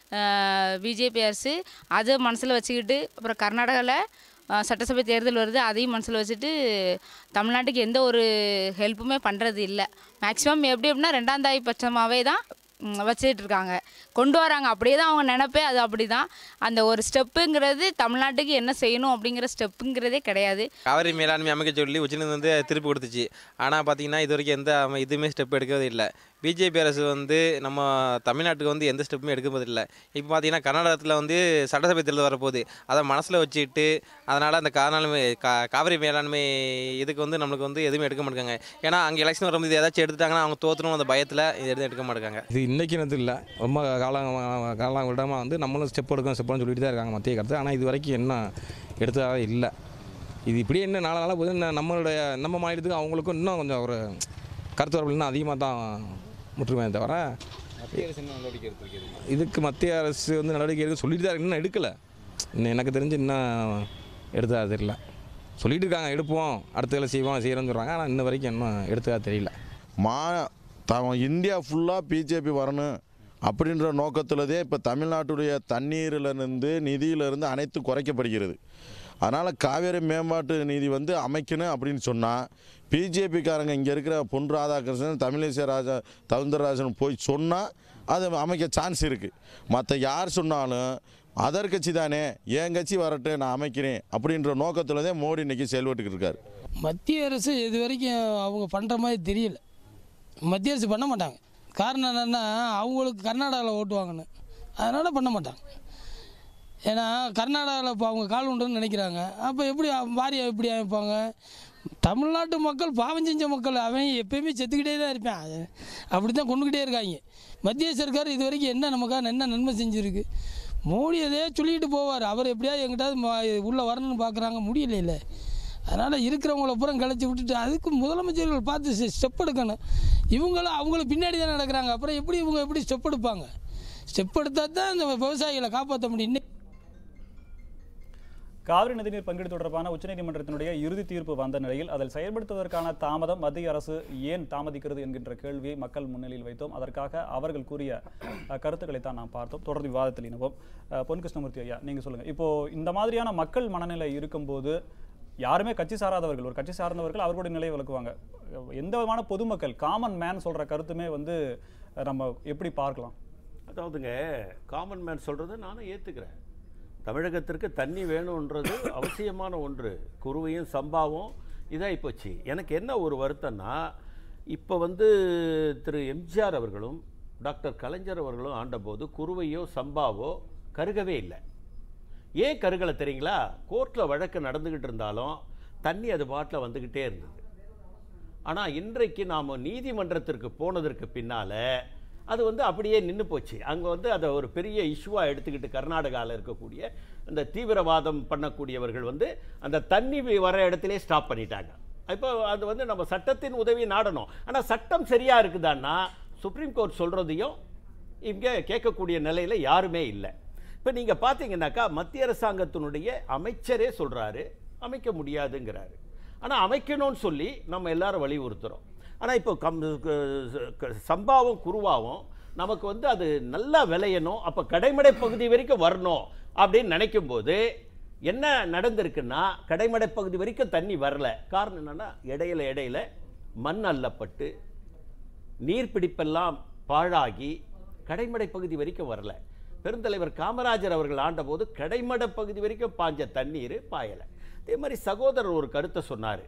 பிஜேபி அரசு அதை மனசில் வச்சுக்கிட்டு அப்புறம் கர்நாடகாவில் சட்டசபை தேர்தல் வருது அதையும் மனசில் வச்சுட்டு தமிழ்நாட்டுக்கு எந்த ஒரு ஹெல்ப்புமே பண்ணுறது இல்லை மேக்ஸிமம் எப்படி எப்படின்னா ரெண்டாம் தாய் பட்சமாகவே தான் ம், வச்சுட்டு இருக்காங்க கொண்டு வராங்க அப்படியே தான் அவங்க நினப்பே அது அப்படி தான் அந்த ஒரு ஸ்டெப்புங்கிறது தமிழ்நாட்டுக்கு என்ன செய்யணும் அப்படிங்கிற ஸ்டெப்புங்கிறதே கிடையாது காவிரி மேலாண்மை அமைக்க சொல்லி உச்சநீதிமன்றம் வந்து திருப்பி கொடுத்துச்சு ஆனால் பார்த்தீங்கன்னா இது வரைக்கும் எந்த அம- இதுவுமே ஸ்டெப் எடுக்கிறது இல்லை பிஜேபி அரசு வந்து நம்ம தமிழ்நாட்டுக்கு வந்து எந்த ஸ்டெப்புமே எடுக்கிறது இல்லை இப்போ பார்த்தீங்கன்னா கர்நாடகத்தில் வந்து சட்டசபை தேர்தல் வரப்போகுது அதை மனசில் வச்சுக்கிட்டு அதனால் அந்த காரணாலுமே கா காவிரி மேலாண்மை இதுக்கு வந்து நம்மளுக்கு வந்து எதுவுமே எடுக்க மாட்டாங்க ஏன்னா அங்கே எலெக்ஷன் வரும்போது இது ஏதாச்சும் எடுத்துட்டாங்கன்னா அவங்க தோற்றணும் அந்த பயத்தில் இது எதுவும் எடுக்க மாட்டாங்க இது இன்னைக்கு நேரத்து இல்லை ரொம்ப காலம் காலம் விடாமல் வந்து நம்மளும் ஸ்டெப் எடுக்கணும் ஸ்டெப் சொல்லிட்டு தான் இருக்காங்க மத்திய கருத்து ஆனால் இது வரைக்கும் என்ன எடுத்ததாக இல்லை இது இப்படியே இன்னும் நாள நாளாக போது இன்னும் நம்மளுடைய நம்ம மாநிலத்துக்கு அவங்களுக்கும் இன்னும் கொஞ்சம் ஒரு கருத்து வரவு இன்னும் அதிகமாக தான் முற்றுமையை தவிர மத்திய அரசு என்ன நடவடிக்கை எடுத்திருக்கிறது இதுக்கு மத்திய அரசு வந்து நடவடிக்கை எடுக்க சொல்லிட்டு தான் இருக்கு, இன்னும் எடுக்கலை இன்னும் எனக்கு தெரிஞ்சு இன்னும் எடுத்ததா தெரியல சொல்லிட்டு இருக்காங்க எடுப்போம் அடுத்த வேலை செய்வோம் செய்கிறோம்னு சொல்கிறாங்க ஆனால் இன்ன வரைக்கும் இன்னும் எடுத்ததா தெரியல மா த இந்தியா ஃபுல்லாக பிஜேபி வரணும் அப்படின்ற நோக்கத்தில்தே இப்போ தமிழ்நாட்டுடைய தண்ணீரிலிருந்து நிதியிலிருந்து அனைத்து குறைக்கப்படுகிறது அதனால் காவேரி மேம்பாட்டு நிதி வந்து அமைக்கணும் அப்படின்னு சொன்னால் பிஜேபிக்காரங்க இங்கே இருக்கிற பொன் ராதாகிருஷ்ணன் தமிழிசை ராஜா தவுந்தரராஜன் போய் சொன்னால் அது அமைக்க சான்ஸ் இருக்குது மற்ற யார் சொன்னாலும் அதர் கட்சி தானே என் கட்சி வரட்டும் நான் அமைக்கிறேன் அப்படின்ற நோக்கத்தில் தான் மோடி இன்னைக்கு செயல்பட்டுக்கிட்டு இருக்காரு மத்திய அரசு இது வரைக்கும் அவங்க பண்ணுற மாதிரி தெரியல மத்திய அரசு பண்ண மாட்டாங்க காரணம் என்னென்னா அவங்களுக்கு கர்நாடகாவில் ஓட்டு வாங்கணும் அதனால் பண்ண மாட்டாங்க ஏன்னா கர்நாடகாவில் இப்போ அவங்க கால் உண்டுன்னு நினைக்கிறாங்க அப்போ எப்படி வாரியம் எப்படி அமைப்பாங்க தமிழ்நாட்டு மக்கள் பாவம் செஞ்ச மக்கள் அவன் எப்பயுமே செத்துக்கிட்டே தான் இருப்பான் அது அப்படி தான் கொண்டுக்கிட்டே இருக்காங்க மத்திய சர்க்கார் இது வரைக்கும் என்ன நமக்காக என்ன நன்மை செஞ்சுருக்கு மோடி அதே சொல்லிட்டு போவார் அவர் எப்படியாவது எங்கிட்டாவது உள்ளே வரணும்னு பார்க்குறாங்க முடியல அதனால் இருக்கிறவங்கள பூரா கிளச்சி விட்டுட்டு அதுக்கு முதலமைச்சர்கள் பார்த்து ஸ்டெப் எடுக்கணும் இவங்களும் அவங்களுக்கு பின்னாடி தான் நடக்கிறாங்க அப்புறம் எப்படி இவங்க எப்படி ஸ்டெப் எடுப்பாங்க ஸ்டெப் எடுத்தால் தான் இந்த விவசாயிகளை காப்பாற்ற முடியும் இன்னைக்கு காவிரி நதிநீர் பங்கீடு தொடர்பான உச்சநீதிமன்றத்தினுடைய இறுதி தீர்ப்பு வந்த நிலையில் அதில் செயல்படுத்துவதற்கான தாமதம் மத்திய அரசு ஏன் தாமதிக்கிறது என்கின்ற கேள்வியை மக்கள் முன்னிலையில் வைத்தோம் அதற்காக அவர்கள் கூறிய அஹ், கருத்துக்களை தான் நாம் பார்த்தோம் தொடர்ந்து விவாதத்தில் இணைவோம் அஹ், பொன் கிருஷ்ணமூர்த்தி ஐயா நீங்க சொல்லுங்க இப்போ இந்த மாதிரியான மக்கள் மனநிலை இருக்கும்போது யாருமே கட்சி சாராதவர்கள் ஒரு கட்சி சார்ந்தவர்கள் அவர்களுடைய நிலையை விளக்குவாங்க எந்த விதமான பொதுமக்கள் காமன் மேன் சொல்ற கருத்துமே வந்து அஹ், நம்ம எப்படி பார்க்கலாம் அதாவதுங்க காமன் மேன் சொல்கிறத நானும் ஏற்றுக்கிறேன் தமிழகத்திற்கு தண்ணி வேணுன்றது அவசியமான ஒன்று குருவையும் சம்பாவும் இதாகி போச்சு எனக்கு என்ன ஒரு வருத்தம்னா இப்போ வந்து திரு எம்ஜிஆர் அவர்களும் டாக்டர் கலைஞர் அவர்களும் ஆண்டபோது குருவையோ சம்பாவோ கருகவே இல்லை ஏன் கருகலை தெரியுங்களா கோர்ட்டில் வழக்கு நடந்துக்கிட்டு இருந்தாலும் தண்ணி அது பாட்டில் வந்துக்கிட்டே இருந்தது ஆனால் இன்றைக்கு நாம் நீதிமன்றத்திற்கு போனதற்கு பின்னால் அது வந்து அப்படியே நின்று போச்சு அங்கே வந்து அதை ஒரு பெரிய இஷ்யூவாக எடுத்துக்கிட்டு கர்நாடகாவில் இருக்கக்கூடிய இந்த தீவிரவாதம் பண்ணக்கூடியவர்கள் வந்து அந்த தண்ணி வி- வர இடத்திலே ஸ்டாப் பண்ணிட்டாங்க இப்போ அது வந்து நம்ம சட்டத்தின் உதவி நாடணும் ஆனால் சட்டம் சரியாக இருக்குதான்னா சுப்ரீம் கோர்ட் சொல்கிறதையும் இங்கே கேட்கக்கூடிய நிலையில் யாருமே இல்லை இப்போ நீங்கள் பார்த்தீங்கன்னாக்கா மத்திய அரசாங்கத்தினுடைய அமைச்சரே சொல்கிறாரு அமைக்க முடியாதுங்கிறாரு ஆனால் அமைக்கணும்னு சொல்லி நம்ம எல்லாரும் வலியுறுத்துகிறோம் ஆனால் இப்போ கம் க- க- சம்பாவும் குருவாவும் நமக்கு வந்து அது நல்லா விளையணும் அப்போ கடைமடை பகுதி வரைக்கும் வரணும் அப்படின்னு நினைக்கும் போது என்ன நடந்திருக்குன்னா கடைமடை பகுதி வரைக்கும் தண்ணி வரல காரணம் என்னன்னா இடையில இடையில மண் அள்ளப்பட்டு நீர்பிடிப்பெல்லாம் பாழாகி கடைமடை பகுதி வரைக்கும் வரல பெருந்தலைவர் காமராஜர் அவர்கள் ஆண்டபோது கடைமடை பகுதி வரைக்கும் பாஞ்ச தண்ணீர் பாயலை அதே மாதிரி சகோதரர் ஒரு கருத்தை சொன்னார்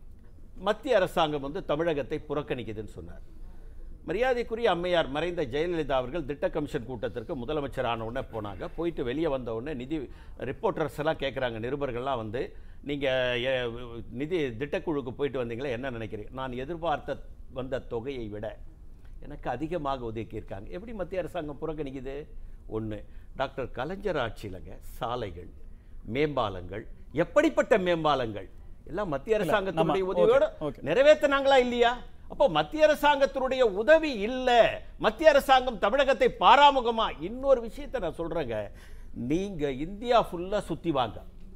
மத்திய அரசாங்கம் வந்து தமிழகத்தை புறக்கணிக்குதுன்னு சொன்னார் மரியாதைக்குரிய அம்மையார் மறைந்த ஜெயலலிதா அவர்கள் திட்ட கமிஷன் கூட்டத்திற்கு முதலமைச்சர் ஆன உடனே போனாங்க போயிட்டு வெளியே வந்த உடனே நிதி ரிப்போர்ட்டர்ஸ் எல்லாம் கேட்குறாங்க நிருபர்கள்லாம் வந்து நீங்கள் நிதி திட்டக்குழுக்கு போயிட்டு வந்தீங்களே என்ன நினைக்கிறீங்க நான் எதிர்பார்த்த வந்த தொகையை விட எனக்கு அதிகமாக ஒதுக்கியிருக்காங்க எப்படி மத்திய அரசாங்கம் புறக்கணிக்குது ஒன்று டாக்டர் கலைஞர் ஆட்சியிலங்க சாலைகள் மேம்பாலங்கள் எப்படிப்பட்ட மேம்பாலங்கள் எல்லாம் மத்திய இல்ல, அரசாங்கத்தினுடைய நம்ம- உதவியோட okay, okay. நிறைவேற்றினாங்களா இல்லையா அப்போ மத்திய அரசாங்கத்தினுடைய உதவி இல்ல மத்திய அரசாங்கம் தமிழகத்தை பாராமுகமா இன்னொரு விஷயத்தை நான் சொல்றேங்க நீங்க இந்தியா ஃபுல்லா சுத்தி வாங்க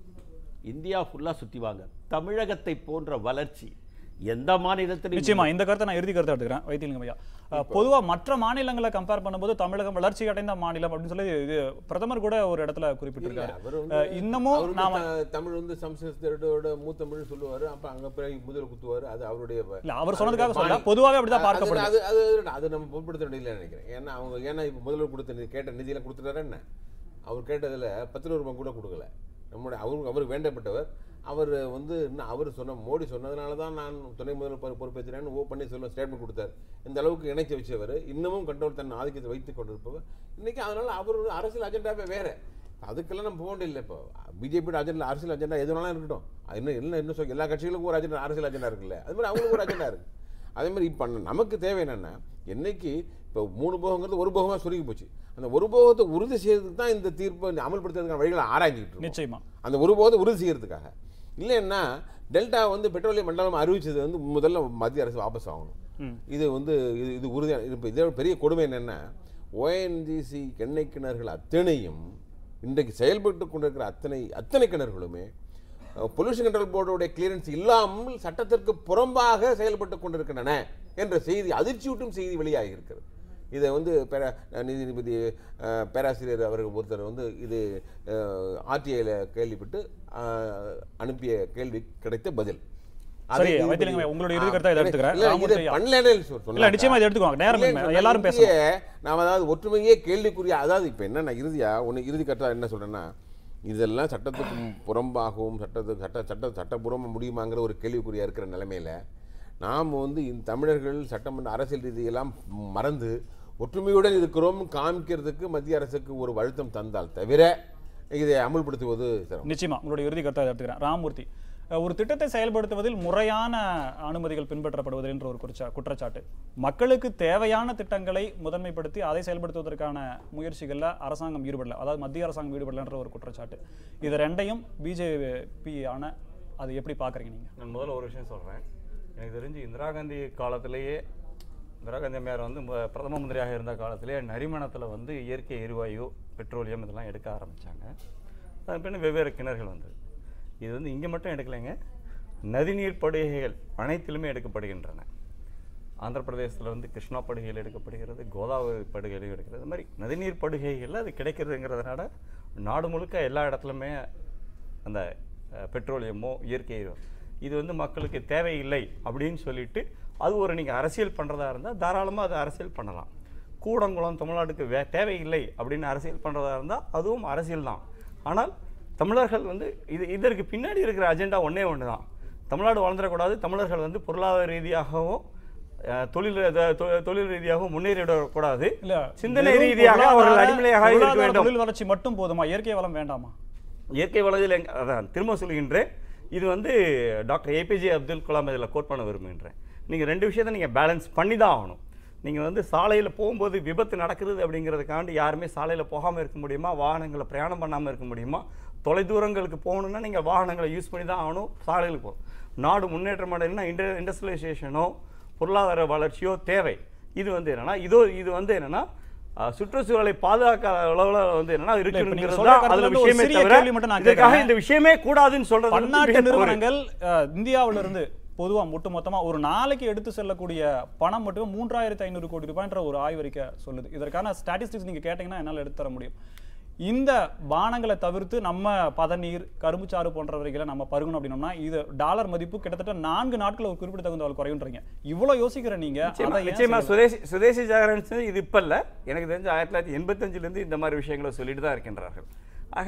இந்தியா ஃபுல்லா சுத்தி வாங்க தமிழகத்தை போன்ற வளர்ச்சி எந்த மாநிலத்திலும் நிச்சயமா இந்த கருத்தை நான் இறுதி கருத்தை எடுத்துக்கிறேன் வைத்தியலிங்கம் ஐயா அஹ், பொதுவா மற்ற மாநிலங்களை கம்பேர் பண்ணும்போது தமிழகம் வளர்ச்சி அடைந்த மாநிலம் அப்படின்னு சொல்லி இது பிரதமர் கூட ஒரு இடத்துல குறிப்பிட்டிருக்காரு அவர் வந்து- அஹ், இன்னமும் அவர் வந்து நாம த- தமிழ் வந்து சம்ஸ்கிருதத்தோட மூத்தமிழ் சொல்லுவாரு அப்ப அங்க போய் முதல் குத்துவாரு அது அவருடைய ப- இல்ல, அவர் சொன்னதுக்காக அவருடைய சொல்லல. பாணி. பொதுவாவே அப்படிதான் அது- பார்க்கப்படுது. அது அது அது நம்ம பொருட்படுத்த வேண்டியதில்லை நினைக்கிறேன் ஏன்னா அவங்க ஏன்னா இப்ப முதல்வர் கொடுத்த நிதி கேட்ட நிதியெல்லாம் கொடுத்துட்டாரு என்ன அவர் கேட்டதுல பத்து ரூபாய் கூட கொடுக்கல நம்முடைய அவருக்கு அவருக்கு வேண்டப்பட்டவர் அவர் வந்து இன்னும் அவர் சொன்ன மோடி சொன்னதுனால தான் நான் துணை முதல்வர் பொறு- பொறுப்பேற்கிறேன்னு ஓ பன்னீர்செல்வம் ஸ்டேட்மெண்ட் கொடுத்தார் இந்த அளவுக்கு இணைச்சி வச்சவர் இன்னமும் கண்ட்ரோல் தன் ஆதிக்கத்தை வைத்துக் கொண்டிருப்பவர் இன்னைக்கு அதனால அவர் ஒரு அரசியல் அஜெண்டாவே வேற அதுக்கெல்லாம் நம்ம போக வேண்டியதில்லை இப்போ பிஜேபியோட அஜெண்டா அரசியல் அஜெண்டா எது வேணாலும் இருக்கட்டும் அது இன்னும் என்ன இன்னும் சொல் எல்லா கட்சிகளுக்கும் ஒரு அஜெண்டா அரசியல் அஜெண்டா இருக்குல்ல அது மாதிரி அவங்களுக்கு ஒரு அஜெண்டா இருக்கு அதே மாதிரி இப்போ நமக்கு தேவை என்னன்னா என்னைக்கு இப்போ மூணு போகங்கிறது ஒரு போகமாக சுருங்கி போச்சு அந்த ஒரு போகத்தை உறுதி செய்யறதுக்கு தான் இந்த தீர்ப்பை அமல்படுத்துறதுக்கான வழிகளை ஆராய்ஞ்சிக்கிட்டு இருக்கோம். நிச்சயமா அந்த ஒரு போகத்தை உறுதி செய்யறதுக்காக இல்லைன்னா டெல்டா வந்து பெட்ரோலிய மண்டலம் அறிவிச்சது வந்து முதல்ல மத்திய அரசு வாபஸ் ஆகணும் ம். இது வந்து இது இது உறுதியான இப்போ இதோட பெரிய கொடுமை என்னென்னா ஓஎன்ஜிசி எண்ணெய் கிணறுகள் அத்தனையும் இன்றைக்கு செயல்பட்டு கொண்டிருக்கிற அத்தனை அத்தனை கிணறுகளுமே பொல்யூஷன் கண்ட்ரோல் போர்டுடைய கிளியரன்ஸ் இல்லாமல் சட்டத்திற்கு புறம்பாக செயல்பட்டு கொண்டிருக்கின்றன என்ற செய்தி அதிர்ச்சியூட்டும் செய்தி வெளியாகி இருக்கிறது இதை வந்து பேரா நீதிபதி அஹ், பேராசிரியர் அவர்கள் ஒருத்தர் வந்து இது ஆர்டிஐயில் கேள்விப்பட்டு அஹ், அனுப்பிய கேள்வி கிடைத்த பதில் அதை சரி நீதிபதி- வைத்தியலிங்கம் உங்களுடைய இறுதி கருத்தை இதை எடுத்துக்கிறேன் இல்ல, ராமூர்த்தி இதை ஐயா. பண்ணலைன்னு சொ- சொன்னாங்க. இல்ல நிச்சயமா இதை எடுத்துக்கோங்க நேரம் இல்லை, இல்லை. நம்ம எல்லாரும் இறுதியே பேசணும் நாம் அதாவது ஒற்றுமையே கேள்விக்குரிய அதாவது இப்போ என்ன நான் இறுதியா ஒன்று இறுதி கட்டா என்ன சொல்றேன்னா இதெல்லாம் சட்டத்துக்கு புறம்பாகவும் சட்டத்துக்கு சட்ட சட்ட சட்டபூர்வமாக முடியுமாங்கிற ஒரு கேள்விக்குறியா இருக்கிற நிலைமையில நாம் வந்து இந்த தமிழர்கள் சட்டமன்ற அரசியல் ரீதியெல்லாம் மறந்து ஒற்றுமையுடன் இருக்கிறோம் காமிக்கிறதுக்கு மத்திய அரசுக்கு ஒரு அழுத்தம் தந்தால் தவிர இதை அமுல்படுத்துவது சிரமம். நிச்சயமா உங்களுடைய இறுதி கருத்தை எடுத்துக்கிறேன் ராமூர்த்தி அஹ், ஒரு திட்டத்தை செயல்படுத்துவதில் முறையான அனுமதிகள் பின்பற்றப்படுவது என்ற ஒரு குற்றச்சா குற்றச்சாட்டு மக்களுக்கு தேவையான திட்டங்களை முதன்மைப்படுத்தி அதை செயல்படுத்துவதற்கான முயற்சிகளில் அரசாங்கம் ஈடுபடல அதாவது மத்திய அரசாங்கம் ஈடுபடலன்ற ஒரு குற்றச்சாட்டு இது ரெண்டையும் பிஜேபி ஆன அது எப்படி பார்க்குறீங்க நீங்கள் நான் முதல்ல ஒரு விஷயம் சொல்கிறேன் எனக்கு தெரிஞ்சு இந்திரா காந்தி காலத்திலேயே இந்திரா காந்தி அம்மையார் வந்து மு- பிரதம மந்திரியாக இருந்த காலத்திலேயே நரிமணத்தில் வந்து இயற்கை எரிவாயு பெட்ரோலியம் இதெல்லாம் எடுக்க ஆரம்பித்தாங்க அதன் பின்ன வெவ்வேறு கிணறுகள் வந்தது இது வந்து இங்கே மட்டும் எடுக்கலைங்க நதிநீர் படுகைகள் அனைத்திலுமே எடுக்கப்படுகின்றன ஆந்திர பிரதேசத்தில் வந்து கிருஷ்ணா படுகையில் எடுக்கப்படுகிறது கோதாவரி படுகையிலும் எடுக்கிறது இது மாதிரி நதிநீர் படுகைகளில் அது கிடைக்கிறதுங்கிறதுனால நாடு முழுக்க எல்லா இடத்துலையுமே அந்த அஹ், பெட்ரோலியமோ இயற்கை எரிவாயு இது வந்து மக்களுக்கு தேவையில்லை அப்படின்னு சொல்லிட்டு அது ஒரு நீங்கள் அரசியல் பண்ணுறதா இருந்தால் தாராளமாக அதை அரசியல் பண்ணலாம் கூடங்குளம் தமிழ்நாட்டுக்கு வே தேவையில்லை அப்படின்னு அரசியல் பண்ணுறதா இருந்தால் அதுவும் அரசியல் தான் ஆனால் தமிழர்கள் வந்து இது இதற்கு பின்னாடி இருக்கிற அஜெண்டா ஒன்றே ஒன்று தான் தமிழ்நாடு வளர்ந்துடக்கூடாது தமிழர்கள் வந்து பொருளாதார ரீதியாகவும் அஹ், தொழில் த- தொ- தொழில் ரீதியாகவும் முன்னேறிடக்கூடாது இல்ல சிந்தனை வெறும் ரீதியாக அவர்கள் பொருளாதார- அடிமையாக இருக்க பொருளாதார வேண்டும் தொழில் வளர்ச்சி மட்டும் போதுமா இயற்கை வளம் வேண்டாமா இயற்கை வளத்தில் எங்க அதான் திரும்ப சொல்கின்றேன் இது வந்து டாக்டர் ஏபிஜே அப்துல் கலாம் இதில் கோட் பண்ண விரும்புகின்றேன் நீங்கள் ரெண்டு விஷயத்தை நீங்கள் பேலன்ஸ் பண்ணி தான் ஆகணும் நீங்கள் வந்து சாலையில் போகும்போது விபத்து நடக்குது அப்படிங்கிறதுக்காண்டி யாருமே சாலையில் போகாமல் இருக்க முடியுமா வாகனங்களை பிரயாணம் பண்ணாமல் இருக்க முடியுமா தொலைதூரங்களுக்கு போகணுன்னா நீங்கள் வாகனங்களை யூஸ் பண்ணி தான் ஆகணும் சாலைகளுக்கு போகணும் நாடு முன்னேற்றம் அடையணும்னா இண்ட இண்டஸ்ட்ரியலைசேஷனோ பொருளாதார வளர்ச்சியோ தேவை இது வந்து என்னன்னா இதோ இது வந்து என்னன்னா அஹ், சுற்றுச்சூழலை பாதுகாக்காத அளவுல வந்து என்னன்னா இல்ல, இப்ப நீங்க இருக்குங்கிறது சொல்ற தான் கருத்துல அதுல இருந்து ஒரு விஷயமே சிறிய தவிர கேள்வி மட்டும் நான் இதற்காக கேட்கிறேன். இந்த விஷயமே கூடாதுன்னு சொல்றது வந்து பன்னாட்டு மிகத் தவறு. நிறுவனங்கள் அஹ், இந்தியாவுல இருந்து பொதுவா ஒட்டுமொத்தமா ஒரு நாளைக்கு எடுத்து செல்லக்கூடிய பணம் மட்டுமே மூன்றாயிரத்தி ஐநூறு கோடி ரூபாய்ன்ற ஒரு ஆய்வறிக்கை சொல்லுது இதற்கான ஸ்டாட்டிஸ்டிக்ஸ் நீங்க கேட்டீங்கன்னா என்னால எடுத்து தர முடியும் இந்த பானங்களை தவிர்த்து நம்ம பதநீர் கரும்புச்சாறு போன்றவர்களை நம்ம பருகணும் அப்படின்னோம்னா இது டாலர் மதிப்பு கிட்டத்தட்ட நான்கு நாட்கள் ஒரு குறிப்பிடத்தகுந்த அளவு குறையுன்றீங்க இவ்வளவு யோசிக்கிற நீங்க நிச்சயமா அதை ஏன் நிச்சயமா செய்யல? சுதேசி சுதேசி ஜாகரன்ஸ் இது இப்ப இல்ல எனக்கு தெரிஞ்ச ஆயிரத்தி தொள்ளாயிரத்தி எண்பத்தஞ்சிலேருந்து இந்த மாதிரி விஷயங்களை சொல்லிட்டு தான் இருக்கின்றார்கள் ஆக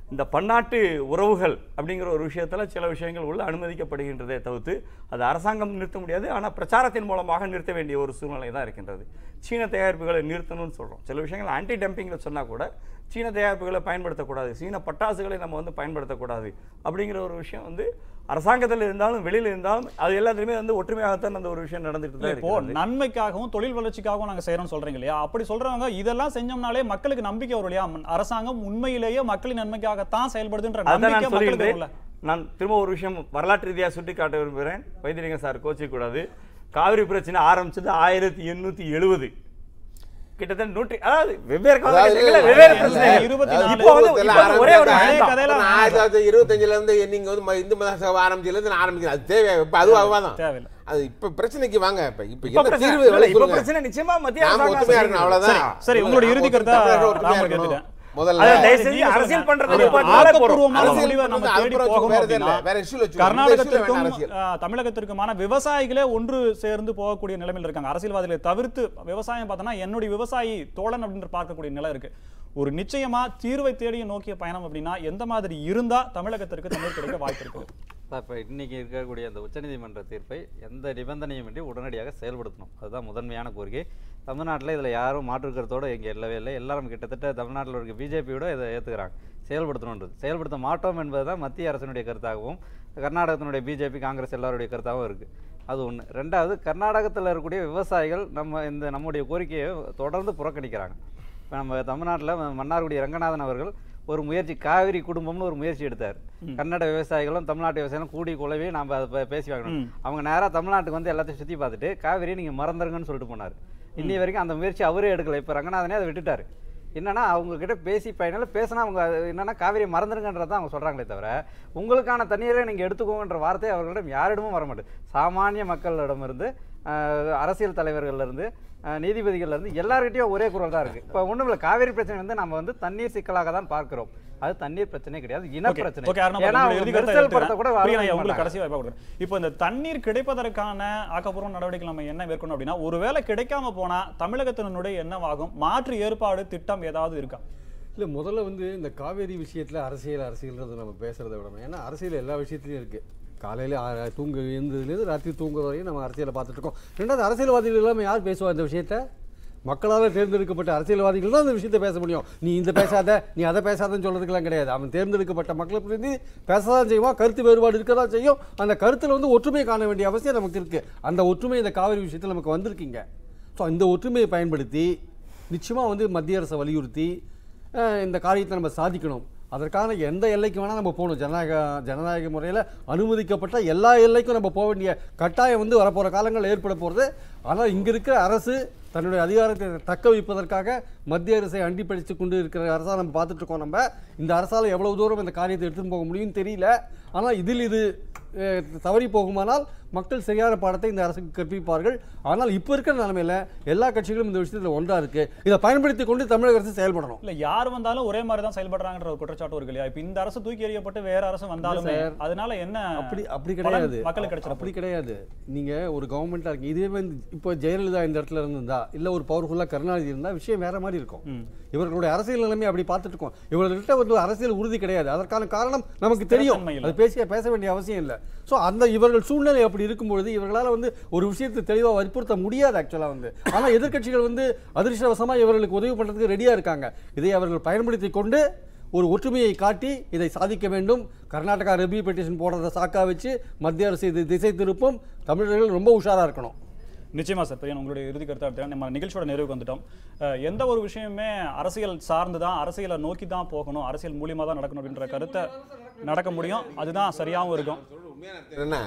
இந்த பன்னாட்டு உறவுகள் அப்படிங்கிற ஒரு விஷயத்தில் சில விஷயங்கள் உள்ள அனுமதிக்கப்படுகின்றதே தவிர்த்து அது அரசாங்கம் நிறுத்த முடியாது ஆனால் பிரச்சாரத்தின் மூலமாக நிறுத்த வேண்டிய ஒரு சூழ்நிலை தான் இருக்கின்றது சீன தயாரிப்புகளை நிறுத்தணும்னு சொல்கிறோம் சில விஷயங்கள் ஆன்டி டம்பிங்கில் சொன்னால் கூட சீன தயாரிப்புகளை பயன்படுத்தக்கூடாது சீன பட்டாசுகளை நம்ம வந்து பயன்படுத்தக்கூடாது அப்படிங்கிற ஒரு விஷயம் வந்து அரசாங்கத்தில் இருந்தாலும் வெளியில் இருந்தாலும் அது எல்லாத்துலேயுமே வந்து ஒற்றுமையாகத்தான் அந்த ஒரு விஷயம் நடந்துட்டு இல்ல, தான் இப்போ இருக்கிறது. நன்மைக்காகவும் தொழில் வளர்ச்சிக்காகவும் நாங்க செய்யறோம் சொல்றீங்க இல்லையா அப்படி சொல்றவங்க இதெல்லாம் செஞ்சோம்னாலே மக்களுக்கு நம்பிக்கை வரும் இல்லையா ம- அரசாங்கம் உண்மையிலேயே மக்களின் நன்மைக்காகத்தான் செயல்படுதுன்ற அதான் நம்பிக்கை நான் மக்களுக்கு சொல்லியிருந்தேன் வரும்ல நான் திரும்ப ஒரு விஷயம் வரலாற்று ரீதியாக சுட்டி காட்ட விரும்புகிறேன் வைத்தியலிங்க சார் கோச்சிக்க கூடாது காவிரி பிரச்சனை ஆரம்பிச்சது ஆயிரத்தி எண்ணூத்தி எழுபது கிட்டத்தட்ட நூற்றி அதாவது வெவ்வேறு காலகட்டங்கள்ல வெவ்வேறு பிரச்சனை இருபத்தி நாலு இப்போ வந்து இப்போ வந்து ஒரே ஒரு விஷயம் தான். ஆயிரத்தி தொள்ளாயிரத்தி இருபத்தஞ்சுல இருந்து நீங்க வந்து ம- இந்து மத சபை ஆரம்பிச்சதுல இருந்து நான் ஆரம்பிக்கிறேன் அது தேவை இப்ப அது விவாதம் தேவையில்லை அது இப்ப பிரச்சனைக்கு வாங்க இப்ப இப்ப இப்ப என்ன பிரச்சனை தீர்வு இல்ல, வேலை இப்ப சொல்லுங்க. பிரச்சனை நிச்சயமா மத்திய நாம அரசாங்கம் ஒத்துமையா இருக்கணும் அவ்வளவுதான் சரி, சரி, உங்களுடைய இறுதி கருத்தை தமிழர்கள் ஒற்றுமையா ராமன் இருக்கணும். கேட்டுட்டேன். முதல்ல அதை தயவு செஞ்சு அரசியல் பண்றது ஒரு நிப்பாட்டினாலே போதும். ஆக்கப்பூர்வமான அரசியல் முடிவை நம்ம பண்றது தேடி அப்புறம் போகணும் வேற அப்படின்னா, இல்ல. வேற issue ல வச்சுக்கோ. இந்த issue ல கர்நாடகத்திற்கும் வேணாம் அரசியல். ஆ, தமிழகத்திற்குமான விவசாயிகளே ஒன்று சேர்ந்து போகக்கூடிய நிலைமையில் இருக்காங்க அரசியல்வாதிகளை தவிர்த்து விவசாயம் பார்த்தோன்னா என்னுடைய விவசாயி தோழன் அப்படின்னு பார்க்கக்கூடிய நிலை இருக்கு ஒரு நிச்சயமா தீர்வை தேடிய நோக்கிய பயணம் அப்படின்னா எந்த மாதிரி இருந்தா தமிழகத்திற்கு தமிழ் கிடைக்க வாய்ப்பு இருக்குது இப்போ இன்னைக்கு இருக்கக்கூடிய அந்த உச்சநீதிமன்ற தீர்ப்பை எந்த நிபந்தனையுமின்றி உடனடியாக செயல்படுத்தணும் அதுதான் முதன்மையான கோரிக்கை தமிழ்நாட்டில் இதில் யாரும் மாற்று கருத்தோடு இங்கே இல்லவே இல்லை எல்லாரும் கிட்டத்தட்ட தமிழ்நாட்டில் இருக்க பிஜேபியோட இதை ஏற்றுக்கிறாங்க செயல்படுத்தணுன்றது செயல்படுத்த மாட்டோம் என்பது தான் மத்திய அரசினுடைய கருத்தாகவும் கர்நாடகத்தினுடைய பிஜேபி காங்கிரஸ் எல்லாருடைய கருத்தாகவும் இருக்குது அது ஒன்று ரெண்டாவது கர்நாடகத்தில் இருக்கக்கூடிய விவசாயிகள் நம்ம இந்த நம்முடைய கோரிக்கையை தொடர்ந்து புறக்கணிக்கிறாங்க இப்போ நம்ம தமிழ்நாட்டில் மன்னார்குடி ரங்கநாதன் அவர்கள் ஒரு முயற்சி காவிரி குடும்பம்னு ஒரு முயற்சி எடுத்தார் கன்னட விவசாயிகளும் தமிழ்நாட்டு விவசாயிகளும் கூடி குழவி நாம் அதை பே- பேசி வாங்கணும் ம். அவங்க நேராக தமிழ்நாட்டுக்கு வந்து எல்லாத்தையும் சுற்றி பார்த்துட்டு காவிரி நீங்கள் மறந்துருங்கன்னு சொல்லிட்டு போனார் இன்னி வரைக்கும் அந்த முயற்சி அவரே எடுக்கல இப்போ ரங்கநாதனே அதை விட்டுட்டார் என்னன்னா அவங்க கிட்ட பேசி பயனால பேசினா அவங்க அது என்னன்னா காவிரி மறந்துருங்கன்றதை அவங்க சொல்றாங்களே தவிர உங்களுக்கான தண்ணீரை நீங்க எடுத்துக்கோங்கன்ற வார்த்தை அவர்களிடம் யாரிடமும் வர மாட்டேது சாமானிய மக்களிடமிருந்து ஆஹ், அரசியல் தலைவர்கள்ல இருந்து ஆஹ், நீதிபதிகள்ல இருந்து எல்லார்கிட்டயும் ஒரே குரல் தான் இருக்கு இப்போ ஒண்ணும் இல்லை காவிரி பிரச்சனை வந்து நம்ம வந்து தண்ணீர் சிக்கலாக தான் பார்க்கிறோம் அது தண்ணீர் பிரச்சனை கிடையாது இன ஓகே, பிரச்சனை ஓகே, அருணா, ஏன்னா உங்களுடைய அவங்க இறுதி கருத்தை மெர்சல் படத்தை கூட எடுத்துக்கிறேன். பிரியா, வரவே உங்களுக்கு மாட்டாங்க. கடைசி வாய்ப்பா கொடுக்குறேன். இப்போ இந்த தண்ணீர் கிடைப்பதற்கான ஆக்கப்பூர்வ நடவடிக்கை நம்ம என்ன மேற்கொள்ளணும் அப்படின்னா ஒருவேளை கிடைக்காம போனா தமிழகத்தினுடைய என்னவாகும் மாற்று ஏற்பாடு திட்டம் ஏதாவது இருக்கா இல்லை முதல்ல வந்து இந்த காவேரி விஷயத்தில் அரசியல் அரசியல்ன்றதை நம்ம பேசுகிறத விடணும் ஏன்னா அரசியல் எல்லா விஷயத்துலையும் இருக்குது காலையில் தூங்க எழுந்ததுலேருந்து ராத்திரி தூங்குற வரையும் நம்ம அரசியலை பார்த்துட்டு இருக்கோம் ரெண்டாவது அரசியல்வாதிகள் இல்லாமல் யார் பேசுவா இந்த விஷயத்த மக்களால் தேர்ந்தெடுக்கப்பட்ட அரசியல்வாதிகள் தான் இந்த விஷயத்தை பேச முடியும் நீ இந்த பேசாத நீ அதை பேசாதன்னு சொல்கிறதுக்கெல்லாம் கிடையாது அவன் தேர்ந்தெடுக்கப்பட்ட மக்களை பிரதி பேசதான் செய்வான் கருத்து வேறுபாடு இருக்க தான் செய்யும் அந்த கருத்தில் வந்து ஒற்றுமையை காண வேண்டிய அவசியம் நமக்கு இருக்குது அந்த ஒற்றுமை இந்த காவிரி விஷயத்தில் நமக்கு வந்திருக்கீங்க ஸோ இந்த ஒற்றுமையை பயன்படுத்தி நிச்சயமாக வந்து மத்திய அரசை வலியுறுத்தி அஹ், இந்த காரியத்தை நம்ம சாதிக்கணும் அதற்கான எந்த எல்லைக்கு வேணால் நம்ம போகணும் ஜனநாயக ஜனநாயக முறையில் அனுமதிக்கப்பட்ட எல்லா எல்லைக்கும் நம்ம போக வேண்டிய கட்டாயம் வந்து வரப்போகிற காலங்கள் ஏற்பட போகிறது ஆனால் இங்கே இருக்கிற அரசு தன்னுடைய அதிகாரத்தை தக்க வைப்பதற்காக மத்திய அரசை அண்டி படித்து கொண்டு இருக்கிற அரசாக நம்ம பார்த்துட்டு இருக்கோம் நம்ம இந்த அரசால் எவ்வளவு தூரம் இந்த காரியத்தை எடுத்துன்னு போக முடியும்னு தெரியல ஆனால் இதில் இது அஹ், தவறி போகுமானால் மக்கள் சரியான பாடத்தை இந்த அரசுக்கு கற்பிப்பார்கள் ஆனால் இப்போ இருக்கிற நிலைமையில எல்லா கட்சிகளும் இந்த விஷயத்தில் ஒன்றா இருக்கு இதை பயன்படுத்தி கொண்டு தமிழக அரசு செயல்படணும் இல்ல யார் வந்தாலும் ஒரே மாதிரி தான் செயல்படுறாங்கன்ற ஒரு குற்றச்சாட்டு இருக்கு இல்லையா இப்ப இந்த அரசு தூக்கி எறியப்பட்டு வேற அரசு வந்தாலுமே சார். அதனால என்ன அப்படி அப்படி பலன் கிடையாது மக்களுக்கு கிடைச்சிட அப்படி கிடையாது நீங்க ஒரு கவர்மெண்டா இருக்கு இதே வந்து இப்போ ஜெயலலிதா இந்த இடத்துல இருந்திருந்தா இல்ல ஒரு பவர்ஃபுல்லா கருணாநிதி இருந்தா விஷயம் வேற மாதிரி இருக்கும் இவர்களுடைய அரசியல் நிலைமை அப்படி பார்த்துட்டு இருக்கோம் இவர்கள்ட்ட வந்து அரசியல் உறுதி கிடையாது அதற்கான காரணம் நமக்கு தெரியும் ஸ்திரத்தன்மை இல்ல. அது பேசிய பேச வேண்டிய அவசியம் இல்லை ஸோ அந்த இவர்கள் சூழ்நிலை அப்படி இருக்கும்பொழுது இவர்களால் வந்து ஒரு விஷயத்தை தெளிவாக வற்புறுத்த முடியாது ஆக்சுவலாக வந்து ஆனால் எதிர்க்கட்சிகள் வந்து அதிர்ஷ்டவசமாக இவர்களுக்கு உதவி பண்ணுறதுக்கு ரெடியாக இருக்காங்க இதை அவர்கள் பயன்படுத்தி கொண்டு ஒரு ஒற்றுமையை காட்டி இதை சாதிக்க வேண்டும் கர்நாடகா ரெபியூ பெட்டிஷன் போடுறத சாக்கா வச்சு மத்திய அரசு இது திசை திருப்பும் தமிழர்கள் ரொம்ப உஷாராக இருக்கணும் நிச்சயமா சார் பிரியன் உங்களுடைய இறுதி கருத்தை எடுத்துக்கிறேன். நம்ம நிகழ்ச்சியோட நிறைவுக்கு வந்துட்டோம் அஹ், எந்த ஒரு விஷயமே அரசியல் சார்ந்து தான் அரசியலை நோக்கி தான் போகணும் அரசியல் மூலியமா தான் நடக்கணும் அப்படின்ற கருத்தை நடக்க முடியும் அதுதான் சரியாகவும் இருக்கும் என்னன்னா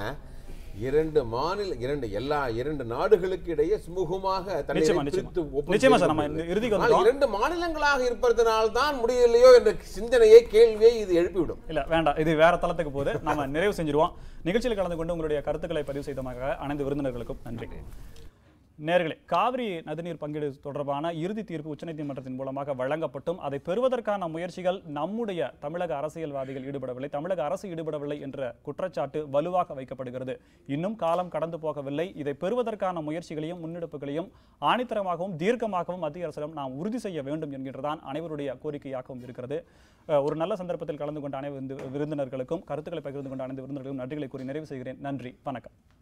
இரண்டு மாநில இரண்டு எல்லா இரண்டு நாடுகளுக்கு இடையே சுமூகமாக தண்ணீரை நிச்சயமா, நிச்சயமா. பிரித்து ஒப்பந்தம் நிச்சயமா சார், நம்ம செய்யப்பட்டது. இந்த இறுதிக்கு ஆனால் வந்துட்டோம். இரண்டு மாநிலங்களாக இருப்பதனால் தான் முடியலையோ என்ற சிந்தனையை கேள்வியை இது எழுப்பிவிடும் இல்ல வேண்டாம் இது வேற தளத்துக்கு போகுது நம்ம நிறைவு செஞ்சிருவோம் நிகழ்ச்சியில் கலந்து கொண்டு உங்களுடைய கருத்துக்களை பதிவு செய்தமாக அனைத்து விருந்தினர்களுக்கும் நன்றி நேர்களே காவிரி நதிநீர் பங்கீடு தொடர்பான இறுதி தீர்ப்பு உச்சநீதிமன்றத்தின் மூலமாக வழங்கப்பட்டும் அதை பெறுவதற்கான முயற்சிகள் நம்முடைய தமிழக அரசியல்வாதிகள் ஈடுபடவில்லை தமிழக அரசு ஈடுபடவில்லை என்ற குற்றச்சாட்டு வலுவாக வைக்கப்படுகிறது இன்னும் காலம் கடந்து போகவில்லை இதை பெறுவதற்கான முயற்சிகளையும் முன்னெடுப்புகளையும் ஆணித்தரமாகவும் தீர்க்கமாகவும் மத்திய அரசிடம் நாம் உறுதி செய்ய வேண்டும் என்கின்றதான் அனைவருடைய கோரிக்கையாகவும் இருக்கிறது அஹ், ஒரு நல்ல சந்தர்ப்பத்தில் கலந்து கொண்ட அனைத்து விருந்தினர்களுக்கும் கருத்துக்களை பகிர்ந்து கொண்ட அனைத்து விருந்தினர்களுக்கும் நன்றிகளை கூறி நிறைவு செய்கிறேன் நன்றி வணக்கம்